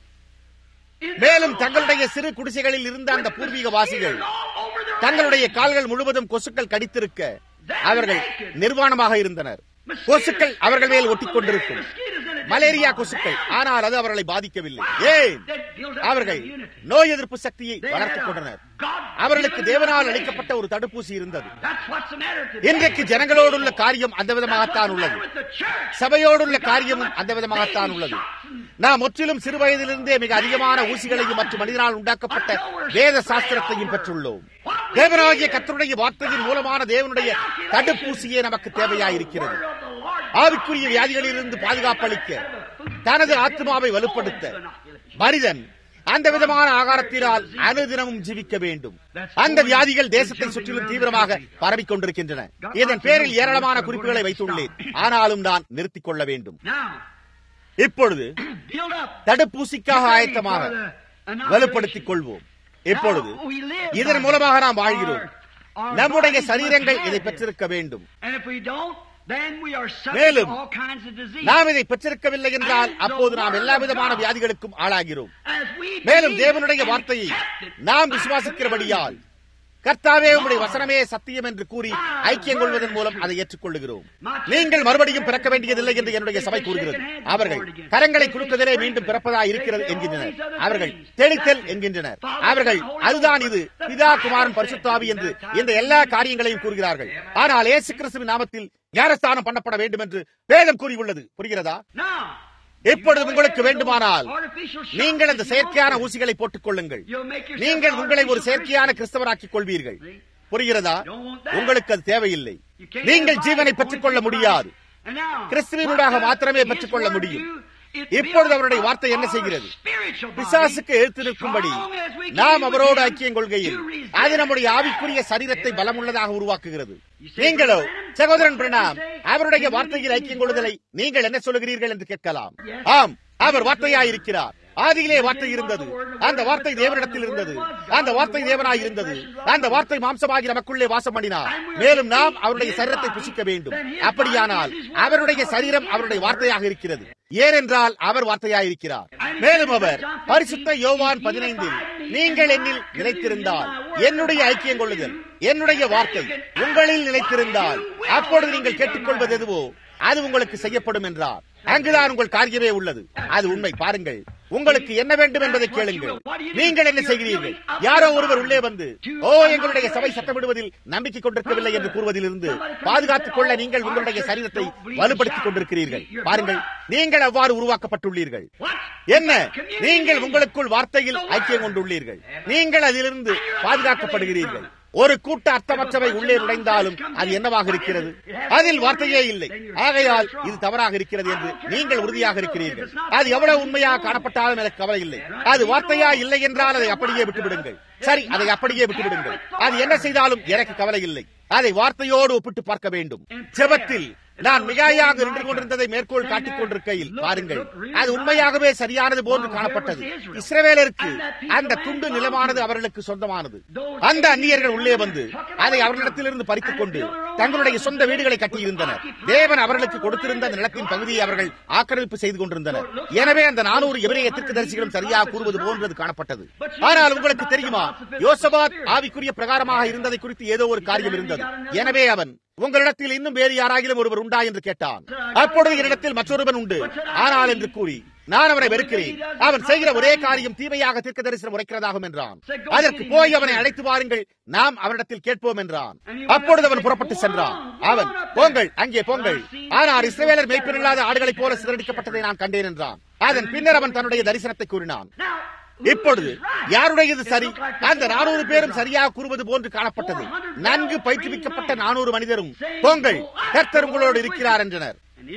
in their மேலும் little தங்களுடைய சிறு குடிசைகளில் இருந்த அந்த பூர்வீக வாசிகள் all over their தங்களுடைய கால்கள் முழுவதும் கொசுக்கள் கடித்திருக்க அவர்கள் நிர்வாணமாக இருந்தனர் கொசுக்கள் அவர்கள் மேல் ஒட்டிக் கொண்டிருக்கும் மலேரியா கொசுக்கள் ஆனால் அது அவர்களை பாதிக்கவில்லை ஏன் அவர்கள் நோய் எதிர்ப்பு சக்தியை வளர்த்துக் கொண்டனர் அவர்களுக்கு தேவனால் அளிக்கப்பட்ட ஒரு தடுப்பூசி இருந்தது That's what's the matter today. இன்றைக்கு ஜனங்களோடுள்ள காரியம் அந்த விதமாகத்தான் உள்ளது With the church. சபையோடுள்ள காரியமும் அந்த விதமாகத்தான் உள்ளது நாம் முற்றிலும் சிறு வயதிலிருந்தே மிக அதிகமான ஊசிகளையும் மற்றும் மனிதனால் உண்டாக்கப்பட்ட வேத சாஸ்திரத்தையும் பெற்றுள்ளோம் தேவனாகிய கத்தருடைய வார்த்தையின் மூலமான தேவனுடைய தடுப்பூசியே நமக்கு தேவையாயிருக்கிறது ஆவிக்குரிய வியாதிகளிலிருந்து பாதுகாப்பளிக்க தனது ஆத்மாவை வலுப்படுத்த மனிதன் அந்த விதமான ஆகாரத்தினால் அனுதினமும் ஜீவிக்க வேண்டும் அந்த வியாதிகள் தேசத்தை சுற்றிலும் தீவிரமாக பரவிக் கொண்டிருக்கின்றன இதன் பேரில் ஏராளமான குறிப்புகளை வைத்துள்ளேன் ஆனாலும் நான் நிறுத்திக் கொள்ள வேண்டும் Now, இப்பொழுது build up. தடுப்பூசிக்காக ஆயத்தமாக வலுப்படுத்திக் கொள்வோம் இப்பொழுது இதன் மூலமாக நாம் வாழ்கிறோம் நம்முடைய சரீரங்கள் இதை பெற்றிருக்க வேண்டும் And if we don't, then we are subject மேலும் to all kinds of disease. நாம் இதை பெற்றிருக்கவில்லை என்றால் அப்போது நாம் எல்லா விதமான வியாதிகளுக்கும் ஆளாகிறோம் As we மேலும் believe தேவனுடைய and வார்த்தையை accept it, நாம் விசுவாசிக்கிறபடியால் கர்த்தாவே உம்முடைய வசனமே சத்தியம் என்று கூறி ஐக்கியம் கொள்வதன் மூலம் அதை ஏற்றுக்கொள்ளுகிறோம் நீங்கள் மறுபடியும் பிறக்க வேண்டியதில்லை என்று என்னுடைய சபை கூறுகிறது அவர்கள் கரங்களை குலுக்குதலே மீண்டும் பிறப்பதா இருக்கிறது என்கின்றனர் அவர்கள் தெளித்தல் என்கின்றனர் அவர்கள் அதுதான் இது பிதா குமாரன் பரிசுத்தாவி என்று இந்த எல்லா காரியங்களையும் கூறுகிறார்கள் ஆனால் இயேசு கிறிஸ்துவின் நாமத்தில் ஞானஸ்தானம் பண்ணப்பட வேண்டும் என்று வேதம் கூறியுள்ளது புரிகிறதா Now, இப்பொழுது உங்களுக்கு வேண்டுமானால் artificial shots, நீங்கள் அந்த if you செயற்கையான want to, ஊசிகளை போட்டுக் கொள்ளுங்கள் you'll make yourself நீங்கள் உங்களை ஒரு artificial செயற்கையான கிறிஸ்தவராக்கிக் கொள்வீர்கள் புரிகிறதா Don't want that. உங்களுக்கு அது தேவையில்லை You can't நீங்கள் get ஜீவனை by பெற்றுக் கொள்ள going through முடியாது Christ. And now, கிறிஸ்துவினூடாக what does மாத்திரமே His பெற்றுக்கொள்ள word முடியும். do? It இப்பொழுது builds அவருடைய up வார்த்தை என்ன our செய்கிறது spiritual body பிசாசுக்கு எழுத்து நிற்கும்படி strong as we can நாம் with அவரோடு him ஐக்கியம் கொள்கையில் to resist அது நம்முடைய ஆவிக்குரிய சரீரத்தை பலமுள்ளதாக உருவாக்குகிறது நீங்களோ சகோதரன் பிரணாம் அவருடைய வார்த்தையில் ஐக்கியம் கொள்ளுதலை நீங்கள் என்ன சொல்லுகிறீர்கள் என்று கேட்கலாம் ஆம் அவர் வார்த்தையாயிருக்கிறார் ஆதியிலே வார்த்தை இருந்தது அந்த வார்த்தை தேவனிடத்தில் இருந்தது அந்த வார்த்தை தேவனாய் இருந்தது அந்த வார்த்தை மாம்சமாகி நமக்குள்ளே வாசம் பண்ணினார் மேலும் நாம் அவருடைய சரீரத்தை புசிக்க வேண்டும் அப்படியானால் அவருடைய சரீரம் அவருடைய வார்த்தையாக இருக்கிறது ஏனென்றால் அவர் வார்த்தையாயிருக்கிறார் மேலும் அவர் பரிசுத்த யோவான் பதினைந்தில் நீங்கள் என்னில் நிலைத்திருந்தால் என்னுடைய ஐக்கியம் கொள்ளுதல் என்னுடைய வார்த்தை உங்களில் நிலைத்திருந்தால் அப்பொழுது நீங்கள் கேட்டுக்கொள்வது எதுவோ அது உங்களுக்கு செய்யப்படும் என்றார் அங்குதான் உங்கள் காரியமே உள்ளது அது உண்மை பாருங்கள் உங்களுக்கு என்ன வேண்டும் என்பதை கேளுங்கள் நீங்கள் என்ன செய்கிறீர்கள் யாரோ ஒருவர் உள்ளே வந்து ஓ எங்களுடைய சபை சட்டமிடுவதில் நம்பிக்கை கொண்டிருக்கவில்லை என்று கூறுவதிலிருந்து பாதுகாத்துக் கொள்ள நீங்கள் உங்களுடைய சரீரத்தை வலுப்படுத்திக் கொண்டிருக்கிறீர்கள் பாருங்கள் நீங்கள் அவ்வாறு உருவாக்கப்பட்டுள்ளீர்கள் என்ன நீங்கள் உங்களுக்குள் வார்த்தையில் ஐக்கியம் கொண்டுள்ளீர்கள் நீங்கள் அதிலிருந்து பாதுகாக்கப்படுகிறீர்கள் ஒரு கூட்ட அர்த்தமற்றவை உள்ளே நுழைந்தாலும் அது என்னவாக இருக்கிறது அதில் வார்த்தையே இல்லை ஆகையால் இது தவறாக இருக்கிறது என்று நீங்கள் உறுதியாக இருக்கிறீர்கள் அது எவ்வளவு உண்மையாக காணப்பட்டாலும் எனக்கு கவலை இல்லை அது வார்த்தையா இல்லை என்றால் அதை அப்படியே விட்டுவிடுங்கள் சரி அதை அப்படியே விட்டுவிடுங்கள் அது என்ன செய்தாலும் எனக்கு கவலை இல்லை அதை வார்த்தையோடு ஒப்பிட்டு பார்க்க வேண்டும் ஜெபத்தில் நான் மிகாயாக நின்று கொண்டிருந்ததை மேற்கோள் காட்டிக் கொண்டிருக்கையில் பாருங்கள் அது உண்மையாகவே சரியானது போன்று காணப்பட்டது இஸ்ரவேலருக்கு அந்த துண்டு நிலமானது அவர்களுக்கு சொந்தமானது அந்த அந்நியர்கள் உள்ளே வந்து அதை அவர்களிடத்திலிருந்து பறித்துக் கொண்டு தங்களுடைய சொந்த வீடுகளை கட்டியிருந்தனர் தேவன் அவர்களுக்கு கொடுத்திருந்த அந்த நிலத்தின் பகுதியை அவர்கள் ஆக்கிரமிப்பு செய்து கொண்டிருந்தனர் எனவே அந்த நானூறு எபிரேய தரிசிகளும் சரியாக கூறுவது போன்றது காணப்பட்டது ஆனால் உங்களுக்கு தெரியுமா யோசபாத் ஆவிக்குரிய பிரகாரமாக இருந்ததை குறித்து ஏதோ ஒரு காரியம் இருந்தது எனவே அவன் உங்களிடத்தில் இன்னும் வேறு யாராகிலும் ஒருவர் உண்டா என்று கேட்டான் அப்பொழுது என்னிடத்தில் மற்றொருவன் உண்டு ஆனால் என்று கூறி நான் அவனை வெறுக்கிறேன் அவன் செய்கிற ஒரே காரியம் தீமையாக தீர்க்க தரிசனம் உரைக்கிறதாகும் என்றான் அதற்கு போய் அவனை அழைத்து வாருங்கள் நாம் அவனிடத்தில் கேட்போம் என்றான் அப்பொழுது அவன் புறப்பட்டு சென்றான் அவன் போங்கள் அங்கே போங்கள் ஆனால் இஸ்ரவேலர் மெய்ப்பில்லாத ஆடுகளைப் போல சிதறடிக்கப்பட்டதை நான் கண்டேன் என்றான் அதன் பின்னர் அவன் தன்னுடைய தரிசனத்தை கூறினான் இப்பொழுது யாருடையது சரி அந்த நானூறு பேரும் சரியாக கூறுவது போன்று காணப்பட்டது நன்கு பயிற்றுவிக்கப்பட்ட நானூறு மனிதரும் பொங்கல் கர்த்தர் உங்களோடு இருக்கிறார் என்றனர்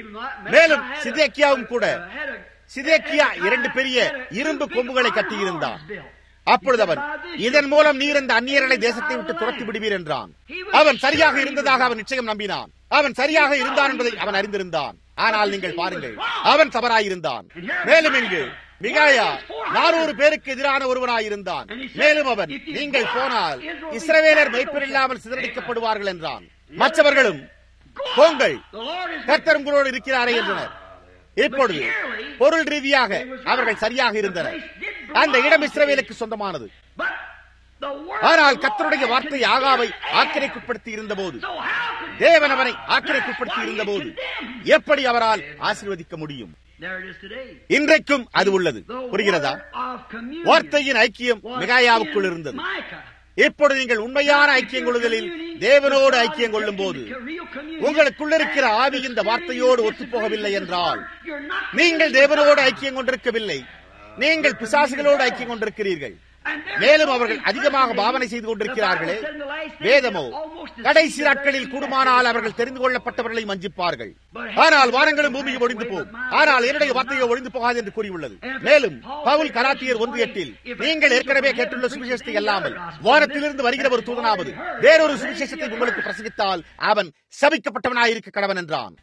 மேலும் சிதேக்கியாவும் கூட சிதேக்கியா இரண்டு பெரிய இரும்பு கொம்புகளை கட்டியிருந்தான் அப்பொழுது அவன் இதன் மூலம் நீர் அந்த அந்நியர்களை தேசத்தை விட்டு துரத்தி விடுவீர் என்றான் அவன் சரியாக இருந்ததாக அவன் நிச்சயம் நம்பினான் அவன் சரியாக இருந்தான் என்பதை அவன் அறிந்திருந்தான் ஆனால் நீங்கள் பாருங்கள் அவன் தவறாயிருந்தான் மேலும் இங்கு மிகாயா நானூறு பேருக்கு எதிரான ஒருவனாயிருந்தான் மேலும் அவன் நீங்கள் போனால் இஸ்ரவேலர் மெய்ப்பெரில்லாமல் சிதறடிக்கப்படுவார்கள் என்றான் மற்றவர்களும் போங்கள் கர்த்தர் உங்களோடு இருக்கிறாரே என்றனர் இப்பொழுது பொருள் ரீதியாக அவர்கள் சரியாக இருந்தனர் அந்த இடம் இஸ்ரவேலுக்கு சொந்தமானது ஆனால் கர்த்தருடைய வார்த்தை ஆகாவை ஆக்கிரைக்குட்படுத்தி இருந்த போது தேவன் அவனை ஆக்கிரைக்குட்படுத்தி இருந்த போது எப்படி அவரால் ஆசீர்வதிக்க முடியும் இன்றைக்கும் அது உள்ளது புரிகிறதா வார்த்தையின் ஐக்கியம் மிகாயாவுக்குள் இருந்தது இப்பொழுது நீங்கள் உண்மையான ஐக்கியம் கொள்ளுதலில் தேவனோடு ஐக்கியம் கொள்ளும் போது உங்களுக்குள்ள இருக்கிற ஆவி இந்த வார்த்தையோடு ஒத்துப்போகவில்லை என்றால் நீங்கள் தேவனோடு ஐக்கியம் கொண்டிருக்கவில்லை நீங்கள் பிசாசுகளோடு ஐக்கியம் கொண்டிருக்கிறீர்கள் மேலும் அவர்கள் அதிகமாக பாவனை செய்து கொண்டிருக்கிறார்களே வேதமோ கடைசி நாட்களில் கூடுமானால் அவர்கள் தெரிந்து கொள்ளப்பட்டவர்களை மஞ்சிப்பார்கள் ஆனால் வானங்களும் பூமியும் ஒழிந்து போகும் ஆனால் என்னுடைய வார்த்தையோ ஒழிந்து போகாது என்று கூறியுள்ளது மேலும் பவுல் கராத்தியர் ஒன்று எட்டில் நீங்கள் ஏற்கனவே கேட்டுள்ள சுவிசேஷத்தை அல்லாமல் வானத்திலிருந்து வருகிற ஒரு தூதனாவது வேறொரு சுவிசேஷத்தை உங்களுக்கு பிரசங்கித்தால் அவன் சபிக்கப்பட்டவனாயிருக்க கடவன் என்றான்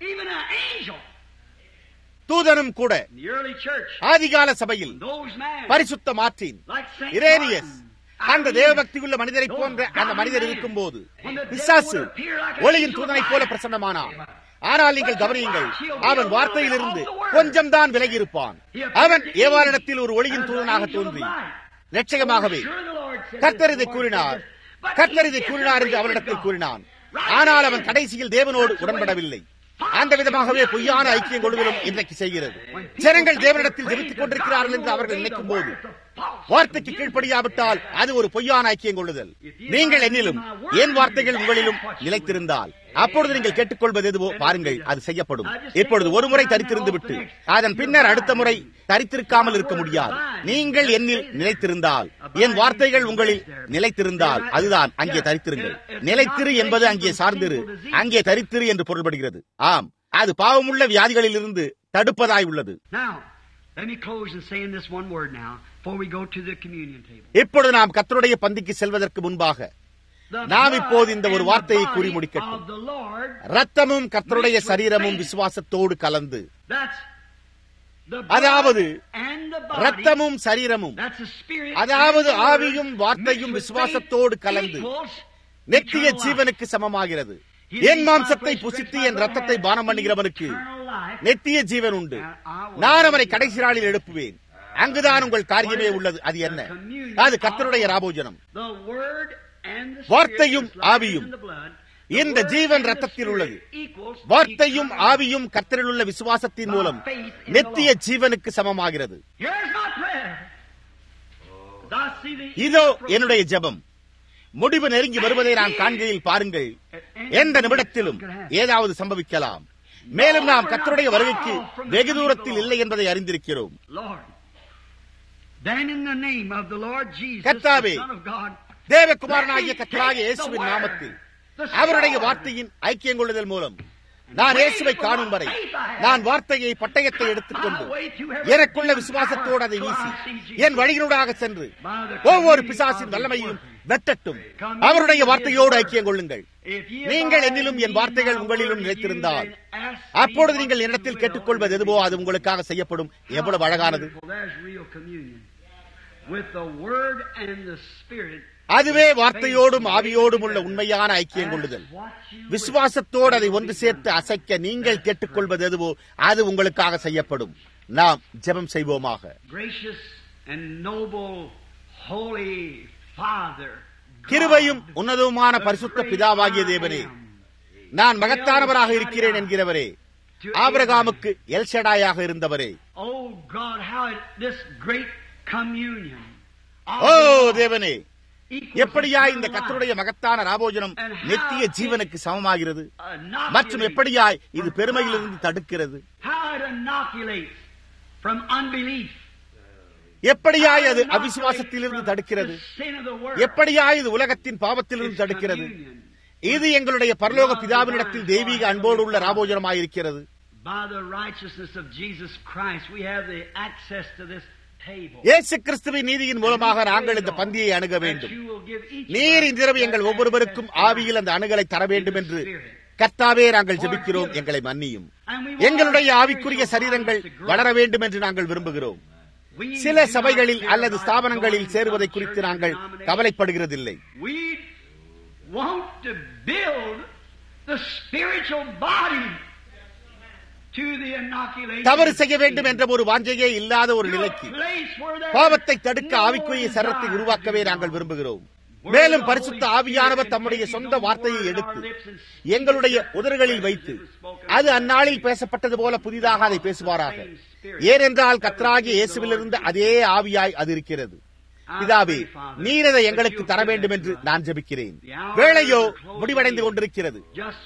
தூதனும் கூட ஆதிகால சபையில் பரிசுத்த மாற்றின் இரேனியஸ் அந்த தேவபக்தியுள்ள மனிதரை போன்ற அந்த மனிதர் இருக்கும் போது பிசாசு ஒளியின் தூதனை போல பிரசன்னமானான் ஆனால் நீங்கள் கவனியுங்கள் அவன் வார்த்தையிலிருந்து கொஞ்சம் தான் விலகி இருப்பான் அவன் ஏவாளிடத்தில் ஒரு ஒளியின் தூதனாக தோன்றி நிச்சயமாகவே கர்த்தர் இதை கூறினார் கர்த்தர் இதை கூறினார் என்று அவனிடத்தில் கூறினான் ஆனால் அவன் கடைசியில் தேவனோடு உடன்படவில்லை அந்த விதமாகவே பொய்யான ஐக்கியம் கொள்வதும் இன்றைக்கு செய்கிறது ஜனங்கள் தேவனிடத்தில் ஜெபித்துக் கொண்டிருக்கிறார்கள் என்று அவர்கள் நினைக்கும் போது வார்த்தைக்கு கீழ்ப்படியாவிட்டால் அது ஒரு பொய்யான ஐக்கியம் கொள்ளுதல் நீங்கள் என்னிலும் என் வார்த்தைகள் உங்களிலும் நிலைத்திருந்தால் அப்பொழுது நீங்கள் கேட்டுக்கொள்வது எதுவோ பாருங்கள் அது செய்யப்படும் இப்பொழுது ஒரு முறை தரித்திருந்து விட்டு அதன் பின்னர் அடுத்த முறை தரித்திருக்காமல் இருக்க முடியாது நீங்கள் என்னில் நிலைத்திருந்தால் என் வார்த்தைகள் உங்களில் நிலைத்திருந்தால் அதுதான் அங்கே தரித்திருங்கள் நிலைத்திரு என்பது அங்கே சார்ந்திரு அங்கே தரித்திரு என்று பொருள்படுகிறது ஆம் அது பாவமுள்ள வியாதிகளில் இருந்து தடுப்பதாய் உள்ளது Let me close and say in this one word now, before we go to the communion table. இப்பொழுது நாம் கத்தருடைய பந்திக்கு செல்வதற்கு முன்பாக நாம் இப்போது இந்த ஒரு வார்த்தையை கூறி முடிக்கட்டும் ரத்தமும் கத்தருடைய சரீரமும் விசுவாசத்தோடு கலந்து அதாவது ரத்தமும் சரீரமும் அதாவது ஆவியும் வார்த்தையும் விசுவாசத்தோடு கலந்து நெத்திய ஜீவனுக்கு சமமாகிறது என் மாம்சத்தை புசித்து என் ரத்தத்தை பானம் பண்ணுகிறவனுக்கு நெத்திய ஜீவன் உண்டு நான் அவனை கடைசி நாளில் எழுப்புவேன் அங்குதான் உங்கள் காரியமே உள்ளது அது என்ன அது கத்தருடைய ராபோஜனம் வார்த்தையும் ஆவியும் இந்த ஜீவன் ரத்தத்தில் உள்ளது வார்த்தையும் ஆவியும் கத்தரில் உள்ள விசுவாசத்தின் மூலம் நெத்திய ஜீவனுக்கு சமமாகிறது இதோ என்னுடைய ஜெபம் முடிவு நெருங்கி வருவதை நான் காண்கையில் பாருங்கள் எந்த நிமிடத்திலும் ஏதாவது சம்பவிக்கலாம் மேலும் நாம் கத்தருடைய வருகைக்கு வெகு தூரத்தில் இல்லை என்பதை அறிந்திருக்கிறோம் கத்தாவே தேவகுமாரனாகிய கத்தராகிய இயேசுவின் நாமத்தில் அவருடைய வார்த்தையின் ஐக்கியம் கொள்ளுதல் மூலம் நான் இயேசுவை காணும் வரை நான் வார்த்தையை பட்டயத்தை எடுத்துக்கொண்டு எனக்குள்ள விசுவாசத்தோடு அதை வீசி என் வழிகளூடாக சென்று ஒவ்வொரு பிசாசின் வல்லமையும் வெட்டட்டும் அவருடைய வார்த்தையோடு ஐக்கியம் கொள்ளுங்கள் நீங்கள் என்னிலும் என் வார்த்தைகள் உங்களிலும் நிலைத்திருந்தால் அப்பொழுது நீங்கள் என்னிடத்தில் கேட்டுக்கொள்வது எதுவோ அது உங்களுக்காக செய்யப்படும் எவ்வளவு அழகானது அதுவே வார்த்தையோடும் ஆவியோடும் உள்ள உண்மையான ஐக்கியம் கொள்ளுதல் விசுவாசத்தோடு அதை ஒன்று சேர்த்து அசைக்க நீங்கள் கேட்டுக்கொள்வது எதுவோ அது உங்களுக்காக செய்யப்படும் நாம் ஜெபம் செய்வோமாக கிருபையும் உன்னதவுமான பரிசுத்த பிதாவாகிய தேவனே நான் மகத்தானவராக இருக்கிறேன் என்கிறவரே ஆபிரகாமுக்கு எல்ஷடாயாக இருந்தவரே ஓ தேவனே எப்படியா இந்த கத்தருடைய மகத்தான ராபோஜனம் நெத்திய ஜீவனுக்கு சமமாகிறது மற்றும் எப்படியாய் இது பெருமையிலிருந்து தடுக்கிறது எப்படியாய் அது அவிசுவாசத்திலிருந்து தடுக்கிறது எப்படியாய் இது உலகத்தின் பாவத்திலிருந்து தடுக்கிறது இது எங்களுடைய பரலோக பிதாவினிடத்தில் தெய்வீக அன்போடு உள்ள ராபோஜனமாயிருக்கிறது இயேசு கிறிஸ்துவின் நீதியின் மூலமாக நாங்கள் இந்த பந்தியை அணுக வேண்டும் நீர் இன்றிரவு எங்கள் ஒவ்வொருவருக்கும் ஆவியில் அந்த அணுகலை தர வேண்டும் என்று கர்த்தாவே நாங்கள் ஜெபிக்கிறோம் எங்களை மன்னியும் எங்களுடைய ஆவிக்குரிய சரீரங்கள் வளர வேண்டும் என்று நாங்கள் விரும்புகிறோம் சில சபைகளில் அல்லது ஸ்தாபனங்களில் சேருவதை குறித்து நாங்கள் கவலைப்படுகிறதில்லை We want to build the spiritual body to the inoculation. தவறு செய்ய வேண்டும் என்ற ஒரு வாஞ்சையே இல்லாத ஒரு To a நிலைக்கு place where there பாவத்தை is தடுக்க no ஆவிக்குரிய சரத்தை desire உருவாக்கவே to be நாங்கள் done. விரும்புகிறோம் மேலும் பரிசுத்த ஆவியானவர் தம்முடைய சொந்த வார்த்தையை எடுத்து எங்களுடைய உதடுகளில் வைத்து அது அந்நாளில் பேசப்பட்டது போல புதிதாக அதை பேசுவாராக ஏனென்றால் கத்ராகிய இயேசுவிலிருந்து அதே ஆவியாய் அது இருக்கிறது பிதாவே நீர் அதை எங்களுக்கு தர வேண்டும் என்று நான் ஜெபிக்கிறேன் வேளையோ முடிவடைந்து கொண்டிருக்கிறது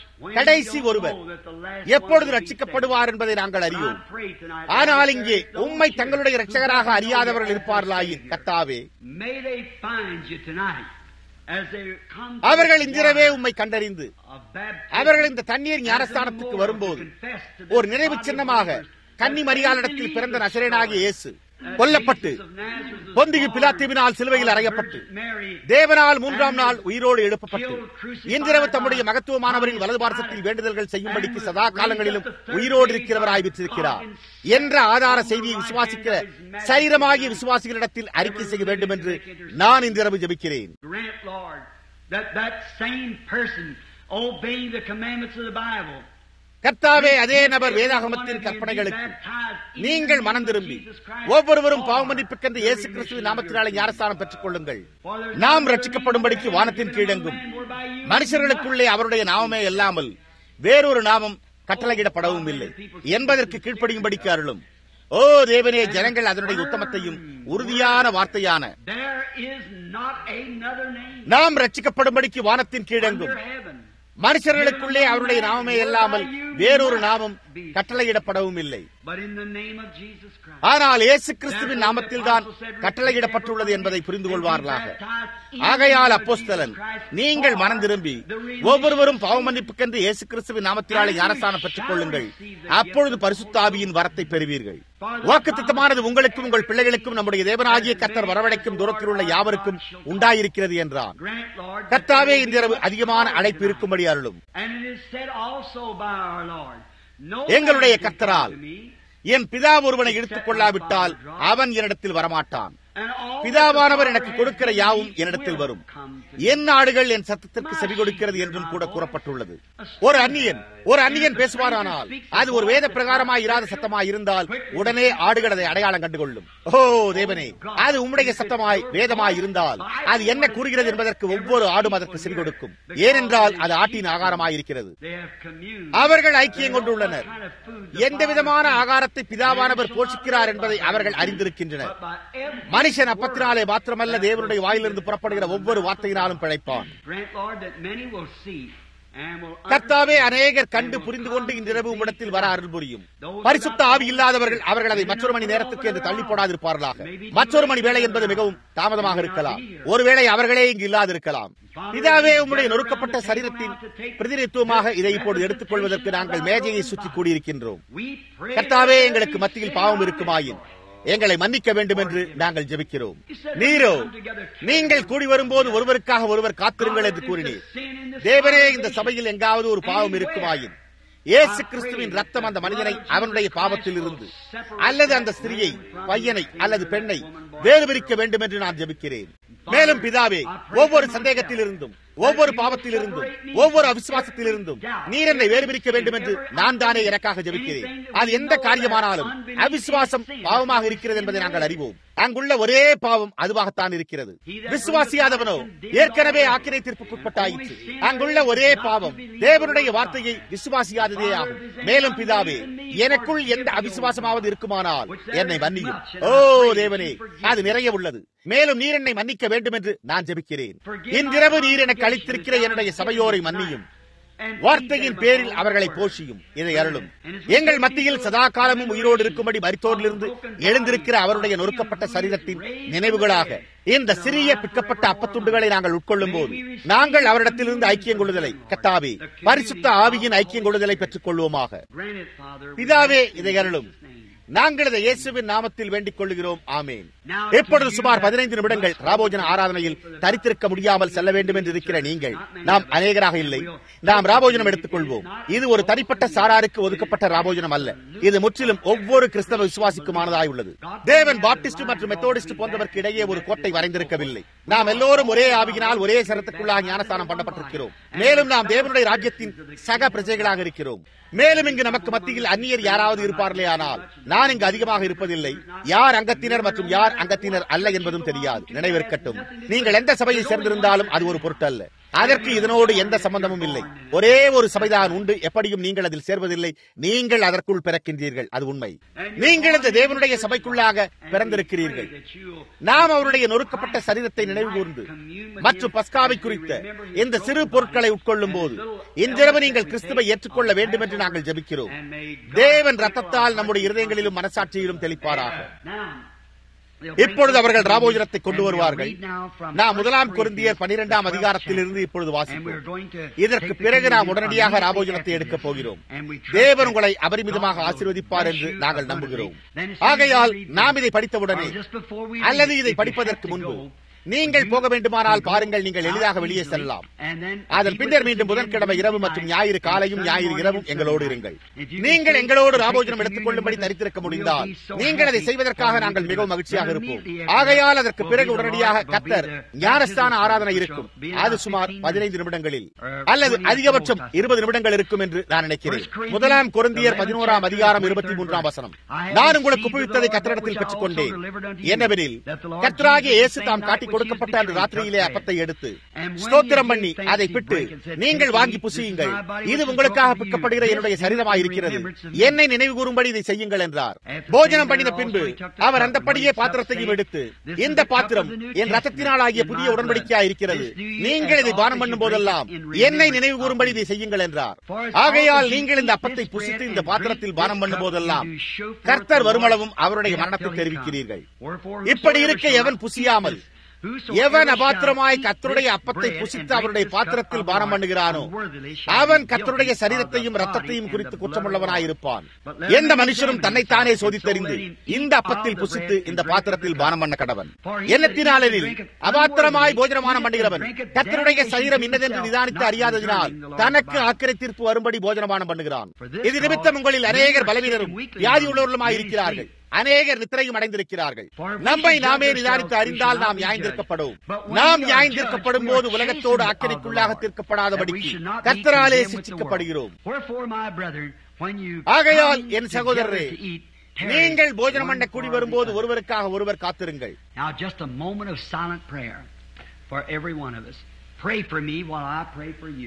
கடைசி ஒருவர் எப்பொழுது ரட்சிக்கப்படுவார் என்பதை நாங்கள் அறியோம் ஆனால் இங்கே உம்மை தங்களுடைய இரட்சகராக அறியாதவர்கள் இருப்பார்களாயின் கத்தாவே May they find you tonight as they come to அவர்கள் the இன்றிரவே water உம்மை கண்டறிந்து of baptism. அவர்கள் இந்த தண்ணீர் ஞானஸ்தானத்துக்கு வரும்போது ஒரு நினைவு சின்னமாக கன்னி மரியாளிடத்தில் பிறந்த நசரேனாகிய இயேசு கொல்லப்பட்டு பொந்திகு பிலாத்தீவினால் சிலுவையில் அறையப்பட்டு தேவனால் மூன்றாம் நாள் உயிரோடு எழுப்பப்பட்டு இன்றிரவு தம்முடைய மகத்துவமானவரின் வலது பாரசத்தில் வேண்டுதல்கள் செய்யும்படிக்கு சதா காலங்களிலும் உயிரோடு இருக்கிறவராய் விற்றிருக்கிறார் என்ற ஆதார செய்தியை விசுவாசிக்கிற சரீரமாகிய விசுவாசிகளிடத்தில் அறிக்கை செய்ய வேண்டும் என்று நான் இன்றிரவு ஜெபிக்கிறேன் Grant, Lord, that that same person obeying the commandments of the Bible. கர்த்தாவே அதே நபர் வேதாகமத்தின் கற்பனைகளுக்கு நீங்கள் மனம் திரும்பி ஒவ்வொருவரும் பாவமன்னிப்புக்கென்று இயேசு கிறிஸ்துவின் நாமத்தினாலே ஞானஸ்தானம் பெற்றுக் கொள்ளுங்கள் நாம் ரட்சிக்கப்படும்படிக்கு வானத்தின் கீழெங்கும் மனுஷர்களுக்குள்ளே அவருடைய நாமமே இல்லாமல் வேறொரு நாமம் கட்டளையிடப்படவும் இல்லை என்பதற்கு கீழ்ப்படியும்படிக்கு அருளும் ஓ தேவனே ஜனங்கள் அதனுடைய உத்தமத்தையும் உறுதியான வார்த்தையான There is not another name நாம் ரட்சிக்கப்படும்படிக்கு வானத்தின் கீழெங்கும் under heaven. மனுஷர்களுக்குள்ளே அவருடைய நாமமே இல்லாமல் வேறொரு நாமம் கட்டளையிடப்படவும் இல்லை But in the name of Jesus Christ. ஆனால் இயேசு கிறிஸ்துவின் நாமத்தில் தான் கட்டளையிடப்பட்டுள்ளது என்பதை புரிந்து கொள்வார்களாக ஆகையால் அப்போஸ்தலன் நீங்கள் மனம் திரும்பி ஒவ்வொருவரும் பாவமன்னிப்புக்கென்று இயேசு கிறிஸ்துவின் நாமத்தினாலே ஞானஸ்தானம் பெற்றுக் கொள்ளுங்கள் அப்பொழுது பரிசுத்த ஆவியின் வரத்தை பெறுவீர்கள் வாக்குத்தத்தமானது உங்களுக்கும் உங்கள் பிள்ளைகளுக்கும் நம்முடைய தேவனாகிய கர்த்தர் வரவழைக்கும் தூரத்தில் உள்ள யாவருக்கும் உண்டாயிருக்கிறது என்றான் Grant, Lord, கர்த்தாவே இந்த இரவு அதிகமான அழைப்பு இருக்கும்படி அருளும் And it is said also by our Lord, no எங்களுடைய man can கர்த்தரால் come to me, என் பிதா ஒருவனை எடுத்துக் கொள்ளாவிட்டால் அவன் என்னிடத்தில் வரமாட்டான் and all பிதாவானவர் that the எனக்கு Father கொடுக்கிற has யாவும் given me என்னிடத்தில் will வரும் come to me. என் ஆடுகள் என் சத்தத்திற்கு செவி கொடுக்கிறது என்றும் கூட கூறப்பட்டுள்ளது ஒரு அந்நியன் ஒரு அந்நியன் பேசுவாரானால் அது ஒரு வேத பிரகாரமாய் இராத சத்தமாய் இருந்தால் உடனே ஆடுகள் அதை அடையாளம் கண்டுகொள்ளும் ஓ தேவனே அது உம்முடைய சத்தமாய் வேதமாய் இருந்தால் அது என்ன கூறுகிறது என்பதற்கு ஒவ்வொரு ஆடும் அதற்கு செவி கொடுக்கும் ஏனென்றால் அது ஆட்டின் ஆகாரமாய் இருக்கிறது They have communed. அவர்கள் ஐக்கியம் கொண்டுள்ளனர் What kind of food the எந்த விதமான ஆகாரத்தை பிதாவானவர் போஷிக்கிறார் என்பதை அவர்கள் அறிந்திருக்கின்றனர் But by every மனுஷன் அப்பத்தினாலே மாத்திரமல்ல தேவனுடைய வாயிலிருந்து புறப்படுகிற ஒவ்வொரு வார்த்தையினாலும் பிழைப்பான் Grant, Lord, that many will see and will கர்த்தாவே understand அநேகர் கண்டு and will புரிந்து come கொண்டு to இன்றிரவு thee உம்மிடத்தில் வர அருள் புரியும் Those பரிசுத்த without ஆவி இல்லாதவர்கள் அவர்கள் அதை மற்றொரு மணி நேரத்துக்கு என்று தள்ளி போடாதிருப்பார்களாக மற்றொரு மணி வேலை என்பது மிகவும் தாமதமாக இருக்கலாம் ஒருவேளை அவர்களே இங்கு இல்லாதிருக்கலாம் பிதாவே உம்முடைய நொறுக்கப்பட்ட சரீரத்தின் பிரதிநிதித்துவமாக இதை இப்பொழுது எடுத்துக் கொள்வதற்கு நாங்கள் மேஜையை சுற்றி கூடியிருக்கின்றோம் We pray கர்த்தாவே that எங்களுக்கு every மத்தியில் sin பாவம் in இருக்குமாயின் our எங்களை மன்னிக்க வேண்டும் என்று நாங்கள் ஜெபிக்கிறோம் நீரோ நீங்கள் கூடி வரும்போது ஒருவருக்காக ஒருவர் காத்திருங்கள் என்று கூறினீர் தேவரே இந்த சபையில் எங்காவது ஒரு பாவம் இருக்குமாயின் இயேசு கிறிஸ்துவின் ரத்தம் அந்த மனிதனை அவனுடைய பாவத்தில் இருந்து அல்லது அந்த ஸ்திரியை பையனை அல்லது பெண்ணை வேறு பிரிக்க வேண்டும் என்று நான் ஜெபிக்கிறேன் மேலும் பிதாவே ஒவ்வொரு சந்தேகத்தில் இருந்தும் ஒவ்வொரு பாவத்தில் இருந்தும் ஒவ்வொரு அவிசுவாசத்தில் இருந்தும் நீர் என்னை வேறு பிரிக்க வேண்டும் என்று நான் தானே எனக்காக ஜெபிக்கிறேன் அது எந்த காரியமானாலும் அவிசுவாசம் பாவமாக இருக்கிறது என்பதை நாங்கள் அறிவோம் அங்குள்ள ஒரே பாவம் அதுவாகத்தான் இருக்கிறது விசுவாசியாதவனோ ஏற்கனவே ஆக்கினை தீர்ப்புக்குட்பட்டாயிற்று அங்குள்ள ஒரே பாவம் தேவனுடைய வார்த்தையை விசுவாசியாததே ஆகும் மேலும் பிதாவே எனக்குள் எந்த அவிசுவாசமாவது இருக்குமானால் என்னை மன்னியும் ஓ தேவனே அது நிறைய உள்ளது மேலும் நீர் என்னை மன்னிக்க வேண்டும் என்று நான் ஜெபிக்கிறேன் இன்றிரவு நீர் எனக்கு அளித்திருக்கிற என்னுடைய சபையோரை மன்னியும் வார்த்தையின் பேரில் அவர்களை போஷியும் இதை அருளும் எங்கள் மத்தியில் சதா காலமும் உயிரோடு இருக்கும்படி மரித்தோரிலிருந்து எழுந்திருக்கிற அவருடைய நொறுக்கப்பட்ட சரீரத்தின் நினைவுகளாக இந்த சிறிய பிற்கப்பட்ட அப்பத்துண்டுகளை நாங்கள் உட்கொள்ளும் போது நாங்கள் அவரிடத்திலிருந்து ஐக்கியம் கொள்ளுதலை கத்தாவே பரிசுத்த ஆவியின் ஐக்கியம் கொள்ளுதலை பெற்றுக் கொள்வோமாக Grant it, Father. பிதாவே இதை அருளும் நாங்கள் இதை இயேசுவின் நாமத்தில் வேண்டிக் கொள்கிறோம் ஆமேன் இப்பொழுது சுமார் பதினைந்து நிமிடங்கள் ராபோஜன ஆராதனையில் தரித்திருக்க முடியாமல் செல்ல வேண்டும் என்று இருக்கிற நீங்கள் நாம் அநேகராக இல்லை நாம் ராபோஜனம் எடுத்துக் கொள்வோம் இது ஒரு தனிப்பட்ட சாராருக்கு ஒதுக்கப்பட்ட ராபோஜனம் அல்ல இது முற்றிலும் ஒவ்வொரு கிறிஸ்தவ விசுவாசிக்குமானதாய் உள்ளது தேவன் பாப்டிஸ்ட் மற்றும் மெத்தோடிஸ்ட் போன்றவருக்கு இடையே ஒரு கோட்டை வரைந்திருக்கவில்லை நாம் எல்லோரும் ஒரே ஆவியினால் ஒரே சரத்துக்குள்ளாக ஞானஸ்தானம் பண்ணப்பட்டிருக்கிறோம் மேலும் நாம் தேவனுடைய ராஜ்யத்தின் சக பிரஜைகளாக இருக்கிறோம் மேலும் இங்கு நமக்கு மத்தியில் அந்நியர் யாராவது இருப்பார்களே ஆனால் நான் இங்கு அதிகமாக இருப்பதில்லை யார் அங்கத்தினர் மற்றும் யார் அங்கத்தினர் அல்ல என்பதும் தெரியாது நினைவிருக்கட்டும் நீங்கள் எந்த சபையை சேர்ந்திருந்தாலும் அது ஒரு பொருட்டு அல்ல அதற்கு இதனோடு எந்த சம்பந்தமும் இல்லை ஒரே ஒரு சபைதான் உண்டு எப்படியும் நீங்கள் அதில் சேர்வதில்லை நீங்கள் அதற்குள் பிறக்கின்றீர்கள் அது உண்மை நீங்கள் இந்த தேவனுடைய சபைக்குள்ளாக பிறந்திருக்கிறீர்கள் நாம் அவருடைய நொறுக்கப்பட்ட சரீரத்தை நினைவு கூர்ந்து மற்றும் பஸ்காவை குறித்த இந்த சிறு பொருட்களை உட்கொள்ளும் போது இன்றிரவு நீங்கள் கிறிஸ்துவை ஏற்றுக்கொள்ள வேண்டும் என்று நாங்கள் ஜெபிக்கிறோம் தேவன் ரத்தத்தால் நம்முடைய இருதயங்களிலும் மனசாட்சியிலும் தெளிப்பாராக இப்பொழுது அவர்கள் ராபோஜனத்தை கொண்டு வருவார்கள் நாம் முதலாம் குருந்தியர் பனிரெண்டாம் அதிகாரத்தில் இருந்து இப்பொழுது வாசிப்போம் இதற்கு பிறகு நாம் உடனடியாக ராபோஜனத்தை எடுக்கப் போகிறோம் தேவன் உங்களை அபரிமிதமாக ஆசீர்வதிப்பார் என்று நாங்கள் நம்புகிறோம் ஆகையால் நாம் இதை படித்தவுடனே அல்லது இதை படிப்பதற்கு முன்பு நீங்கள் போக வேண்டுமானால் பாருங்கள் நீங்கள் எளிதாக வெளியே செல்லலாம் அதன் பின்னர் மீண்டும் புதன்கிழமை இரவு மற்றும் ஞாயிறு காலையும் ஞாயிறு இரவும் எங்களோடு இருங்கள் நீங்கள் எங்களோடு ராபோஜனம் எடுத்துக் கொள்ளும்படி தரித்திருக்க முடிந்தால் நீங்கள் அதை செய்வதற்காக நாங்கள் மிகவும் மகிழ்ச்சியாக இருப்போம் ஆகையால் அதற்கு பிறகு உடனடியாக கத்தர் ஞானஸ்தான ஆராதனை இருக்கும் அது சுமார் பதினைந்து நிமிடங்களில் அல்லது அதிகபட்சம் இருபது நிமிடங்கள் இருக்கும் என்று நான் நினைக்கிறேன் முதலாம் குருந்தியர் பதினோராம் அதிகாரம் இருபத்தி மூன்றாம் வசனம் நான் உங்களுக்கு உபயோகித்ததை கத்திரிடத்தில் பெற்றுக் கொண்டேன் என்னவெனில் கத்தராகிய இயேசு தாம் காட்டி கொடுக்கப்பட்ட அந்த ராத்திரியிலே அப்பத்தை எடுத்து ஸ்தோத்திரம் பண்ணி அதை பிட்டு நீங்கள் வாங்கி புசியுங்கள் இது உங்களுக்காக பிற்கப்படுகிற என்னுடைய சரீரமாக இருக்கிறது என்னை நினைவு கூறும்படி இதை செய்யுங்கள் என்றார் போஜனம் பண்ணின பின்பு அவர் அந்தப்படியே பாத்திரத்தையும் எடுத்து இந்த பாத்திரம் என் ரத்தத்தினால் ஆகிய புதிய உடன்படிக்கையா இருக்கிறது நீங்கள் இதை பானம் பண்ணும் போதெல்லாம் என்னை நினைவு கூறும்படி இதை செய்யுங்கள் என்றார் ஆகையால் நீங்கள் இந்த அப்பத்தை புசித்து இந்த பாத்திரத்தில் பானம் பண்ணும் போதெல்லாம் கர்த்தர் வருமளவும் அவருடைய மரணத்தை தெரிவிக்கிறீர்கள் இப்படி இருக்க எவன் புசியாமல் எவன் அபாத்திரமாய் கத்தருடைய அப்பத்தை புசித்து அவருடைய பாத்திரத்தில் பானம் பண்ணுகிறானோ அவன் கத்தருடைய சரீரத்தையும் ரத்தத்தையும் குறித்து குற்றமுள்ளவனாயிருப்பான் எந்த மனுஷனும் தன்னைத்தானே சோதித்தறிந்து இந்த அப்பத்தில் புசித்து இந்த பாத்திரத்தில் பானம் பண்ண கடவன் எண்ணத்தினாலில் அபாத்திரமாய் போஜனமானம் பண்ணுகிறவன் கத்தருடைய சரீரம் இன்னதென்று நிதானித்து அறியாததினால் தனக்கு ஆக்கிரை தீர்ப்பு வரும்படி போஜனமானம் பண்ணுகிறான் இது நிமித்தம் உங்களில் அநேகர் பலவீனரும் வியாதி உள்ளவர்களுமாய் இருக்கிறார்கள் அநேகர் நித்திரையும் அடைந்திருக்கிறார்கள் நம்மை நாமே நிதானித்து அறிந்தால் நாம் நியாயந்திருக்கப்படும் நாம் நியாயந்திருக்கப்படும் போது உலகத்தோடு அக்கறைக்குள்ளாக தீர்க்கப்படாதபடிக்கு கத்தராலே சிக்ஷிக்கப்படுகிறோம் ஆகையால் என் சகோதரரே நீங்கள் போஜனம் பண்ண கூடி வரும்போது ஒருவருக்காக ஒருவர் காத்திருங்கள் Now just a moment of silent prayer for every one of us. Pray for me while I pray for you.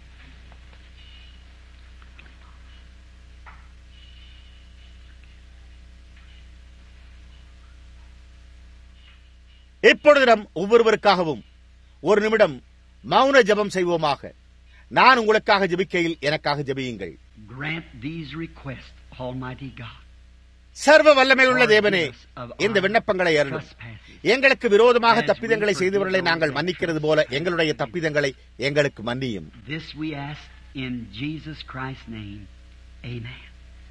இப்பொழுது நம் ஒவ்வொருவருக்காகவும் ஒரு நிமிடம் மௌன ஜெபம் செய்வோமாக நான் உங்களுக்காக ஜெபிக்கையில் எனக்காக ஜெபியுங்கள் Grant these requests, Almighty God. சர்வ வல்லமையுள்ள தேவனே இந்த விண்ணப்பங்களை அருளும் எங்களுக்கு விரோதமாக தப்பிதங்களை செய்தவர்களை நாங்கள் மன்னிக்கிறது போல எங்களுடைய தப்பிதங்களை எங்களுக்கு மன்னியும் This we ask in Jesus Christ's name. Amen.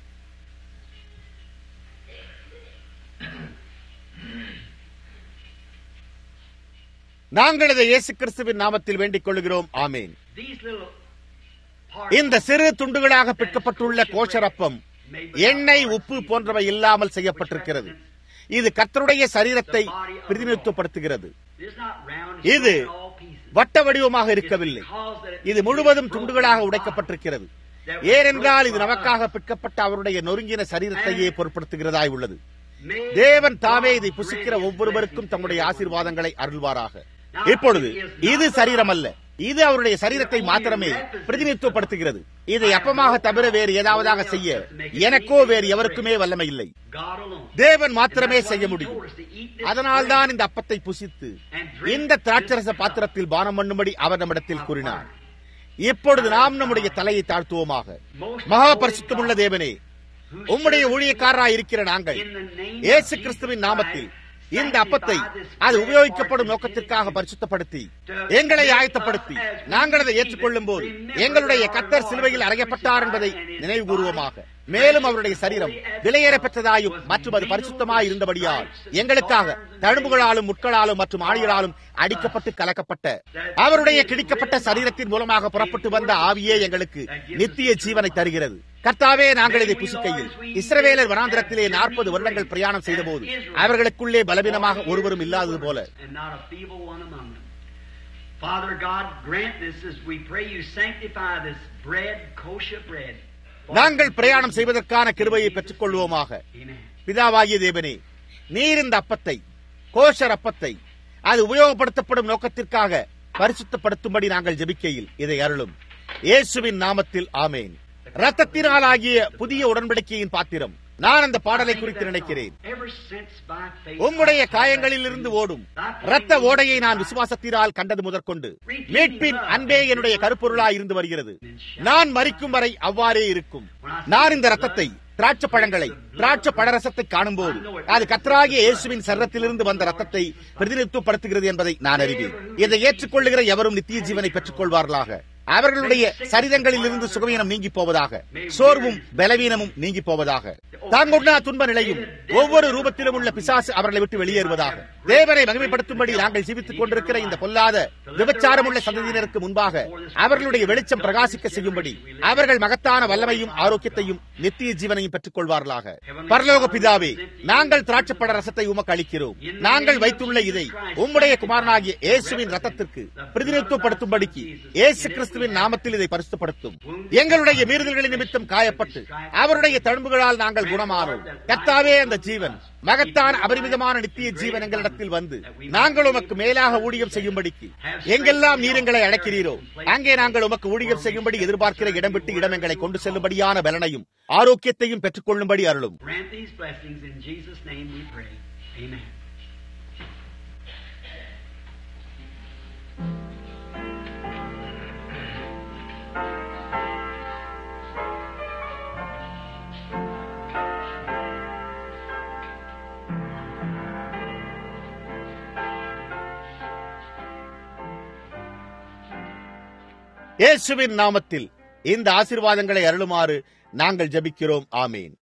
நாங்கள் இதை இயேசு கிறிஸ்துவின் நாமத்தில் வேண்டிக் கொள்கிறோம் ஆமேன் These little இந்த சிறு துண்டுகளாக பிற்கப்பட்டுள்ள கோஷரப்பம் எண்ணெய் உப்பு போன்றவை இல்லாமல் செய்யப்பட்டிருக்கிறது இது கர்த்தருடைய சரீரத்தை பிரதிநிதித்துவப்படுத்துகிறது இது வட்ட வடிவமாக இருக்கவில்லை இது முழுவதும் துண்டுகளாக உடைக்கப்பட்டிருக்கிறது ஏனென்றால் இது நமக்காக பிற்கப்பட்ட அவருடைய நொறுங்கின சரீரத்தையே பொருட்படுத்துகிறதாய் உள்ளது தேவன் தாமே இதை புசிக்கிற ஒவ்வொருவருக்கும் தம்முடைய ஆசீர்வாதங்களை அருள்வாராக இப்பொழுது இது சரீரம் அல்ல இது அவருடைய சரீரத்தை மாத்திரமே பிரதிநிதித்துவப்படுத்துகிறது இதை அப்பமாக தவிர வேறு ஏதாவதாக செய்ய எனக்கோ வேறு எவருக்குமே வல்லமை இல்லை God alone. தேவன் மாத்திரமே செய்ய முடியும் அதனால்தான் இந்த அப்பத்தை புசித்து இந்த திராட்சரச பாத்திரத்தில் பானம் பண்ணும்படி அவர் நம்மிடத்தில் கூறினார் இப்பொழுது நாம் நம்முடைய தலையை தாழ்த்துவோமாக மகா பரிசுத்தமுள்ள தேவனே உம்முடைய ஊழியக்காரராய் இருக்கிற நாங்கள் இயேசு கிறிஸ்துவின் நாமத்தில் இந்த அப்பத்தை அது உபயோகிக்கப்படும் நோக்கத்திற்காக பரிசுத்தப்படுத்தி எங்களை ஆயத்தப்படுத்தி நாங்கள் அதை ஏற்றுக்கொள்ளும் போது எங்களுடைய கத்தர் சிலுவையில் அறையப்பட்டார் என்பதை நினைவு கூறுவோமாக மேலும் அவருடைய சரீரம் விலையேற பெற்றதாயும் மற்றும் அது பரிசுத்தமாய் இருந்தபடியால் எங்களுக்காக தழும்புகளாலும் முட்களாலும் மற்றும் ஆணிகளாலும் அடிக்கப்பட்டு கலக்கப்பட்ட அவருடைய கிழிக்கப்பட்ட சரீரத்தின் மூலமாக புறப்பட்டு வந்த ஆவியே எங்களுக்கு நித்திய ஜீவனை தருகிறது கர்த்தாவே நாங்கள் இதை புசிக்கையில் இஸ்ரவேலர் வனாந்திரத்திலே நாற்பது வருடங்கள் பிரயாணம் செய்தபோது அவர்களுக்குள்ளே பலவீனமாக ஒருவரும் இல்லாதது போல and not a feeble one among them. Father God, grant this as we pray you sanctify this bread, kosher bread. நாங்கள் பிரயாணம் செய்வதற்கான கிருபையை பெற்றுக் கொள்வோமாக Amen. பிதாவாகிய தேவனே நீர் இந்த அப்பத்தை கோஷர் அப்பத்தை அது உபயோகப்படுத்தப்படும் நோக்கத்திற்காக பரிசுத்தப்படுத்தும்படி நாங்கள் ஜெபிக்கையில் இதை அருளும் இயேசுவின் நாமத்தில் ஆமேன் ரத்தத்தினால் ஆகிய புதிய உடன்படிக்கையின் பாத்திரம் நான் அந்த பாடலை குறித்து நினைக்கிறேன் Ever since by faith, உம்முடைய காயங்களில் இருந்து ஓடும் ரத்த ஓடையை நான் விசுவாசத்தினால் கண்டது முதற்கொண்டு மீட்பின் அன்பே என்னுடைய கருப்பொருளாய் இருந்து வருகிறது நான் மறிக்கும் வரை அவ்வாறே இருக்கும் நான் இந்த ரத்தத்தை திராட்சை பழங்களை திராட்சை பழரசத்தை காணும்போது அது கத்தராகிய இயேசுவின் சரத்திலிருந்து வந்த ரத்தத்தை பிரதிநிதித்துவப்படுத்துகிறது என்பதை நான் அறிவேன் இதை ஏற்றுக்கொள்ளுகிற எவரும் நித்திய ஜீவனை பெற்றுக் கொள்வார்களாக அவர்களுடைய சரீரங்களில் இருந்து சுகவீனம் நீங்கி போவதாக சோர்வும் பலவீனமும் நீங்கி போவதாக தாங்கொண்டா துன்ப நிலையும் ஒவ்வொரு ரூபத்திலும் உள்ள பிசாசு அவர்களை விட்டு வெளியேறுவதாக தேவனை மகிமைப்படுத்தும்படி நாங்கள் ஜீவித்துக் கொண்டிருக்கிற இந்த பொல்லாத விபச்சாரம் உள்ள சந்ததியினருக்கு முன்பாக அவர்களுடைய வெளிச்சம் பிரகாசிக்க செய்யும்படி அவர்கள் மகத்தான வல்லமையும் ஆரோக்கியத்தையும் நித்திய ஜீவனையும் பெற்றுக் கொள்வார்களாக பரலோக பிதாவே நாங்கள் திராட்சப்பட ரசத்தை உமக்கு அளிக்கிறோம் நாங்கள் வைத்துள்ள இதை உம்முடைய குமாரனாகிய இயேசுவின் ரத்தத்திற்கு பிரதிநிதித்துவப்படுத்தும்படிக்கு இயேசு கிறிஸ்துவின் நாமத்தில் இதை பரிசுத்தப்படுத்தும் எங்களுடைய மீறுதல்களின் நிமித்தம் காயப்பட்டு அவருடைய தழும்புகளால் நாங்கள் குணமானோம் கர்த்தாவே அந்த ஜீவன் மகத்தான அபரிமிதமான நித்திய ஜீவன் எங்களிடத்தில் வந்து நாங்கள் உமக்கு மேலாக ஊழியம் செய்யும்படிக்கு எங்கெல்லாம் நீர் எங்களை அழைக்கிறீரோ அங்கே நாங்கள் உமக்கு ஊழியம் செய்யும்படி எதிர்பார்க்கிற இடம் விட்டு இடம் எங்களை கொண்டு செல்லும்படியான பலனையும் ஆரோக்கியத்தையும் பெற்றுக்கொள்ளும்படி அருளும் grant these blessings in Jesus' name we pray. Amen. இயேசுவின் நாமத்தில் இந்த ஆசீர்வாதங்களை அருளுமாறு நாங்கள் ஜெபிக்கிறோம் ஆமீன்